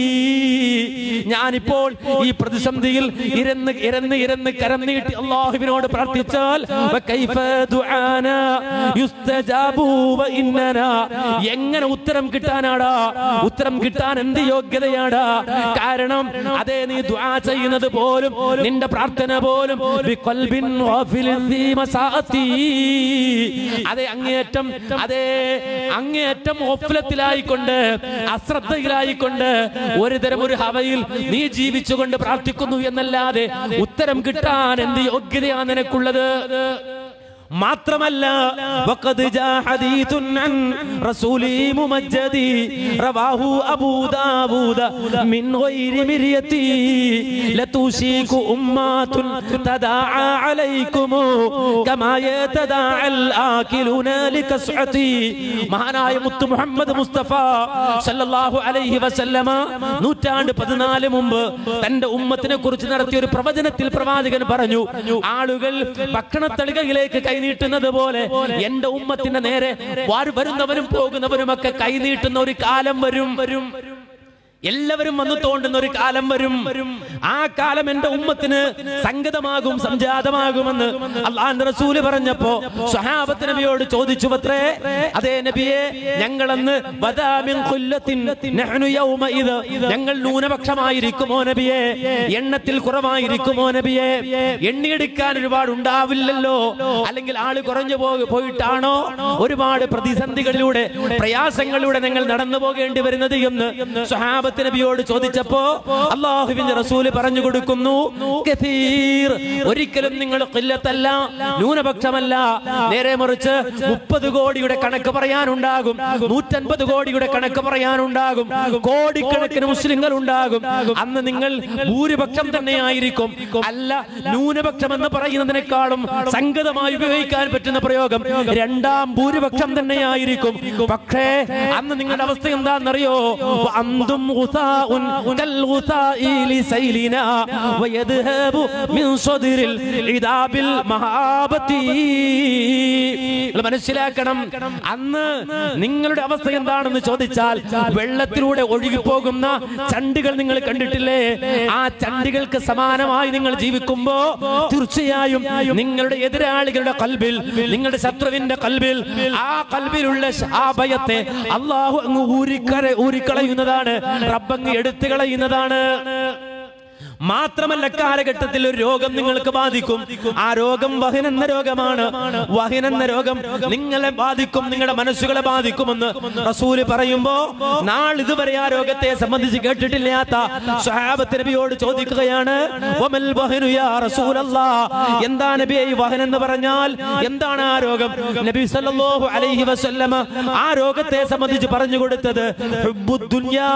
ഞാനിപ്പോൾ ഈ പ്രതിസന്ധിയിൽ ഇരന്ന് ഇരന്ന് ഇരന്ന് കരം നീട്ടി അള്ളാഹുവിനോട് പ്രാർത്ഥിച്ചാൽ "വകൈഫ ദുആനാ യുസ്തജാബു വഇന്നനാ." എങ്ങനെ ഉത്തരം കിട്ടാനാടാ ഉത്തരം കിട്ടാൻ എന്ത് യോഗ്യതയാടാ കാരണം അതേ നീ ദുആ ചെയ്യുന്നത് പോലും നിന്റെ പ്രാർത്ഥന പോലും ബിഖൽബിൻ ഗാഫിലിൻ ഫീ മസാഅത്തി. അതെ അങ്ങേയറ്റം അതേ അങ്ങേയറ്റം ഓഫലത്തിലായിക്കൊണ്ട് അശ്രദ്ധയിലായിക്കൊണ്ട് ഒരു തരം ഒരു ഹവയിൽ നീ ജീവിച്ചുകൊണ്ട് പ്രാർത്ഥിക്കുന്നു എന്നല്ലാതെ ഉത്തരം കിട്ടാൻ എന്ത് യോഗ്യതയാണ് നിനക്കുള്ളത് മാത്രമല്ല وقد جاء حديث عن رسول ممجد رواه أبو داود من غير مريتي لتوشيك أمات تداعى عليكم كما يتداعى الآكلون لكسعتي മഹാനായ മുത്തു മുഹമ്മദ് മുസ്തഫ സല്ലല്ലാഹു അലൈഹി വസല്ലമ നൂറ്റാണ്ട് പതിനാല് മുമ്പ് തന്റെ ഉമ്മത്തിനെ കുറിച്ച് നടത്തിയ ഒരു പ്രവചനത്തിൽ പ്രവാചകൻ പറഞ്ഞു ആളുകൾ ഭക്ഷണത്തളികയിലേക്ക് കൈനീട്ടുന്നത് പോലെ എന്റെ ഉമ്മത്തിന്റെ നേരെ വാർ വരുന്നവരും പോകുന്നവരുമൊക്കെ കൈനീട്ടുന്ന ഒരു കാലം വരും വരും എല്ലാവരും വന്ന് തോണ്ടുന്ന ഒരു കാലം വരും ആ കാലം എന്റെ ഉമ്മത്തിന് സംഗതമാകും സംജാതമാകുമെന്ന് അള്ളാന്റെ റസൂല് പറഞ്ഞപ്പോ സ്വഹാബത്ത് നബിയോട് ചോദിച്ചു പത്രേ അതേ നബിയെ ഞങ്ങളന്ന് വദാമിൻ ഖുല്ലത്തിൻ നഹ്നു യൗമഇദ് ഞങ്ങൾ ന്യൂനപക്ഷമായിരിക്കുമോ നബിയെ എണ്ണത്തിൽ കുറവായിരിക്കുമോ നബിയെ എണ്ണിയെടുക്കാൻ ഒരുപാട് ഉണ്ടാവില്ലല്ലോ അല്ലെങ്കിൽ ആള് കുറഞ്ഞു പോ- പോയിട്ടാണോ ഒരുപാട് പ്രതിസന്ധികളിലൂടെ പ്രയാസങ്ങളിലൂടെ ഞങ്ങൾ നടന്നു പോകേണ്ടി വരുന്നത് എന്ന് സ്വഹാബത്ത് നബിയോട് ചോദിച്ചപ്പോ അള്ളാഹുവിന്റെ റസൂല് പറഞ്ഞു കൊടുക്കുന്നു കഥീർ ഒരിക്കലും നിങ്ങൾ കൊല്ലത്തല്ല ന്യൂനപക്ഷമല്ല നേരെ മറിച്ച് മുപ്പത് കോടിയുടെ കണക്ക് പറയാനുണ്ടാകും നൂറ്റൻപത് കോടിയുടെ കണക്ക് പറയാനുണ്ടാകും കോടിക്കണക്കിന് മുസ്ലിങ്ങൾ ഉണ്ടാകും അന്ന് നിങ്ങൾ ഭൂരിപക്ഷം തന്നെയായിരിക്കും അല്ല ന്യൂനപക്ഷം എന്ന് പറയുന്നതിനേക്കാളും സംഗതമായി ഉപയോഗിക്കാൻ പറ്റുന്ന പ്രയോഗം രണ്ടാം ഭൂരിപക്ഷം തന്നെയായിരിക്കും പക്ഷേ അന്ന് നിങ്ങളുടെ അവസ്ഥ എന്താണെന്നറിയോ അന്തും غثاء كالغثاء لسيلنا ويذهب من صدر العذاب المهابة നിങ്ങൾ മനസ്സിലാക്കണം അന്ന് നിങ്ങളുടെ അവസ്ഥ എന്താണെന്ന് ചോദിച്ചാൽ വെള്ളത്തിലൂടെ ഒഴുകി പോകുന്ന ചണ്ടികൾ നിങ്ങൾ കണ്ടിട്ടില്ലേ ആ ചണ്ടികൾക്ക് സമാനമായി നിങ്ങൾ ജീവിക്കുമ്പോ തീർച്ചയായും നിങ്ങളുടെ എതിരാളികളുടെ കൽബിൽ നിങ്ങളുടെ ശത്രുവിന്റെ കൽബിൽ ആ കൽബിലുള്ള ആ ഭയത്തെ അള്ളാഹു അങ്ങ് ഊരിക്കര ഊരിക്കളയുന്നതാണ് റബ്ബങ്ങ് എടുത്തു കളയുന്നതാണ് മാത്രമല്ല കാലഘട്ടത്തിൽ ഒരു രോഗം നിങ്ങൾക്ക് ബാധിക്കും ആ രോഗം വഹിനെന്ന രോഗമാണ് വഹിനെന്ന രോഗം നിങ്ങളെ ബാധിക്കും നിങ്ങളുടെ മനസ്സുകളെ ബാധിക്കുമെന്ന് റസൂല് പറയുമ്പോ നാളിതുവരെ ആ രോഗത്തെ സംബന്ധിച്ച് കേട്ടിട്ടില്ലാത്ത സ്വഹാബത്ത് നബിയോട് ചോദിക്കുകയാണ് വമൽ വഹനു യാ റസൂലല്ലാ എന്താ നബിയെ ഈ വഹൻ എന്ന് പറഞ്ഞാൽ എന്താണ് ആ രോഗം നബി സല്ലല്ലാഹു അലൈഹി വസല്ലമ ആ രോഗത്തെ സംബന്ധിച്ച് പറഞ്ഞു കൊടുത്തത് ഹുബ്ബുദ്ദുനിയാ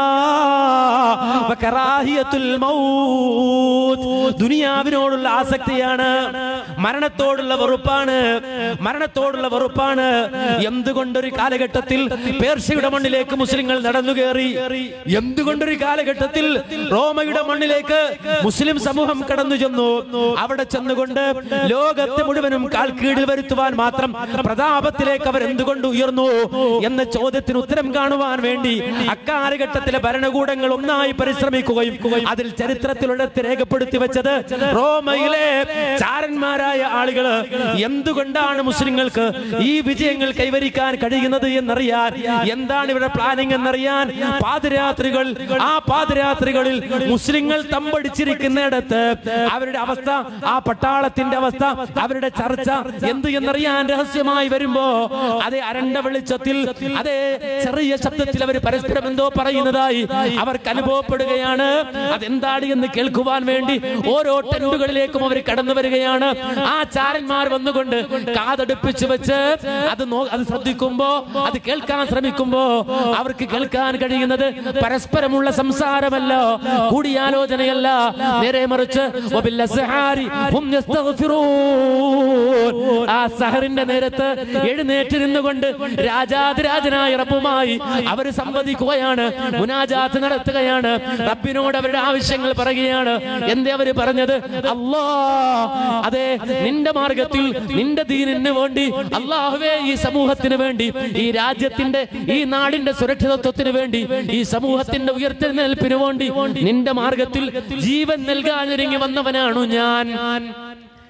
വകറാഹിയത്തുൽ മൗത്ത് ദുനിയാവിനോടുള്ള ആസക്തിയാണ് മരണത്തോടുള്ള വെറുപ്പാണ് മരണത്തോടുള്ള വെറുപ്പാണ് എന്തുകൊണ്ടൊരു കാലഘട്ടത്തിൽ പേർഷ്യയുടെ മണ്ണിലേക്ക് മുസ്ലിങ്ങൾ നടന്നു കയറി എന്തുകൊണ്ടൊരു കാലഘട്ടത്തിൽ റോമയുടെ മണ്ണിലേക്ക് മുസ്ലിം സമൂഹം കടന്നു ചെന്നു അവിടെ ചെന്നുകൊണ്ട് ലോകത്തെ മുഴുവനും കാൽക്കീഴിൽ വരുത്തുവാൻ മാത്രം പ്രതാപത്തിലേക്ക് അവർ എന്തുകൊണ്ട് ഉയർന്നു എന്ന ചോദ്യത്തിന് ഉത്തരം കാണുവാൻ വേണ്ടി അക്കാലഘട്ടത്തിലെ ഭരണകൂടങ്ങൾ ഒന്നായി പരിശ്രമിക്കുകയും അതിൽ ചരിത്രത്തിലുള്ളത്ത് രേഖപ്പെടുത്തി വെച്ചത് റോമയിലെ ചാരന്മാരായ ആളുകൾ എന്തുകൊണ്ടാണ് മുസ്ലിങ്ങൾക്ക് ഈ വിജയങ്ങൾ കൈവരിക്കാൻ കഴിയുന്നത് എന്നറിയാൻ എന്താണ് ഇവരുടെ പ്ലാനിംഗ് എന്നറിയാൻ പാതിരാത്രികൾ ആ പാതിരാത്രികളിൽ മുസ്ലിങ്ങൾ തമ്പടിച്ചിരിക്കുന്നിടത്ത് അവരുടെ അവസ്ഥ ആ പട്ടാളത്തിന്റെ അവസ്ഥ അവരുടെ ചർച്ച എന്ത് എന്നറിയാൻ രഹസ്യമായി വരുമ്പോ അതേ അരണ്ട വെളിച്ചത്തിൽ അതേ ചെറിയ ശബ്ദത്തിൽ അവർ പരസ്പരം എന്തോ പറയുന്നതായി അവർക്ക് അനുഭവപ്പെടുകയാണ് അതെന്താണ് എന്ന് കേൾക്കുവാൻ വേണ്ടി ഓരോ ടെന്റുകളിലേക്കും അവർ കടന്നു വരികയാണ് ആ ചാരന്മാർ വന്നുകൊണ്ട് കാതടുപ്പിച്ചു വെച്ച് അത് നോ- അത് ശ്രദ്ധിക്കുമ്പോ അത് കേൾക്കാൻ ശ്രമിക്കുമ്പോ അവർക്ക് കേൾക്കാൻ കഴിയുന്നത് പരസ്പരമുള്ള സംസാരമല്ല കൂടിയാലോചനയല്ല നേരെ മറിച്ച് വബില്ലസ്ഹാരി ഹും യസ്തഗ്ഫിറൂൻ. ആ സഹറിന്റെ നേരത്ത് എഴുന്നേറ്റിരുന്നു കൊണ്ട് രാജാതിരാജനായ റബ്ബുമായി അവർ സംവദിക്കുകയാണ് മുനാജാത്ത് നടത്തുകയാണ് റബ്ബിനോട് അവരുടെ ആവശ്യങ്ങൾ പറയുകയാണ് എന്തേ അവര് പറഞ്ഞത് അല്ലാ അതെ നിന്റെ മാർഗത്തിൽ നിന്റെ ദീനിന് വേണ്ടി അള്ളാഹുവേ ഈ സമൂഹത്തിന് വേണ്ടി ഈ രാജ്യത്തിന്റെ ഈ നാടിന്റെ സുരക്ഷിതത്വത്തിന് വേണ്ടി ഈ സമൂഹത്തിന്റെ ഉയർത്തെഴുന്നേൽപ്പിന് വേണ്ടി നിന്റെ മാർഗത്തിൽ ജീവൻ നൽകാനൊരുങ്ങി വന്നവനാണു ഞാൻ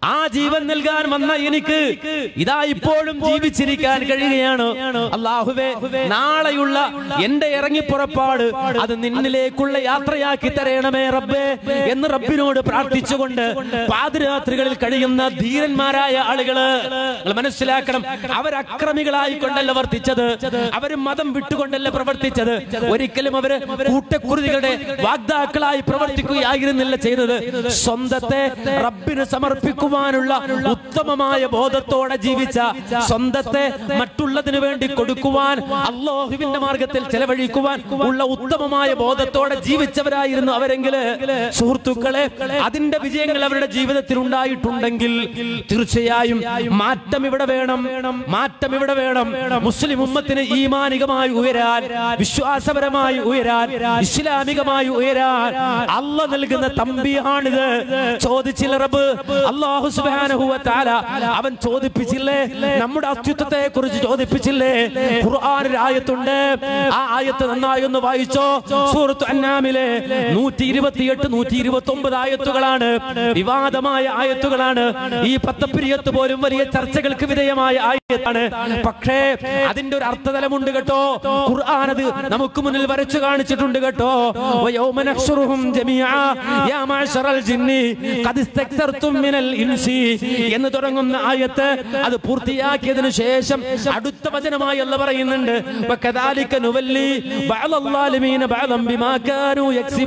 ആ ജീവൻ നൽകാൻ വന്ന എനിക്ക് ഇതാ ഇപ്പോഴും ജീവിച്ചിരിക്കാൻ കഴിയുകയാണ് അള്ളാഹുവേ നാളെയുള്ള എന്റെ ഇറങ്ങിപ്പുറപ്പാട് അത് നിന്നിലേക്കുള്ള യാത്രയാക്കി തരയണമേ റബ്ബേ എന്ന് റബ്ബിനോട് പ്രാർത്ഥിച്ചുകൊണ്ട് പാതിരാത്രികളിൽ കഴിയുന്ന ധീരന്മാരായ ആളുകള് നിങ്ങൾ മനസ്സിലാക്കണം അവർ അക്രമികളായി കൊണ്ടല്ല വർത്തിച്ചത് അവര് മതം വിട്ടുകൊണ്ടല്ല പ്രവർത്തിച്ചത് ഒരിക്കലും അവര് കൂട്ടക്കുരുതികളുടെ വാഗ്ദാക്കളായി പ്രവർത്തിക്കുകയായിരുന്നില്ല ചെയ്തത് സ്വന്തത്തെ റബ്ബിന് സമർപ്പിക്കുവാനുള്ള ഉത്തമമായ ബോധത്തോടെ ജീവിച്ച സ്വന്തത്തെ മറ്റുള്ളതിനു വേണ്ടി കൊടുക്കുവാൻ അള്ളാഹുവിന്റെ മാർഗത്തിൽ ചെലവഴിക്കുവാൻ ഉള്ള ഉത്തമമായ ബോധത്തോടെ ജീവിച്ചവരായിരുന്നു അവരെങ്കില് സുഹൃത്തുക്കളെ അതിന്റെ വിജയങ്ങൾ അവരുടെ ജീവിതത്തിൽ ഉണ്ടായിട്ടുണ്ടെങ്കിൽ തീർച്ചയായും മാറ്റം ഇവിടെ വേണം മാറ്റം ഇവിടെ വേണം മുസ്ലിം ഉമ്മത്തിന് ഈമാനികമായി ഉയരാൻ വിശ്വാസപരമായി ഉയരാൻ ഇസ്ലാമികമായി ഉയരാൻ അല്ല നൽകുന്ന തമ്പിയാണിത് ചോദിച്ചില്ല റബ്ബ് അള്ളാഹു സുബ്ഹാനഹു വ തആല അവൻ ചോദിപ്പിച്ചില്ലേ നമ്മുടെ അസ്തിത്വത്തെ കുറിച്ച് ചോദിപ്പിച്ചില്ലേ ഖുർആനിൽ ആയത്തുണ്ട് ആ ആയത്ത് നന്നായി ഒന്ന് വായിച്ചോ സൂറത്ത് അന്നാമിലെ നൂറ്റി ഇരുപത്തിയെട്ട് നൂറ്റി ഇരുപത്തി ഒമ്പത് ആയത്തുകളാണ് വിവാദമായ ആയത്തുകളാണ് ഈ പത്തപ്പിരിയത്ത് പോലും വലിയ ചർച്ചകൾക്ക് വിധേയമായ ആയത്താണ് പക്ഷേ അതിന്റെ ഒരു അർത്ഥതലമുണ്ട് കേട്ടോ ഖുർആൻ അത് നമുക്ക് മുന്നിൽ വരച്ചു കാണിച്ചിട്ടുണ്ട് കേട്ടോ വയൗമ നഹ്ശുറുഹും ജമീഅ യാ മഅശറൽ ജിന്നി ഖദ് ഇസ്തക്സർതും മിനൽ ഇൻസി എന്ന് തുടങ്ങുന്ന ആയത്ത് അത് പൂർത്തിയാക്കിയതിനു ശേഷം അടുത്ത വചനമായി അല്ല പറയുന്നുണ്ട് വകദാലിക നുവല്ലി ബഅലല്ലാലിമീന ബഅലം ബിമാ കാനൂ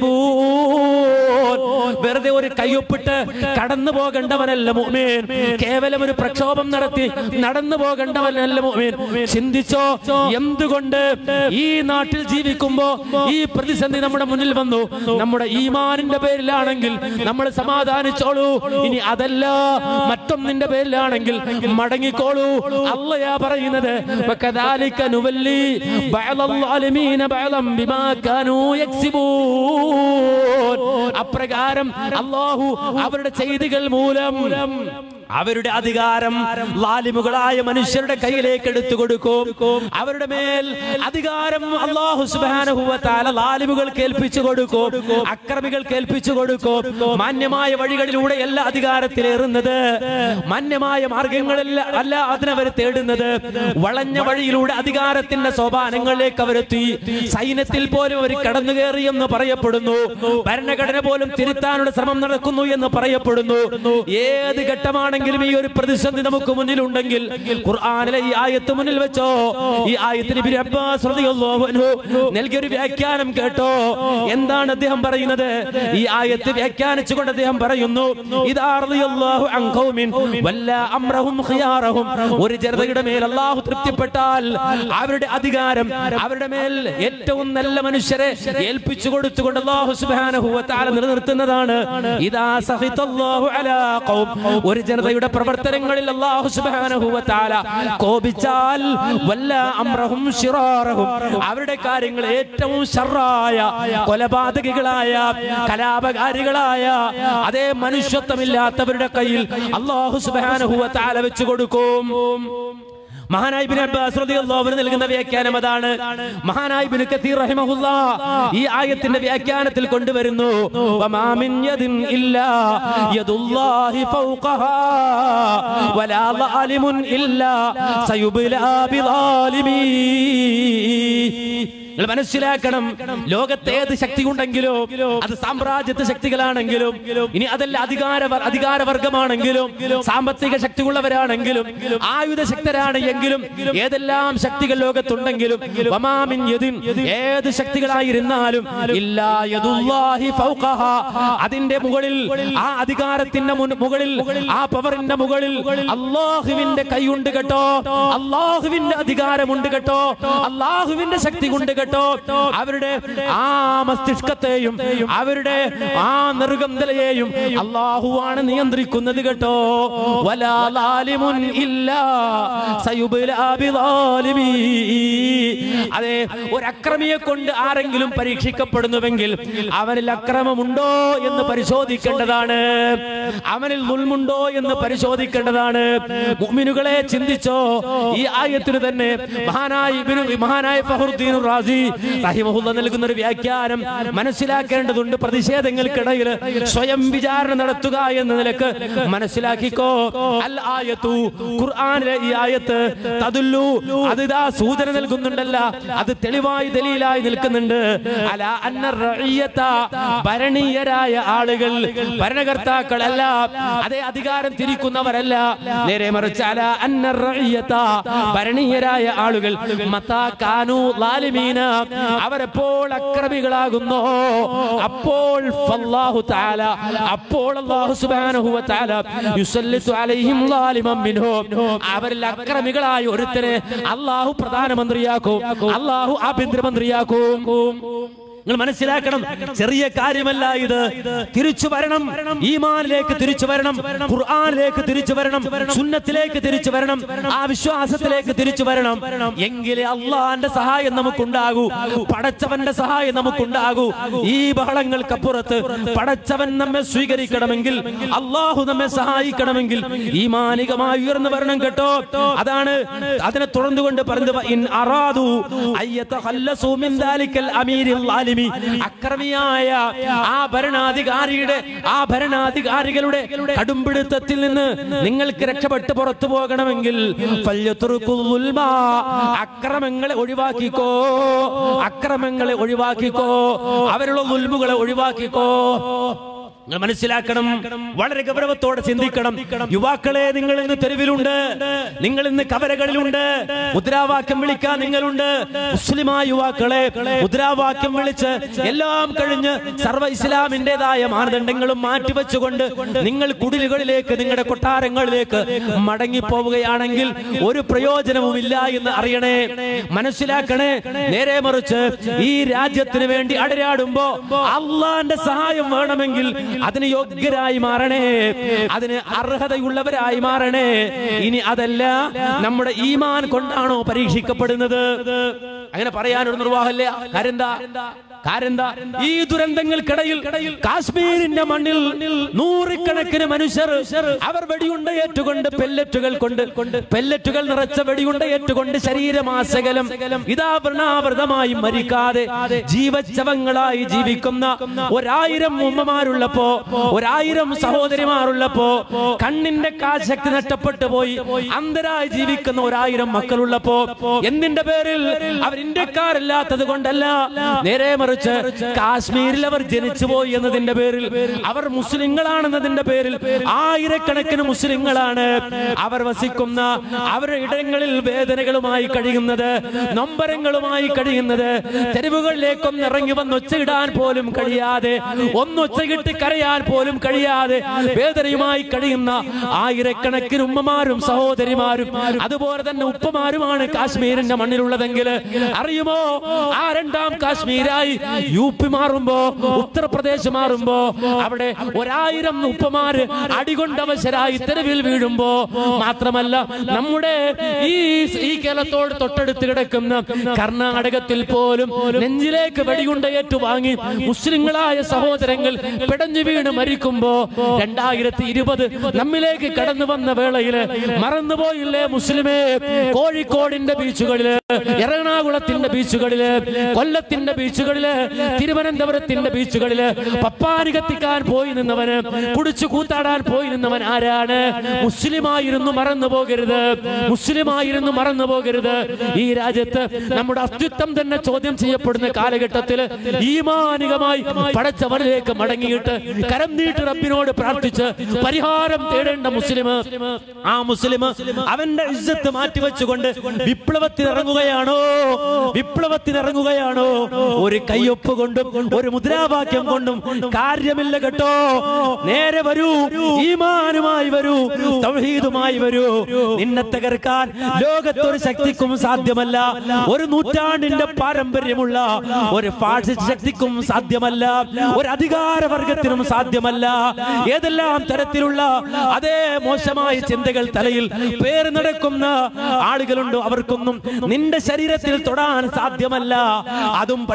യക്സിബൂൻ വെറുതെ ഒരു കയ്യൊപ്പിട്ട് കടന്നു പോകേണ്ടവനല്ല മുഅ്മിൻ കേവലം ഒരു പ്രക്ഷോഭം നടത്തി നടന്നു പോകേണ്ടവനല്ല മുഅ്മിൻ ചിന്തിച്ചോ എന്തുകൊണ്ട് ഈ നാട്ടിൽ ജീവിക്കുമ്പോ ഈ പ്രതിസന്ധി നമ്മുടെ മുന്നിൽ വന്നു നമ്മുടെ ഈമാനിന്റെ പേരിലാണെങ്കിൽ നമ്മൾ സമാധാനിച്ചോളൂ ഇനി അതല്ല മറ്റൊന്നിന്റെ പേരിലാണെങ്കിൽ മടങ്ങിക്കോളൂ അല്ലയാ പറയുന്നത് വകദാലിക നുവല്ലി ബഅലല്ലാലിമീന ബഅലം ബിമാ കാനൂ യക്സിബൂൻ അപ്രകാരം അല്ലാഹു അവരുടെ ചെയ്തികൾ മൂലം അവരുടെ അധികാരം ലാലിമുകളായ മനുഷ്യരുടെ കയ്യിലേക്ക് എടുത്തു കൊടുക്കും അവരുടെ മേൽ അധികാരം അള്ളാഹു സുബ്ഹാനഹു വ തആല ലാലിമുകൾ കേൾപ്പിച്ചു കൊടുക്കും അക്രമികൾ കേൾപ്പിച്ചു കൊടുക്കും മാന്യമായ വഴികളിലൂടെ എല്ലാ അധികാരത്തിലേറുന്നത് മാന്യമായ മാർഗങ്ങളിൽ അല്ല അതിനവർ തേടുന്നത് വളഞ്ഞ വഴിയിലൂടെ അധികാരത്തിന്റെ സോപാനങ്ങളിലേക്ക് അവരെത്തി സൈന്യത്തിൽ പോലും അവർ കടന്നു കയറി എന്ന് പറയപ്പെടുന്നു ഭരണഘടന പോലും തിരുത്താനുള്ള ശ്രമം നടക്കുന്നു എന്ന് പറയപ്പെടുന്നു ഏത് ഘട്ടമാണെങ്കിലും ഈ ഒരു പ്രതിസന്ധി നമുക്ക് മുന്നിലുണ്ടെങ്കിൽ ഖുർആനിലെ ഈ ആയത്ത് മുന്നിൽ വെച്ചോ ഈ ആയത്തിന് ഇബ്നു അബ്ബാസ് റളിയല്ലാഹു അൻഹു നൽകിയ ഒരു വ്യാഖ്യാനം കേട്ടോ എന്താണ് അദ്ദേഹം പറയുന്നത് ഈ ആയത്ത് വ്യാഖ്യാനിച്ചുകൊണ്ട് അദ്ദേഹം പറയുന്നു ഇദാ റളിയല്ലാഹു അൻ ഖൗമിൻ വല്ല അംറഹും ഖിയാറഹും ഒരു ജനതയുടെ മേൽ അല്ലാഹു തൃപ്തിപ്പെട്ടാൽ അവരുടെ അധികാരം അവരുടെ മേൽ ഏറ്റവും നല്ല മനുഷ്യരെ ഏൽപ്പിച്ചു കൊടുത്തുകൊണ്ട് അല്ലാഹു സുബ്ഹാനഹു വ തആല നിലനിർത്തുന്നതാണ് ഇദാ സഖിതല്ലാഹു അലാ ഖൗം ഒരു ജനതയുടെ പ്രവർത്തനങ്ങളിൽ അല്ലാഹു സുബ്ഹാനഹു വ തആല കോപിച്ചാൽ വല്ല അംറഹും ശിറാറഹും അവരുടെ കാര്യങ്ങൾ ഏറ്റവും ഷർറായ കൊലപാതകികളായ കലാപകാരികളായ അതേ മനുഷ്യത്വമില്ലാത്തവരുടെ കയ്യിൽ അല്ലാഹു സുബ്ഹാനഹു വ തആല വെച്ചു കൊടുക്കും മഹാനായ ഇബ്നു അബ്ബാസ് റളിയല്ലാഹു അൻഹു നൽകുന്ന വ്യാഖ്യാനം അതാണ് മഹാനായ ഇബ്നു കത്തീർ റഹിമഹുല്ലാ ഈ ആയത്തിന്റെ വ്യാഖ്യാനത്തിൽ കൊണ്ടുവരുന്നു വമാ മിൻ യദിൻ ഇല്ലാ യദുല്ലാഹി ഫൗഖഹാ വലാ ളാലിമുൻ ഇല്ലാ സയുബ്ലാ ബിളാലിമീ നിങ്ങൾ മനസ്സിലാക്കണം ലോകത്തെ ഏത് ശക്തി ഉണ്ടെങ്കിലോ അത് സാമ്രാജ്യത്വ ശക്തികളാണെങ്കിലും ഇനി അതല്ല അധികാര അധികാരവർഗമാണെങ്കിലും സാമ്പത്തിക ശക്തിയുള്ളവരാണെങ്കിലും ആയുധ ശക്തരാണ് എങ്കിലും ഏതെല്ലാം ശക്തികൾ ലോകത്തുണ്ടെങ്കിലും വമാമിൻ യദിൻ ഏത് ശക്തികളായിരുന്നാലും ഇല്ലാ യദുല്ലാഹി ഫൗഖഹാ അതിന്റെ മുകളിൽ ആ അധികാരത്തിന്റെ മുൻ- മുകളിൽ ആ പവറിന്റെ മുകളിൽ അള്ളാഹുവിന്റെ കൈയുണ്ട് കേട്ടോ അള്ളാഹുവിന്റെ അധികാരമുണ്ട് കേട്ടോ അള്ളാഹുവിന്റെ ശക്തി കൊണ്ട് കേട്ടോ അവരുടെ ആ മസ്തിഷ്കത്തെയും അവരുടെ ആ നെറുകന്തലയെയും അള്ളാഹുവാണ് നിയന്ത്രിക്കുന്നത് കേട്ടോ വലാ ലാലിമുൻ ഇല്ലാ സയുബ്ലാ ബിളാലിമീ. അതെ ഒരു അക്രമിയെ കൊണ്ട് ആരെങ്കിലും പരീക്ഷിക്കപ്പെടുന്നുവെങ്കിൽ അവനിൽ അക്രമമുണ്ടോ എന്ന് പരിശോധിക്കേണ്ടതാണ് അവനിൽ നുൽമുണ്ടോ എന്ന് പരിശോധിക്കേണ്ടതാണ് മുഅ്മിനുകളെ ചിന്തിച്ചോ ഈ ആയത്തിന് തന്നെ മഹാനായ ഇബ്നു മഹാനായ ഫഹറുദ്ദീൻ റാസി റാസി റഹിമഹുല്ല നൽകുന്ന ഒരു വ്യാഖ്യാനം മനസ്സിലാക്കേണ്ടതുണ്ട് പ്രതിഷേധങ്ങൾക്കിടയിൽ സ്വയം വിചാരണ നടത്തുക എന്ന നിലക്ക് മനസ്സിലാക്കിക്കോ അൽ ആയത്തു ഖുർആനിലെ ഈ ആയത്ത് തദുല്ലു അത് ഇതാ സൂചന നൽകുന്നുണ്ടല്ല അത് തെളിവായി ദലീലായി നിൽക്കുന്നുണ്ട് അല അന്ന റഇയ്യത ഭരണീയരായ ആളുകൾ ഭരണകർത്താക്കളല്ല അതേ അധികാരം തിരിക്കുന്നവരല്ല നേരെ മറിച്ച് അല അന്ന റഇയ്യത ഭരണീയരായ ആളുകൾ മതാ കാനു ലാലിമീന അവരെപ്പോൾ അക്രമികളാകുന്നോ അപ്പോൾ ഫല്ലാഹു തആല അപ്പോൾ അല്ലാഹു സുബ്ഹാനഹു വ തആല യുസല്ലിതു അലൈഹിം ലാലിമൻ മിൻഹും അവരിൽ അക്രമികളായ ഒരുത്തനെ അല്ലാഹു പ്രധാനമന്ത്രിയാക്കും അല്ലാഹു ആഭ്യന്തരമന്ത്രിയാക്കും നിങ്ങൾ മനസ്സിലാക്കണം ചെറിയ കാര്യമല്ല ഇത് തിരിച്ചു വരണം ഈമാനിലേക്ക് തിരിച്ചു വരണം ഖുർആനിലേക്ക് തിരിച്ചു വരണം സുന്നത്തിലേക്ക് തിരിച്ചു വരണം ആ വിശ്വാസത്തിലേക്ക് തിരിച്ചു വരണം എങ്കിലേ അള്ളാന്റെ സഹായം നമുക്കുണ്ടാകൂ പടച്ചവന്റെ സഹായം നമുക്കുണ്ടാകൂ ഈ ബഹളങ്ങൾക്കപ്പുറത്ത് പടച്ചവൻ നമ്മെ സ്വീകരിക്കണമെങ്കിൽ അള്ളാഹു നമ്മെ സഹായിക്കണമെങ്കിൽ ഈമാനികമായി ഉയർന്നു വരണം കേട്ടോ അതാണ് അതിനെ തുറന്നുകൊണ്ട് പറഞ്ഞത് ഇൻ അറാദു അയ്യതഖല്ലസു മിൻ ദാലിക്കൽ അമീരിൽ ലാലിമി അക്രമിയായ ആ ഭരണാധികാരിയുടെ ആ ഭരണാധികാരികളുടെ കടുംപിടുത്തത്തിൽ നിന്ന് നിങ്ങൾക്ക് രക്ഷപ്പെട്ട് പുറത്തു പോകണമെങ്കിൽ ഫല്യതുറുക്കുൽ ദുൽമ. അക്രമങ്ങളെ ഒഴിവാക്കിക്കോ അക്രമങ്ങളെ ഒഴിവാക്കിക്കോ അവരുള്ള ഉൽമുകളെ ഒഴിവാക്കിക്കോ നിങ്ങൾ മനസ്സിലാക്കണം വളരെ ഗൗരവത്തോടെ ചിന്തിക്കണം യുവാക്കളെ നിങ്ങൾ ഇന്ന് തെരുവിലുണ്ട് നിങ്ങൾ ഇന്ന് കവരകളിലുണ്ട് മുദ്രാവാക്യം വിളിക്കാൻ നിങ്ങളുണ്ട് മുസ്ലിമായ യുവാക്കളെ മുദ്രാവാക്യം വിളിച്ച് എല്ലാം കഴിഞ്ഞ് സർവ്വ ഇസ്ലാമിന്റേതായ മാനദണ്ഡങ്ങളും മാറ്റിവെച്ചുകൊണ്ട് നിങ്ങൾ കുടിലുകളിലേക്ക് നിങ്ങളുടെ കൊട്ടാരങ്ങളിലേക്ക് മടങ്ങിപ്പോവുകയാണെങ്കിൽ ഒരു പ്രയോജനവുമില്ല എന്ന് അറിയണേ മനസ്സിലാക്കണേ നേരെ മറിച്ച് ഈ രാജ്യത്തിന് വേണ്ടി അടരാടുമ്പോ അള്ളാന്റെ സഹായം വേണമെങ്കിൽ അതിന് യോഗ്യരായി മാറണേ അതിന് അർഹതയുള്ളവരായി മാറണേ ഇനി അതല്ല നമ്മുടെ ഈമാൻ കൊണ്ടാണോ പരീക്ഷിക്കപ്പെടുന്നത് അങ്ങനെ പറയാനൊരു നിർവാഹമില്ല കാരെന്താ കാരെന്താ ഈ ദുരന്തങ്ങൾക്കിടയിൽ കാശ്മീരിന്റെ മണ്ണിൽ നൂറുകണക്കിന് മനുഷ്യർ അവർ വെടിയുണ്ട ഏറ്റുകൊണ്ട് പെല്ലറ്റുകൾ കൊണ്ട് പെല്ലറ്റുകൾ നിറച്ച വെടിയുണ്ട ഏറ്റുകൊണ്ട് ശരീരമാസകലം ഇതാ വ്രണാവൃതമായി മരിക്കാതെ ജീവച്ചവങ്ങളായി ജീവിക്കുന്ന ഒരായിരം ഉമ്മമാരുള്ളപ്പോ ഒരായിരം സഹോദരിമാരുള്ളപ്പോ കണ്ണിന്റെ കാശക്തി നഷ്ടപ്പെട്ടു പോയി അന്ധരായി ജീവിക്കുന്ന ഒരായിരം മക്കളുള്ളപ്പോ എന്തിന്റെ പേരിൽ അവർ ഇന്ത്യക്കാരല്ലാത്തത് കൊണ്ടല്ല നേരെ മറിച്ച് കാശ്മീരിൽ അവർ ജനിച്ചു പോയി എന്നതിന്റെ പേരിൽ അവർ മുസ്ലിങ്ങളാണെന്നതിന്റെ പേരിൽ ആയിരക്കണക്കിന് മുസ്ലിങ്ങളാണ് അവർ വസിക്കുന്ന അവരുടെ ഇടങ്ങളിൽ വേദനകളുമായി കഴിയുന്നത് നൊമ്പരങ്ങളുമായി കഴിയുന്നത് തെരുവുകളിലേക്കൊന്ന് ഇറങ്ങി വന്ന് ഒച്ചയിടാൻ പോലും കഴിയാതെ ഒന്നൊച്ചകിട്ട് കരയാൻ പോലും കഴിയാതെ വേദനയുമായി കഴിയുന്ന ആയിരക്കണക്കിന് ഉമ്മമാരും സഹോദരിമാരും അതുപോലെ തന്നെ ഉപ്പമാരുമാണ് കാശ്മീരിന്റെ മണ്ണിലുള്ളതെങ്കിൽ അറിയുമോ ആ രണ്ടാം കാശ്മീരായി യു പി മാറുമ്പോ ഉത്തർപ്രദേശ് മാറുമ്പോ അവിടെ ഒരായിരം ഉപ്പമാര് അടികൊണ്ടവശരായി തെരുവിൽ വീഴുമ്പോ മാത്രമല്ല നമ്മുടെ ഈ ഈ കേരളത്തോട് തൊട്ടടുത്ത് കിടക്കുന്ന കർണാടകത്തിൽ പോലും നെഞ്ചിലേക്ക് വെടിയുണ്ട ഏറ്റുവാങ്ങി മുസ്ലിങ്ങളായ സഹോദരങ്ങൾ പിടഞ്ഞു വീണ് മരിക്കുമ്പോ രണ്ടായിരത്തി ഇരുപത് നമ്മിലേക്ക് കടന്നു വന്ന വേളയില് മറന്നുപോയില്ലേ മുസ്ലിമേ കോഴിക്കോടിന്റെ ബീച്ചുകളില് എറണാകുളത്തിന്റെ ബീച്ചുകളില് കൊല്ലത്തിന്റെ ബീച്ചുകളില് തിരുവനന്തപുരത്തിന്റെ ബീച്ചുകളില് പപ്പാനി കത്തിക്കാൻ പോയി നിന്നവന് കുടിച്ചു കൂത്താടാൻ പോയി നിന്നവൻ ആരാണ് മുസ്ലിമായിരുന്നു മറന്നു പോകരുത് മുസ്ലിമായിരുന്നു മറന്നു പോകരുത് ഈ രാജ്യത്ത് നമ്മുടെ അസ്തിത്വം തന്നെ ചോദ്യം ചെയ്യപ്പെടുന്ന കാലഘട്ടത്തിൽ ഈമാനികമായി പടച്ചവനിലേക്ക് മടങ്ങിയിട്ട് കരം നീട്ടി റബ്ബിനോട് പ്രാർത്ഥിച്ച് പരിഹാരം തേടേണ്ട മുസ്ലിം ആ മുസ്ലിം അവന്റെ ഇജ്ജത്ത് മാറ്റിവെച്ചുകൊണ്ട് വിപ്ലവത്തിൽ ഇറങ്ങുകയാണോ വിപ്ലവത്തിൽ ഇറങ്ങുകയാണോ ഒരു കയ്യൊപ്പ് കൊണ്ടും ഒരു മുദ്രാവാക്യം കൊണ്ടും കാര്യമില്ല കേട്ടോ നേരെ വരൂ ഈമാനുമായി വരൂ തൗഹീദുമായി വരൂ നിന്നെ തകർക്കാൻ ലോകത്തൊരു ശക്തിക്കും സാധ്യമല്ല ഒരു നൂറ്റാണ്ടിന്റെ പാരമ്പര്യമുള്ള ഒരു ഫാഷിസ്റ്റ് ശക്തിക്കും സാധ്യമല്ല ഒരു അധികാരവർഗത്തിനും സാധ്യമല്ല ഏതെല്ലാം തരത്തിലുള്ള അതേ മോശമായ ചിന്തകൾ തലയിൽ പേര് നടക്കുന്ന ആളുകളുണ്ട് അവർക്കൊന്നും നിന്റെ ശരീരത്തിൽ തൊടാൻ സാധ്യമല്ല അതും പഠിപ്പിച്ചത്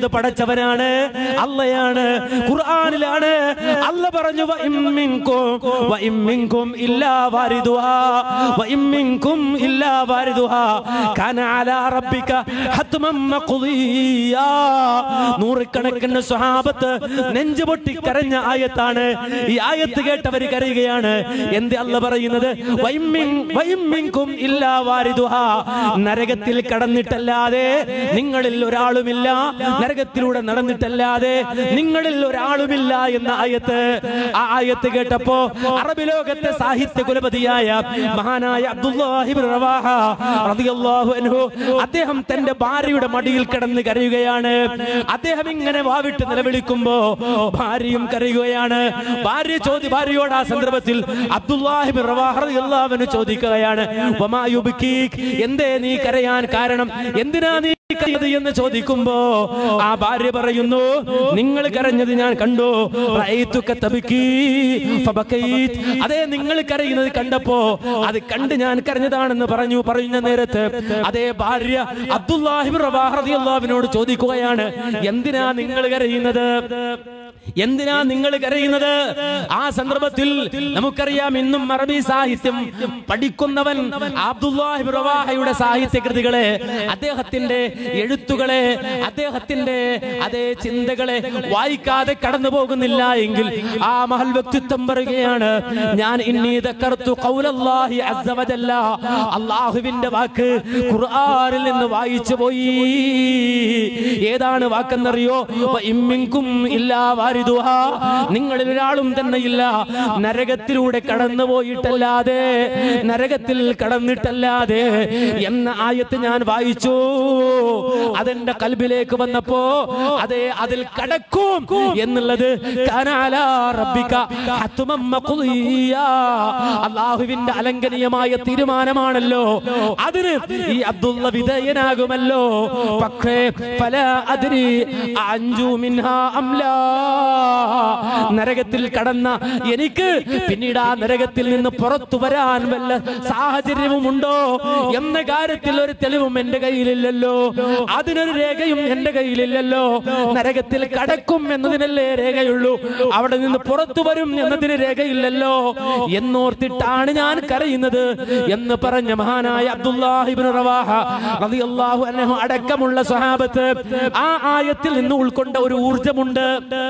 പടച്ചവനാണ് അള്ളയാണ് ഖുർആനിലാണ് അല്ല പറഞ്ഞു "വ ഇം മിൻകും വ ഇം മിൻകും ഇല്ലാ വാരിദുഹാ വ ഇം മിൻകും ഇല്ലാ വാരിദുഹാ കാന അലാ റബ്ബിക ഹത്മൻ മഖ്ദിയാ നൂറുകണക്കിന് സ്വഹാബത്ത് നെഞ്ചു പൊട്ടി കരഞ്ഞ ആയത്താണ് ഈ ആയത്ത് കേട്ടവർ കരയുകയാണ് എന്ത് അല്ല പറയുന്നത് വൈമ്മിൻ വൈമ്മിൻകും ഇല്ലാ വാരിദുഹാ നരകത്തിൽ കടന്നിട്ടല്ലാതെ നിങ്ങളിൽ ഒരാളുമില്ല നരകത്തിലൂടെ നടന്നിട്ടല്ലാതെ നിങ്ങളിൽ ഒരാളുമില്ല എന്ന ആയത്ത് ആ ആയത്ത് കേട്ടപ്പോ അറബി ലോകത്തെ സാഹിത്യ കുലപതിയായ മഹാനായ അബ്ദുല്ലാഹിബ് റവാഹ റളിയല്ലാഹു അൻഹു അദ്ദേഹം തന്റെ ഭാര്യയുടെ മടിയിൽ കിടന്ന് കരയുകയാണ് അദ്ദേഹം ഇങ്ങനെ വാവിട്ട് നിലവിളിക്കുമ്പോ ഭാര്യയും കരയുകയാണ് ഭാര്യ ചോദ്യ ഭാര്യയോട് ആ സന്ദർഭത്തിൽ അബ്ദുല്ലാഹിബ് റവാഹ റളിയല്ലാഹു അൻഹു ചോദിക്കുകയാണ് വമാ യുബ്കീക് എന്തേ നീ കരയാൻ കാരണം എന്തിനാ നീ കരയുന്നത് എന്ന് ചോദിക്കുമ്പോ ആ ഭാര്യ പറയുന്നു നിങ്ങൾ കരഞ്ഞത് ഞാൻ കണ്ടു റഅയ്തുക തബ്കീ ഫബകൈത് അതേ നിങ്ങൾ കരയുന്നത് കണ്ടപ്പോ അത് കണ്ട് ഞാൻ കരഞ്ഞതാണെന്ന് പറഞ്ഞു പറയുന്ന നേരത്ത് അതേ ഭാര്യ അബ്ദുല്ലാഹിബ് റവാഹ റളിയല്ലാഹുവിനോട് ചോദിക്കുകയാണ് എന്തിനാ നിങ്ങൾ കരയുന്നത് എന്തിനാ നിങ്ങൾ കരയുന്നത് ആ സന്ദർഭത്തിൽ നമുക്കറിയാം ഇന്നും അറബി സാഹിത്യം പഠിക്കുന്നവൻ അബ്ദുല്ലാഹിബ് റവാഹയുടെ സാഹിത്യ കൃതികളെ അദ്ദേഹത്തിന്റെ എഴുത്തുകളെ അദ്ദേഹത്തിന്റെ അതേ ചിന്തകളെ വായിക്കാതെ കടന്നു പോകുന്നില്ല എങ്കിൽ ആ മഹൽ വ്യക്തിത്വം പറയുകയാണ് ഞാൻ ഇന്നീത കറുത്തു കൗലല്ലാഹി അസ്സ വജല്ല അള്ളാഹുവിന്റെ വാക്ക് ഖുർആനിൽ നിന്ന് വായിച്ചു പോയി ഏതാണ് വാക്കെന്നറിയോ വ ഇമ്മിൻകും ഇല്ലാ വാരിദുഹാ നിങ്ങളിൽ ഒരാളും തന്നെ ഇല്ല നരകത്തിലൂടെ കടന്നു പോയിട്ടല്ലാതെ നരകത്തിൽ കടന്നിട്ടല്ലാതെ എന്ന ആയത്ത് ഞാൻ വായിച്ചു അതെന്റെ കൽബിലേക്ക് വന്നപ്പോ അതെ അതിൽ കടക്കും എന്നുള്ളത് കനാല റബ്ബിക ഹത്തുമം മഖ്ദിയാ. അള്ളാഹുവിന്റെ അലംഘനീയമായ തീരുമാനമാണല്ലോ അതിന് ഈ അബ്ദുള്ള വിധേയനാകുമല്ലോ പക്ഷേ ഫല അതിരി അഞ്ചു മിൻഹാ അംലാ നരകത്തിൽ കടന്ന എനിക്ക് പിന്നീട് ആ നരകത്തിൽ നിന്ന് പുറത്തു വരാൻ വല്ല സാഹചര്യവുമുണ്ടോ എന്ന കാര്യത്തിൽ ഒരു തെളിവും എന്റെ കയ്യിലില്ലല്ലോ അതിനൊരു രേഖയും എന്റെ കയ്യിലില്ലല്ലോ നരകത്തിൽ കടക്കും എന്നതിനല്ലേ രേഖയുള്ളൂ അവിടെ നിന്ന് പുറത്തു വരും എന്നതിന് രേഖയില്ലല്ലോ എന്നോർത്തിട്ടാണ് ഞാൻ കരയുന്നത് എന്ന് പറഞ്ഞ മഹാനായ അബ്ദുല്ലാഹിബ്നു റവാഹ റളിയല്ലാഹു അൻഹു അടക്കമുള്ള സ്വഹാബത്ത് ആ ആയത്തിൽ നിന്ന് ഉൾക്കൊണ്ട ഒരു ഊർജമുണ്ട്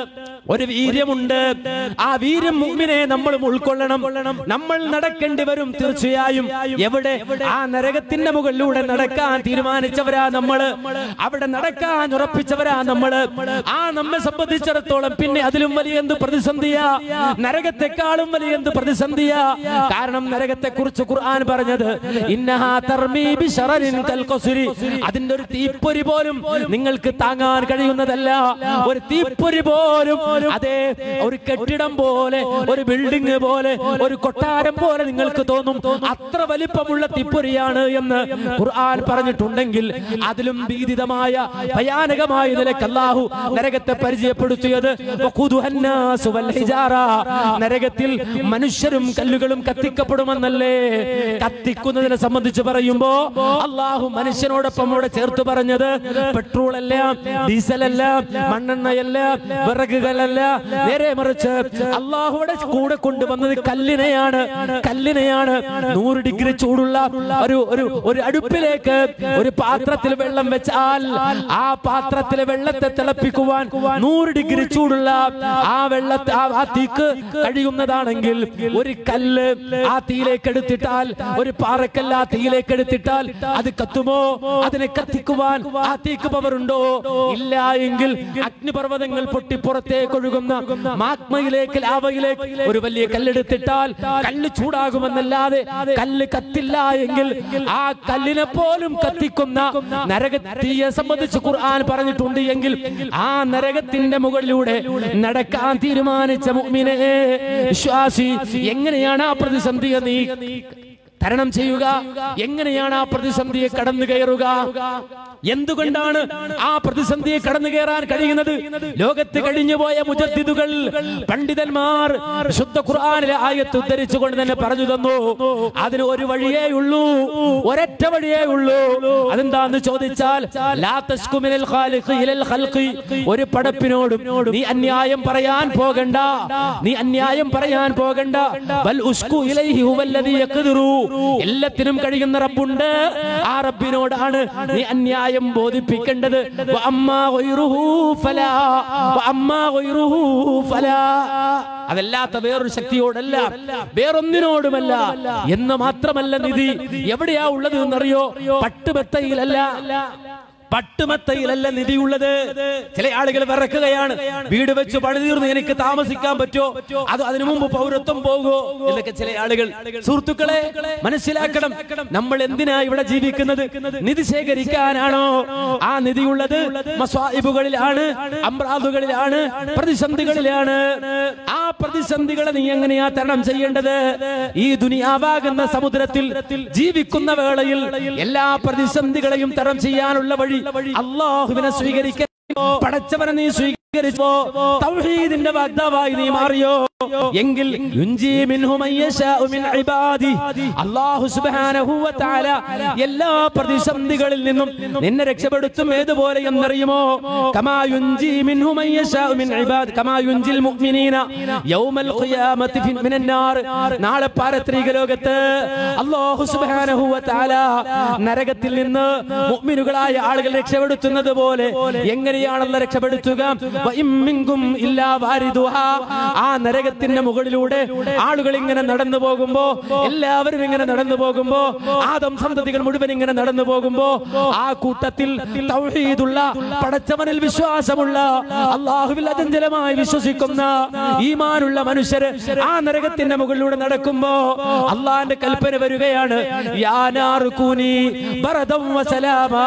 ഒരു വീര്യമുണ്ട് ആ വീര്യം മുമ്പിനെ നമ്മളും ഉൾക്കൊള്ളണം നമ്മൾ നടക്കേണ്ടി വരും തീർച്ചയായും എവിടെ ആ നരകത്തിന്റെ മുകളിലൂടെ നടക്കാൻ തീരുമാനിച്ചവരാ നമ്മള് അവിടെ നടക്കാൻ ഉറപ്പിച്ചവരാ നമ്മള് ആ നമ്മെ സംബന്ധിച്ചിടത്തോളം പിന്നെ അതിലും വലിയ എന്ത് പ്രതിസന്ധിയാ നരകത്തെക്കാളും വലിയ എന്ത് പ്രതിസന്ധിയാ കാരണം നരകത്തെ കുറിച്ച് ഖുർആൻ പറഞ്ഞത് ഇന്നഹാ തർമീ ബിശറരിൻ കൽഖസുരി അതിന്റെ ഒരു തീപ്പൊരി പോലും നിങ്ങൾക്ക് താങ്ങാൻ കഴിയുന്നതല്ല ഒരു തീപ്പൊരി പോലും അതെ ഒരു കെട്ടിടം പോലെ ഒരു ബിൽഡിംഗ് പോലെ ഒരു കൊട്ടാരം പോലെ നിങ്ങൾക്ക് തോന്നും അത്ര വലിപ്പമുള്ള തീപ്പൊരിയാണ് എന്ന് ഖുർആൻ പറഞ്ഞിട്ടുണ്ടെങ്കിൽ അതിലും ഭീതിതമായ ഭയാനകമായ നിലക്ക് അല്ലാഹു നരകത്തെ പരിചയപ്പെടുത്തിയത് വഖുദുഹന്നാസു വൽ ഹിജാറ. നരകത്തിൽ മനുഷ്യരും കല്ലുകളും കത്തിക്കപ്പെടുമെന്നല്ലേ കത്തിക്കുന്നതിനെ സംബന്ധിച്ച് പറയുമ്പോ അള്ളാഹു മനുഷ്യനോടൊപ്പം ഇവിടെ ചേർത്ത് പറഞ്ഞത് പെട്രോൾ അല്ല ഡീസൽ അല്ല മണ്ണെണ്ണയല്ല വിറകുകളല്ല നേരെ മറിച്ച് അള്ളാഹുവിടെ കൂടെ കൊണ്ടുവന്നത് കല്ലിനെയാണ് കല്ലിനെയാണ് നൂറ് ഡിഗ്രി ചൂടുള്ള ഒരു ഒരു ഒരു അടുപ്പിലേക്ക് ഒരു പാത്രത്തിൽ വെള്ളം വെച്ചാൽ ആ പാത്രത്തിലെ വെള്ളത്തെ തിളപ്പിക്കുവാൻ നൂറ് ഡിഗ്രി ചൂടുള്ള ആ വെള്ളത്തെ ആ- ആ തീക്ക് കഴിയുന്നതാണെങ്കിൽ ഒരു കല്ല് ആ തീയിലേക്ക് എടുത്തിട്ടാൽ ഒരു പാറക്കല്ല് ആ തീയിലേക്ക് എടുത്തിട്ടാൽ അത് കത്തുമോ അതിനെ കത്തിക്കുവാൻ ആ തീക്ക് പവറുണ്ടോ ഇല്ല എങ്കിൽ അഗ്നിപർവ്വതങ്ങൾ പൊട്ടി പുറത്തേക്ക് ഒഴുകുന്ന മാഗ്മയിലേക്ക് ലാവയിലേക്ക് ഒരു വലിയ കല്ലെടുത്തിട്ടാൽ കല്ല് ചൂടാകുമെന്നല്ലാതെ കല്ല് കത്തില്ല എങ്കിൽ ആ കല്ലിനെ പോലും കത്തിക്കുന്ന നരകത്തീയെ സംബന്ധിച്ച് ഖുർആൻ പറഞ്ഞിട്ടുണ്ട് എങ്കിൽ ആ നരകത്തിന്റെ മുകളിലൂടെ നടക്കാൻ തീരുമാനിച്ച മുഅ്മിനെ വിശ്വാസി എങ്ങനെയാണ് ആ പ്രതിസന്ധിയെ നീ തരണം ചെയ്യുക എങ്ങനെയാണ് ആ പ്രതിസന്ധിയെ കടന്നു കയറുക എന്തുകൊണ്ടാണ് ആ പ്രതിസന്ധിയെ കടന്നു കയറാൻ കഴിയുന്നത് ലോകത്ത് കഴിഞ്ഞുപോയ മുജദ്ദിദുകൾ പണ്ഡിതന്മാർ വിശുദ്ധ ഖുർആനിലെ ആയത്ത് ഉദ്ധരിച്ചുകൊണ്ട് തന്നെ പറഞ്ഞു തന്നു അതിന് ഒരു വഴിയേ ഉള്ളൂ ഒരൊറ്റ വഴിയേ ഉള്ളൂ അതെന്താന്ന് ചോദിച്ചാൽ ലാ തശ്കു മിനൽ ഖാലിഖി ഇലൽ ഖൽഖി. ഒരു പടപ്പിനോടും നീ അന്യായം പറയാൻ പോകണ്ട നീ അന്യായം പറയാൻ പോകണ്ട ബൽ ഉസ്കു ഇലൈഹി ഹുവല്ലദീ യഖ്ദിറു എല്ലാത്തിനും കഴിയുന്ന റബ്ബുണ്ട് ആ റബ്ബിനോടാണ് നീ അന്യായം ബോധിപ്പിക്കേണ്ടത് വ അമ്മാ ഗൈറുഹു ഫലാ വ അമ്മാ ഗൈറുഹു ഫലാ അതല്ലാത്ത വേറൊരു ശക്തിയോടല്ല വേറൊന്നിനോടുമല്ല എന്ന് മാത്രമല്ല നിധി എവിടെയാ ഉള്ളത് എന്നറിയോ പട്ടുമെത്തയിലല്ല പട്ടുമത്തയിലല്ല നിധിയുള്ളത് ചില ആളുകൾ വിറക്കുകയാണ് വീട് വെച്ച് പണി തീർന്ന് എനിക്ക് താമസിക്കാൻ പറ്റോ അത് അതിനു മുമ്പ് പൗരത്വം പോകുമോ എന്നൊക്കെ ചില ആളുകൾ സുഹൃത്തുക്കളെ മനസ്സിലാക്കണം നമ്മൾ എന്തിനാ ഇവിടെ ജീവിക്കുന്നത് നിധി ശേഖരിക്കാനാണോ ആ നിധിയുള്ളത് മസ്വായിബുകളിലാണ് അമ്രാദുകളിലാണ് പ്രതിസന്ധികളിലാണ് ആ പ്രതിസന്ധികളെ നീ എങ്ങനെയാ തരണം ചെയ്യേണ്ടത് ഈ ദുനിയാവാകുന്ന സമുദ്രത്തിൽ ജീവിക്കുന്ന വേളയിൽ എല്ലാ പ്രതിസന്ധികളെയും തരണം ചെയ്യാനുള്ള വഴി അള്ളാഹുവിനെ സ്വീകരിക്കാൻ പടച്ചവനെ നീ സ്വീകരിച്ചോ തൗഹീദിന്റെ വാഗ്ദാവായി നീ മാറിയോ എങ്കിൽ യുൻജി മിൻഹു മൻ യശാഉ മിൻ ഇബാദി അല്ലാഹു സുബ്ഹാനഹു വ തആല എല്ലാ പ്രതിസന്ധികളിൽ നിന്നും നിന്നെ രക്ഷപ്പെടുത്തും ഏതുപോലെ എന്നറിയുമോ കമാ യുൻജി മിൻഹു മൻ യശാഉ മിൻ ഇബാദി കമാ യുൻജിൽ മുഅ്മിനീന യൗമൽ ഖിയാമത്തി ഫി മിനൻ നാർ നാളെ പാരത്രിക ലോകത്ത് അല്ലാഹു സുബ്ഹാനഹു വ തആല നരകത്തിൽ നിന്ന് മുഅ്മിനുകളായ ആളുകൾ രക്ഷപ്പെടുത്തുന്നത് പോലെ എങ്ങനെയാണല്ല രക്ഷപ്പെടുത്തുക വ ഇം മിൻകും ഇല്ലാ വാരിദുഹാ ആ നരകത്തിന്റെ മുകളിലൂടെ ആളുകൾ ഇങ്ങനെ നടന്നു പോകുമ്പോ എല്ലാവരും ഇങ്ങനെ നടന്നു പോകുമ്പോ ആദം സന്തതികൾ മുഴുവൻ ഇങ്ങനെ നടന്നു പോകുമ്പോ ആ കൂട്ടത്തിൽ തൗഹീദുള്ള പടച്ചവനിൽ വിശ്വാസമുള്ള അള്ളാഹുവിൽ അചഞ്ചലമായി വിശ്വസിക്കുന്ന ഈമാനുള്ള മനുഷ്യര് ആ നരകത്തിന്റെ മുകളിലൂടെ നടക്കുമ്പോ അള്ളാന്റെ കൽപ്പന വരികയാണ് യാനാറു കൂനി ബറദം വസലാമാ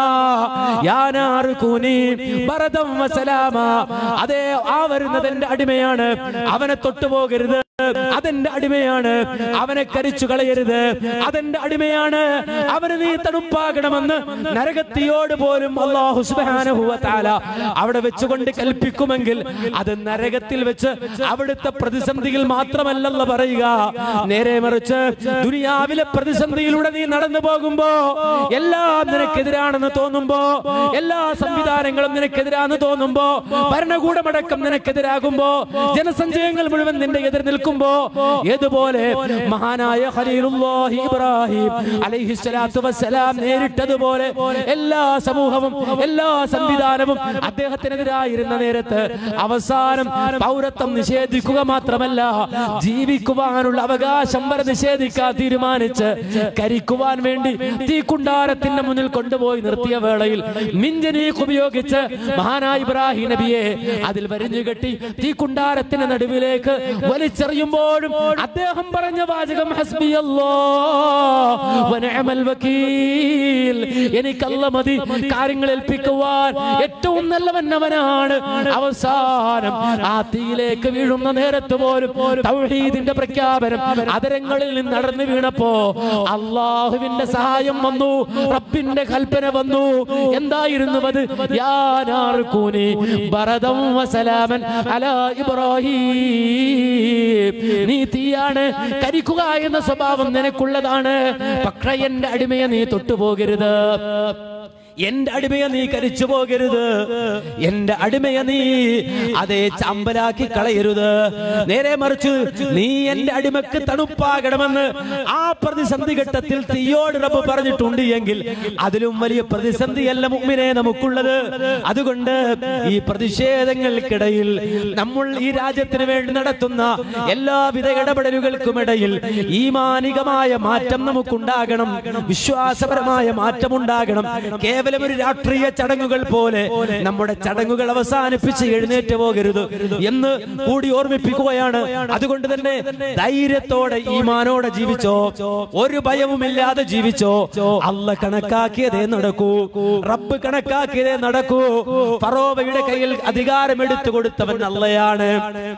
യാനാറു കൂനി ബറദം വസലാമാ അതേ ആ വരുന്നത് എന്റെ അടിമയാണ് അവനെ തൊട്ടുപോകരുത് അതെന്റെ അടിമയാണ് അവനെ കരിച്ചു കളയരുത് അതെന്റെ അടിമയാണ് അവന് നീ തണുപ്പാകണമെന്ന് നരകത്തിയോട് പോലും അള്ളാഹു സുബ്ഹാനഹു വ തആല അവിടെ വെച്ചുകൊണ്ട് കൽപ്പിക്കുമെങ്കിൽ അത് നരകത്തിൽ വെച്ച് അവിടുത്തെ പ്രതിസന്ധിയിൽ മാത്രമല്ലല്ല പറയുക നേരെ മറിച്ച് ദുനിയാവിലെ പ്രതിസന്ധിയിലൂടെ നീ നടന്നു പോകുമ്പോ എല്ലാം നിനക്കെതിരാണെന്ന് തോന്നുമ്പോ എല്ലാ സംവിധാനങ്ങളും നിനക്കെതിരാന്ന് തോന്നുമ്പോ ഭരണകൂടമടക്കം നിനക്കെതിരാകുമ്പോ ജനസഞ്ചയങ്ങൾ മുഴുവൻ നിന്റെ എതിർ നിൽക്കുമ്പോ ഏതുപോലെ മഹാനായ ഖലീലുല്ലാഹി ഇബ്രാഹിം അലൈഹിസ്സലാത്തു വസ്സലാം നേരിട്ടതുപോലെ എല്ലാ സമൂഹവും എല്ലാ സംവിധാനവും അദ്ദേഹത്തിനെതിരായിരുന്ന നേരത്ത് അവസാനം പൗരത്വം നിഷേധിക്കുക മാത്രമല്ല ജീവിക്കുവാനുള്ള അവകാശം വരെ നിഷേധിക്കാൻ തീരുമാനിച്ച് കരിക്കുവാൻ വേണ്ടി തീക്കുണ്ടാരത്തിന്റെ മുന്നിൽ കൊണ്ടുപോയി നിർത്തിയ വേളയിൽ മിഞ്ചനീക്ക് ഉപയോഗിച്ച് മഹാനായ ഇബ്രാഹിം നബിയെ അതിൽ വരിഞ്ഞു കെട്ടി തീക്കുണ്ടാരത്തിന്റെ നടുവിലേക്ക് വലിച്ചെറിയുമ്പോഴും അദ്ദേഹം പറഞ്ഞ വാചകം ഹസ്ബി വകീൽ എനിക്കല്ല മതി കാര്യങ്ങൾ ഏൽപ്പിക്കുവാൻ ഏറ്റവും നല്ലവൻ അവനാണ് അവസാനം ആ തീയിലേക്ക് വീഴുന്ന നേരത്ത് പോലും തൗഹീദിന്റെ പ്രഖ്യാപനം അതരങ്ങളിൽ നിന്ന് നടന്നു വീണപ്പോ അള്ളാഹുവിന്റെ സഹായം വന്നു റബ്ബിന്റെ കൽപ്പന വന്നു എന്തായിരുന്നു അത് യാനാർക്കൂനി ബറദം വസലാമൻ അലാ ഇബ്രാഹിം നീ തീയാണ് കരിക്കുക എന്ന സ്വഭാവം നിനക്കുള്ളതാണ് പക്ഷേ എന്റെ അടിമയെ നീ തൊട്ടുപോകരുത് എന്റെ അടിമയെ നീ കരിച്ചു പോകരുത് എന്റെ അടിമയെ നീ അതേ ചമ്പലാക്കി കളയരുത് നേരെ മറിച്ച് നീ എന്റെ അടിമക്ക് തണുപ്പാകണമെന്ന് ആ പ്രതിസന്ധി ഘട്ടത്തിൽ തീയോട് റബ്ബ് പറഞ്ഞിട്ടുണ്ട് എങ്കിൽ അതിലും വലിയ പ്രതിസന്ധിയല്ല മുമ്മിനെ നമുക്കുള്ളത് അതുകൊണ്ട് ഈ പ്രതിഷേധങ്ങൾക്കിടയിൽ നമ്മൾ ഈ രാജ്യത്തിന് വേണ്ടി നടത്തുന്ന എല്ലാവിധ ഇടപെടലുകൾക്കുമിടയിൽ ഈ മാനികമായ മാറ്റം നമുക്കുണ്ടാകണം വിശ്വാസപരമായ മാറ്റം ഉണ്ടാകണം കേവലം ഒരു രാഷ്ട്രീയ ചടങ്ങുകൾ പോലെ നമ്മുടെ ചടങ്ങുകൾ അവസാനിപ്പിച്ച് എഴുന്നേറ്റ് പോകരുത് എന്ന് കൂടി ഓർമ്മിപ്പിക്കുകയാണ് അതുകൊണ്ട് തന്നെ ധൈര്യത്തോടെ ഈമാനോടെ ജീവിച്ചോ ഒരു ഭയവുമില്ലാതെ ജീവിച്ചോ അല്ല കണക്കാക്കിയതേ നടക്കൂ റബ്ബ് കണക്കാക്കിയതേ നടക്കൂ ഫറോവയുടെ കയ്യിൽ അധികാരം എടുത്തു കൊടുത്തവൻ അല്ലയാണ്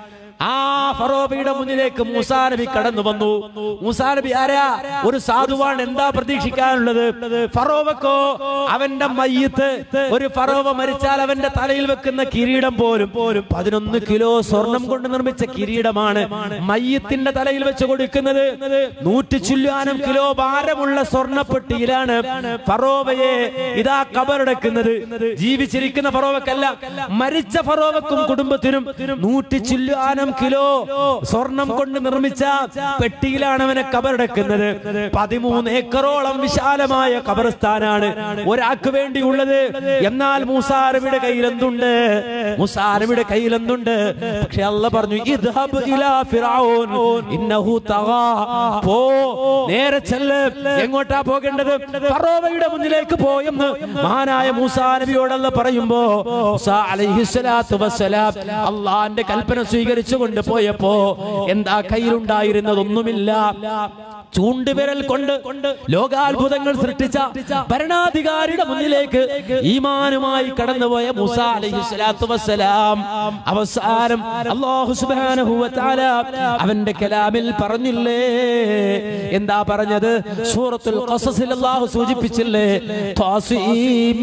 ആ ഫറോബയുടെ മുന്നിലേക്ക് മൂസാ നബി കടന്നു വന്നു മൂസാ നബി ആരാ ഒരു സാധുവാണ് എന്താ പ്രതീക്ഷിക്കാനുള്ളത് ഫറോവക്കോ അവന്റെ മയ്യത്ത് ഒരു ഫറോവ മരിച്ചാൽ അവന്റെ തലയിൽ വെക്കുന്ന കിരീടം പോലും പോലും പതിനൊന്ന് കിലോ സ്വർണം കൊണ്ട് നിർമ്മിച്ച കിരീടമാണ് മയ്യത്തിന്റെ തലയിൽ വെച്ച് കൊടുക്കുന്നത് നൂറ്റി ചില്ലാനം കിലോ ഭാരമുള്ള സ്വർണ്ണപ്പെട്ടിയിലാണ് ഫറോവയെ ഇതാ കബറടക്കുന്നത് ജീവിച്ചിരിക്കുന്ന ഫറോവക്കല്ല മരിച്ച ഫറോവക്കും കുടുംബത്തിനും നൂറ്റി ചില്ലാനം കിലോ സ്വർണം കൊണ്ട് നിർമ്മിച്ച പെട്ടിയിലാണ് അവനെ കബറടക്കുന്നത് പതിമൂന്ന് ഏക്കറോളം വിശാലമായ കബർസ്ഥാനാണ് ഒരാൾക്ക് വേണ്ടിയുള്ളത് എന്നാൽ മൂസാരവിയുടെ കയ്യിൽ എന്തുണ്ട് മൂസാരവിയുടെ കയ്യിൽ എന്തുണ്ട് പക്ഷെ അല്ല പറഞ്ഞു ഇദ്ഹബ് ഇലാ ഫിറഔൻ ഇന്നഹു തഗാ പോ നേരെ ചെല്ല് എങ്ങോട്ടാ പോകേണ്ടത് ഫറോവയുടെ മുന്നിലേക്ക് പോയെന്ന് മഹാനായ മൂസാ നബിയോടല്ല പറയുമ്പോ മൂസാ അലൈഹിസ്സലാത്തു വസ്സലാം അള്ളാന്റെ കൽപ്പന സ്വീകരിച്ചുകൊണ്ട് പോയപ്പോ എന്താ കയ്യിലുണ്ടായിരുന്നതൊന്നുമില്ല ചൂണ്ടുവിരൽ കൊണ്ട് ലോകാത്ഭുതങ്ങൾ സൃഷ്ടിച്ച ഭരണാധികാരിയുടെ മുന്നിലേക്ക് ഈമാനുമായി കടന്നുപോയ മൂസ അലൈഹിസ്സലാത്തു വസ്സലാം അവസാനം അല്ലാഹു സുബ്ഹാനഹു വ തആല അവന്റെ കലാമിൽ പറഞ്ഞില്ലേ എന്താ പറഞ്ഞത് സൂറത്തുൽ ഖസസിൽ അല്ലാഹു സൂചിപ്പിച്ചില്ലേ ത്വാസീം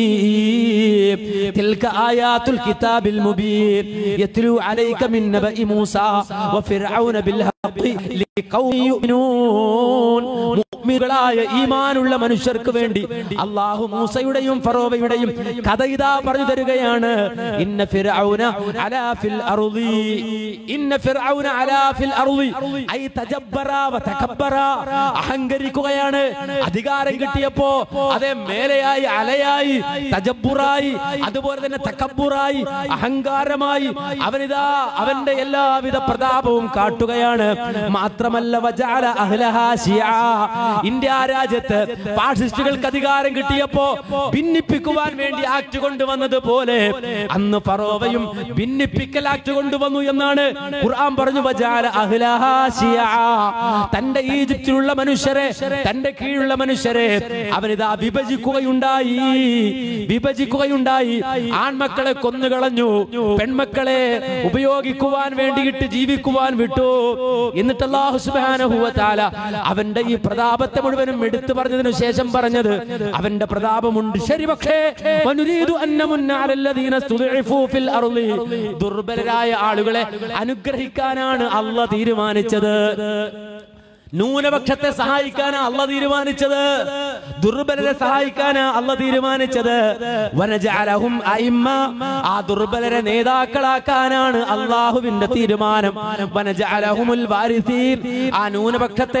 മീം. തിൽക ആയാത്തുൽ കിതാബിൽ മുബീൻ യത്ലു അലൈക മിൻ നബഇ മൂസ വഫിർഔന ബിൽ ഹഖ് ലിഖൗമി യുഅ്മിനൂൻ മുഅ്മിനുകളായ ഈമാനുള്ള മനുഷ്യർക്ക് വേണ്ടി അല്ലാഹു മൂസയുടെയും ഫറോവയുടെയും കഥ ഇതാ പറഞ്ഞു തരികയാണ് ഇന്ന ഫിർഔന അലാ ഫിൽ അർളി ഇന്ന ഫിർഔന അലാ ഫിൽ അർളി ഐ തജബ്ബറ വ തകബ്ബറ അഹങ്കരിക്കുകയാണ് അധികാരം കിട്ടിയപ്പോ അതേ മേലെയായി അലയായി തജബ്ബുറായി അതുപോലെ തന്നെ തക്കബ്ബുറായി അഹങ്കാരമായി അവനിതാ അവന്റെ എല്ലാവിധ പ്രതാപവും കാട്ടുകയാണ് മാത്രമല്ല വജഅല അഹ്ലഹാ ശിയാ ഇന്ത്യ രാജ്യത്ത് ഫാഷിസ്റ്റുകൾക്ക് അധികാരം കിട്ടിയപ്പോ ഭിന്നിപ്പിക്കുവാൻ വേണ്ടി ആക്ട് കൊണ്ടുവന്നത് പോലെ അന്ന് ഫറോവയും ഭിന്നിപ്പിക്കൽ ആക്ട് കൊണ്ടുവന്നു എന്നാണ് ഖുർആൻ പറഞ്ഞു വജഅല അഹ്ലഹാ ശിയാ തന്റെ ഈജിപ്തിലുള്ള മനുഷ്യരെ തന്റെ കീഴിലുള്ള മനുഷ്യരെ അവനിതാ വിഭജിക്കുകയുണ്ടായി വിഭജിക്കുകയുണ്ടായി ആൺമക്കളെ കൊന്നുകളഞ്ഞു പെൺമക്കളെ ഉപയോഗിക്കുവാൻ വേണ്ടിയിട്ട് ജീവിക്കുവാൻ വിട്ടു എന്നിട്ട് അല്ലാഹു സുബ്ഹാനഹു വ തആല അവന്റെ ഈ പ്രതാപത്തെ മുഴുവനും എടുത്തു പറഞ്ഞതിനു ശേഷം പറഞ്ഞത് അവന്റെ പ്രതാപമുണ്ട് ശരി പക്ഷേ വനുരീദു അന്നമുന്ന അലല്ലദീന സ്തുദിഫു ഫിൽ അർളി ദുർബലരായ ആളുകളെ അനുഗ്രഹിക്കാനാണ് അല്ല തീരുമാനിച്ചത് ന്യൂനപക്ഷത്തെ സഹായിക്കാനാ അല്ല തീരുമാനിച്ചത് ദുർബലരെ സഹായിക്കാനാ അല്ല തീരുമാനിച്ചത് വനജഅലഹും അയിമ്മ ആ ദുർബലരെ നേതാക്കളാക്കാനാണ് അള്ളാഹുവിന്റെ തീരുമാനം വനജഅലഹുമുൽ വാരിസീൻ ആ ന്യൂനപക്ഷത്തെ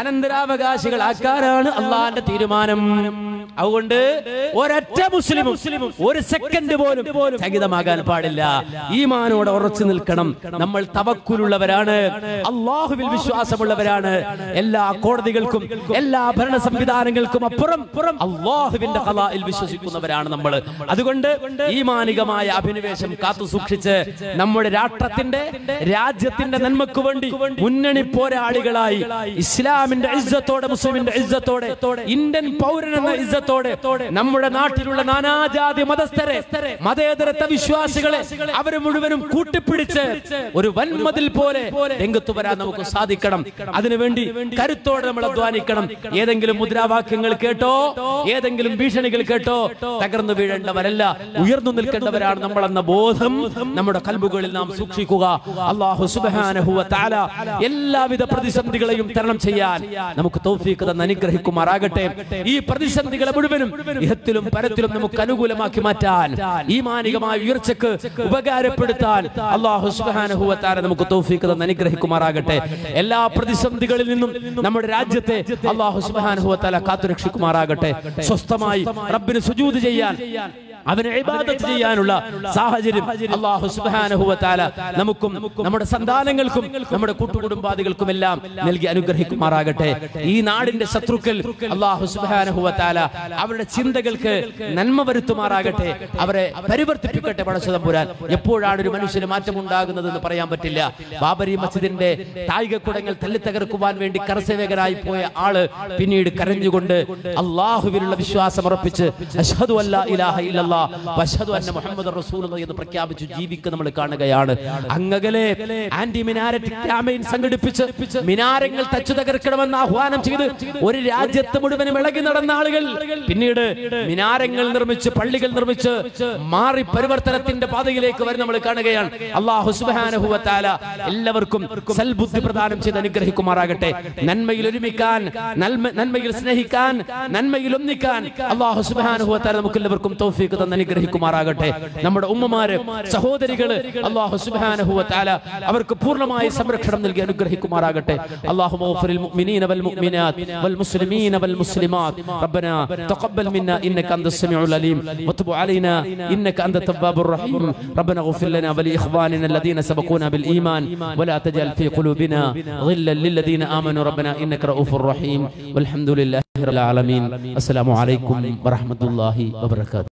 അനന്തരാവകാശികളാക്കാനാണ് അള്ളാഹിന്റെ തീരുമാനം അതുകൊണ്ട് ഒരൊറ്റ മുസ്ലിമും ഒരു സെക്കൻഡ് പോലും ചകിതമാകാൻ പാടില്ല ഈമാനോടെ ഉറച്ചു നിൽക്കണം നമ്മൾ തവക്കുലുള്ളവരാണ് അള്ളാഹുവിൽ വിശ്വാസമുള്ളവരാണ് എല്ലാ കോടതികൾക്കും എല്ലാ ഭരണ സംവിധാനങ്ങൾക്കും അപ്പുറം പുറം അള്ളാഹുവിന്റെ കലായിൽ വിശ്വസിക്കുന്നവരാണ് നമ്മൾ അതുകൊണ്ട് ഈമാനികമായ അഭിനിവേശം കാത്തു സൂക്ഷിച്ച് നമ്മുടെ രാഷ്ട്രത്തിന്റെ രാജ്യത്തിന്റെ നന്മക്ക് വേണ്ടി മുന്നണി പോരാളികളായി ഇസ്ലാമിന്റെ ഇജ്ജത്തോടെ മുസ്ലിമിന്റെ ഇജ്ജത്തോടെ ഇന്ത്യൻ പൗരൻ എന്ന ഇജ്ജത്തോടെ നമ്മുടെ നാട്ടിലുള്ള നാനാജാതി മതസ്ഥരെ മതേതരത്വ വിശ്വാസികളെ അവര് മുഴുവനും കൂട്ടിപ്പിടിച്ച് ഒരു വൻമതിൽ പോലെ രംഗത്ത് വരാൻ നമുക്ക് സാധിക്കണം അതിനുവേണ്ടി കരുത്തോടെ നമ്മൾ അധ്വാനിക്കണം ഏതെങ്കിലും മുദ്രാവാക്യങ്ങൾ കേട്ടോ ഏതെങ്കിലും ഭീഷണികൾ കേട്ടോ തകർന്നു വീഴേണ്ടവരല്ല ഉയർന്നു നിൽക്കേണ്ടവരാണ് നമ്മൾ എന്ന ബോധം നമ്മുടെ കൽബുകളിൽ നാം സൂക്ഷിക്കുക അള്ളാഹു സുബ്ഹാനഹു വ തആല എല്ലാവിധ പ്രതിസന്ധികളെയും തരണം ചെയ്യാൻ നമുക്ക് തൗഫീഖ് തന്ന് അനുഗ്രഹിക്കുമാറാകട്ടെ ഈ പ്രതിസന്ധികളെ മുഴുവനും ഇഹത്തിലും പരത്തിലും നമുക്ക് അനുകൂലമാക്കി മാറ്റാൻ ഈ മാനികമായ ഉയർച്ചക്ക് ഉപകാരപ്പെടുത്താൻ അള്ളാഹു സുബ്ഹാനഹു വ തആല നമുക്ക് തൗഫീഖ് തന്ന് അനുഗ്രഹിക്കുമാറാകട്ടെ എല്ലാ പ്രതിസന്ധികളിൽ നിന്നും നമ്മുടെ രാജ്യത്തെ അള്ളാഹു സുബ്ഹാനഹു വ തആല കാത്തുരക്ഷിക്കുമാറാകട്ടെ സ്വസ്ഥമായി റബ്ബിന് സുജൂദ് ചെയ്യാൻ അവന് ഇബാദത്ത് ചെയ്യാനുള്ള സാഹചര്യം അള്ളാഹു സുബ്ഹാനഹു വ തആല നമുക്കും നമ്മുടെ സന്താനങ്ങൾക്കും നമ്മുടെ കൂട്ടുകുടുംബാദികൾക്കും എല്ലാം നൽകി അനുഗ്രഹിക്കുമാറാകട്ടെ ഈ നാടിന്റെ ശത്രുക്കൾ അള്ളാഹു സുബ്ഹാനഹു വ തആല അവരുടെ ചിന്തകൾക്ക് നന്മ വരുത്തുമാറാകട്ടെ അവരെ പരിവർത്തിപ്പിക്കട്ടെ പടച്ചതമ്പുരാൻ എപ്പോഴാണ് ഒരു മനുഷ്യന് മാറ്റം ഉണ്ടാകുന്നത് എന്ന് പറയാൻ പറ്റില്ല ബാബരി മസ്ജിദിന്റെ താഴികക്കുടങ്ങൾ തല്ലി തകർക്കുവാൻ വേണ്ടി കരസേവകരായി പോയ ആള് പിന്നീട് കരഞ്ഞുകൊണ്ട് അള്ളാഹുവിനുള്ള വിശ്വാസം ഉറപ്പിച്ച് അഷ്ഹദു അല്ലാ ഇലാഹ ഇല്ലല്ലാഹ് ഇല്ലല്ലാ വഅശ്ഹദു അന്ന മുഹമ്മദ് റസൂലുള്ളാഹി എന്ന് പ്രഖ്യാപിച്ചു ജീവിക്കുക നമ്മൾ കാണുകയാണ് അങ്ങകലെ ആന്റി മിനാരറ്റ് ക്യാമ്പയിൻ സംഘടിപ്പിച്ച് മിനാരങ്ങൾ തച്ചു തകർക്കണമെന്ന് ആഹ്വാനം ചെയ്ത് ഒരു രാജ്യത്ത് മുഴുവനും ഇളകി നടന്ന ആളുകൾ പിന്നീട് മിനാരങ്ങൾ നിർമ്മിച്ച് പള്ളികൾ നിർമ്മിച്ച് മാറി പരിവർത്തനത്തിന്റെ പാതയിലേക്ക് വരെ നമ്മൾ കാണുകയാണ് അള്ളാഹു സുബ്ഹാനഹു വ തആല എല്ലാവർക്കും സൽബുദ്ധി പ്രദാനം ചെയ്ത് അനുഗ്രഹിക്കുമാറാകട്ടെ നന്മയിൽ ഒരുമിക്കാൻ നന്മ- നന്മയിൽ സ്നേഹിക്കാൻ നന്മയിൽ ഒന്നിക്കാൻ അള്ളാഹു സുബ്ഹാനഹു വ തആല നമുക്ക് എല്ലാവർക്കും തൗഫീഖ് തന്ന് അനുഗ്രഹിക്കുമാറാകട്ടെ നമ്മുടെ ഉമ്മമാര് സഹോദരികള് അള്ളാഹു സുബ്ഹാനഹു വ തആല അവർക്ക് പൂർണ്ണമായ സംരക്ഷണം നൽകി അനുഗ്രഹിക്കുമാറാകട്ടെ അള്ളാഹു മഗ്ഫിറിൽ മുഅ്മിനീന വൽ മുഅ്മിനാത്ത് വൽ മുസ്ലിമീന വൽ മുസ്ലിമാത്ത് ربنا تقبل منا انك انت السميع العليم وتب علينا انك انت التواب الرحيم ربنا اغفر لنا ولاخواننا الذين سبقونا بالايمان ولا تجعل في قلوبنا غلا للذين امنوا ربنا انك رؤوف رحيم والحمد لله رب العالمين السلام عليكم ورحمه الله وبركاته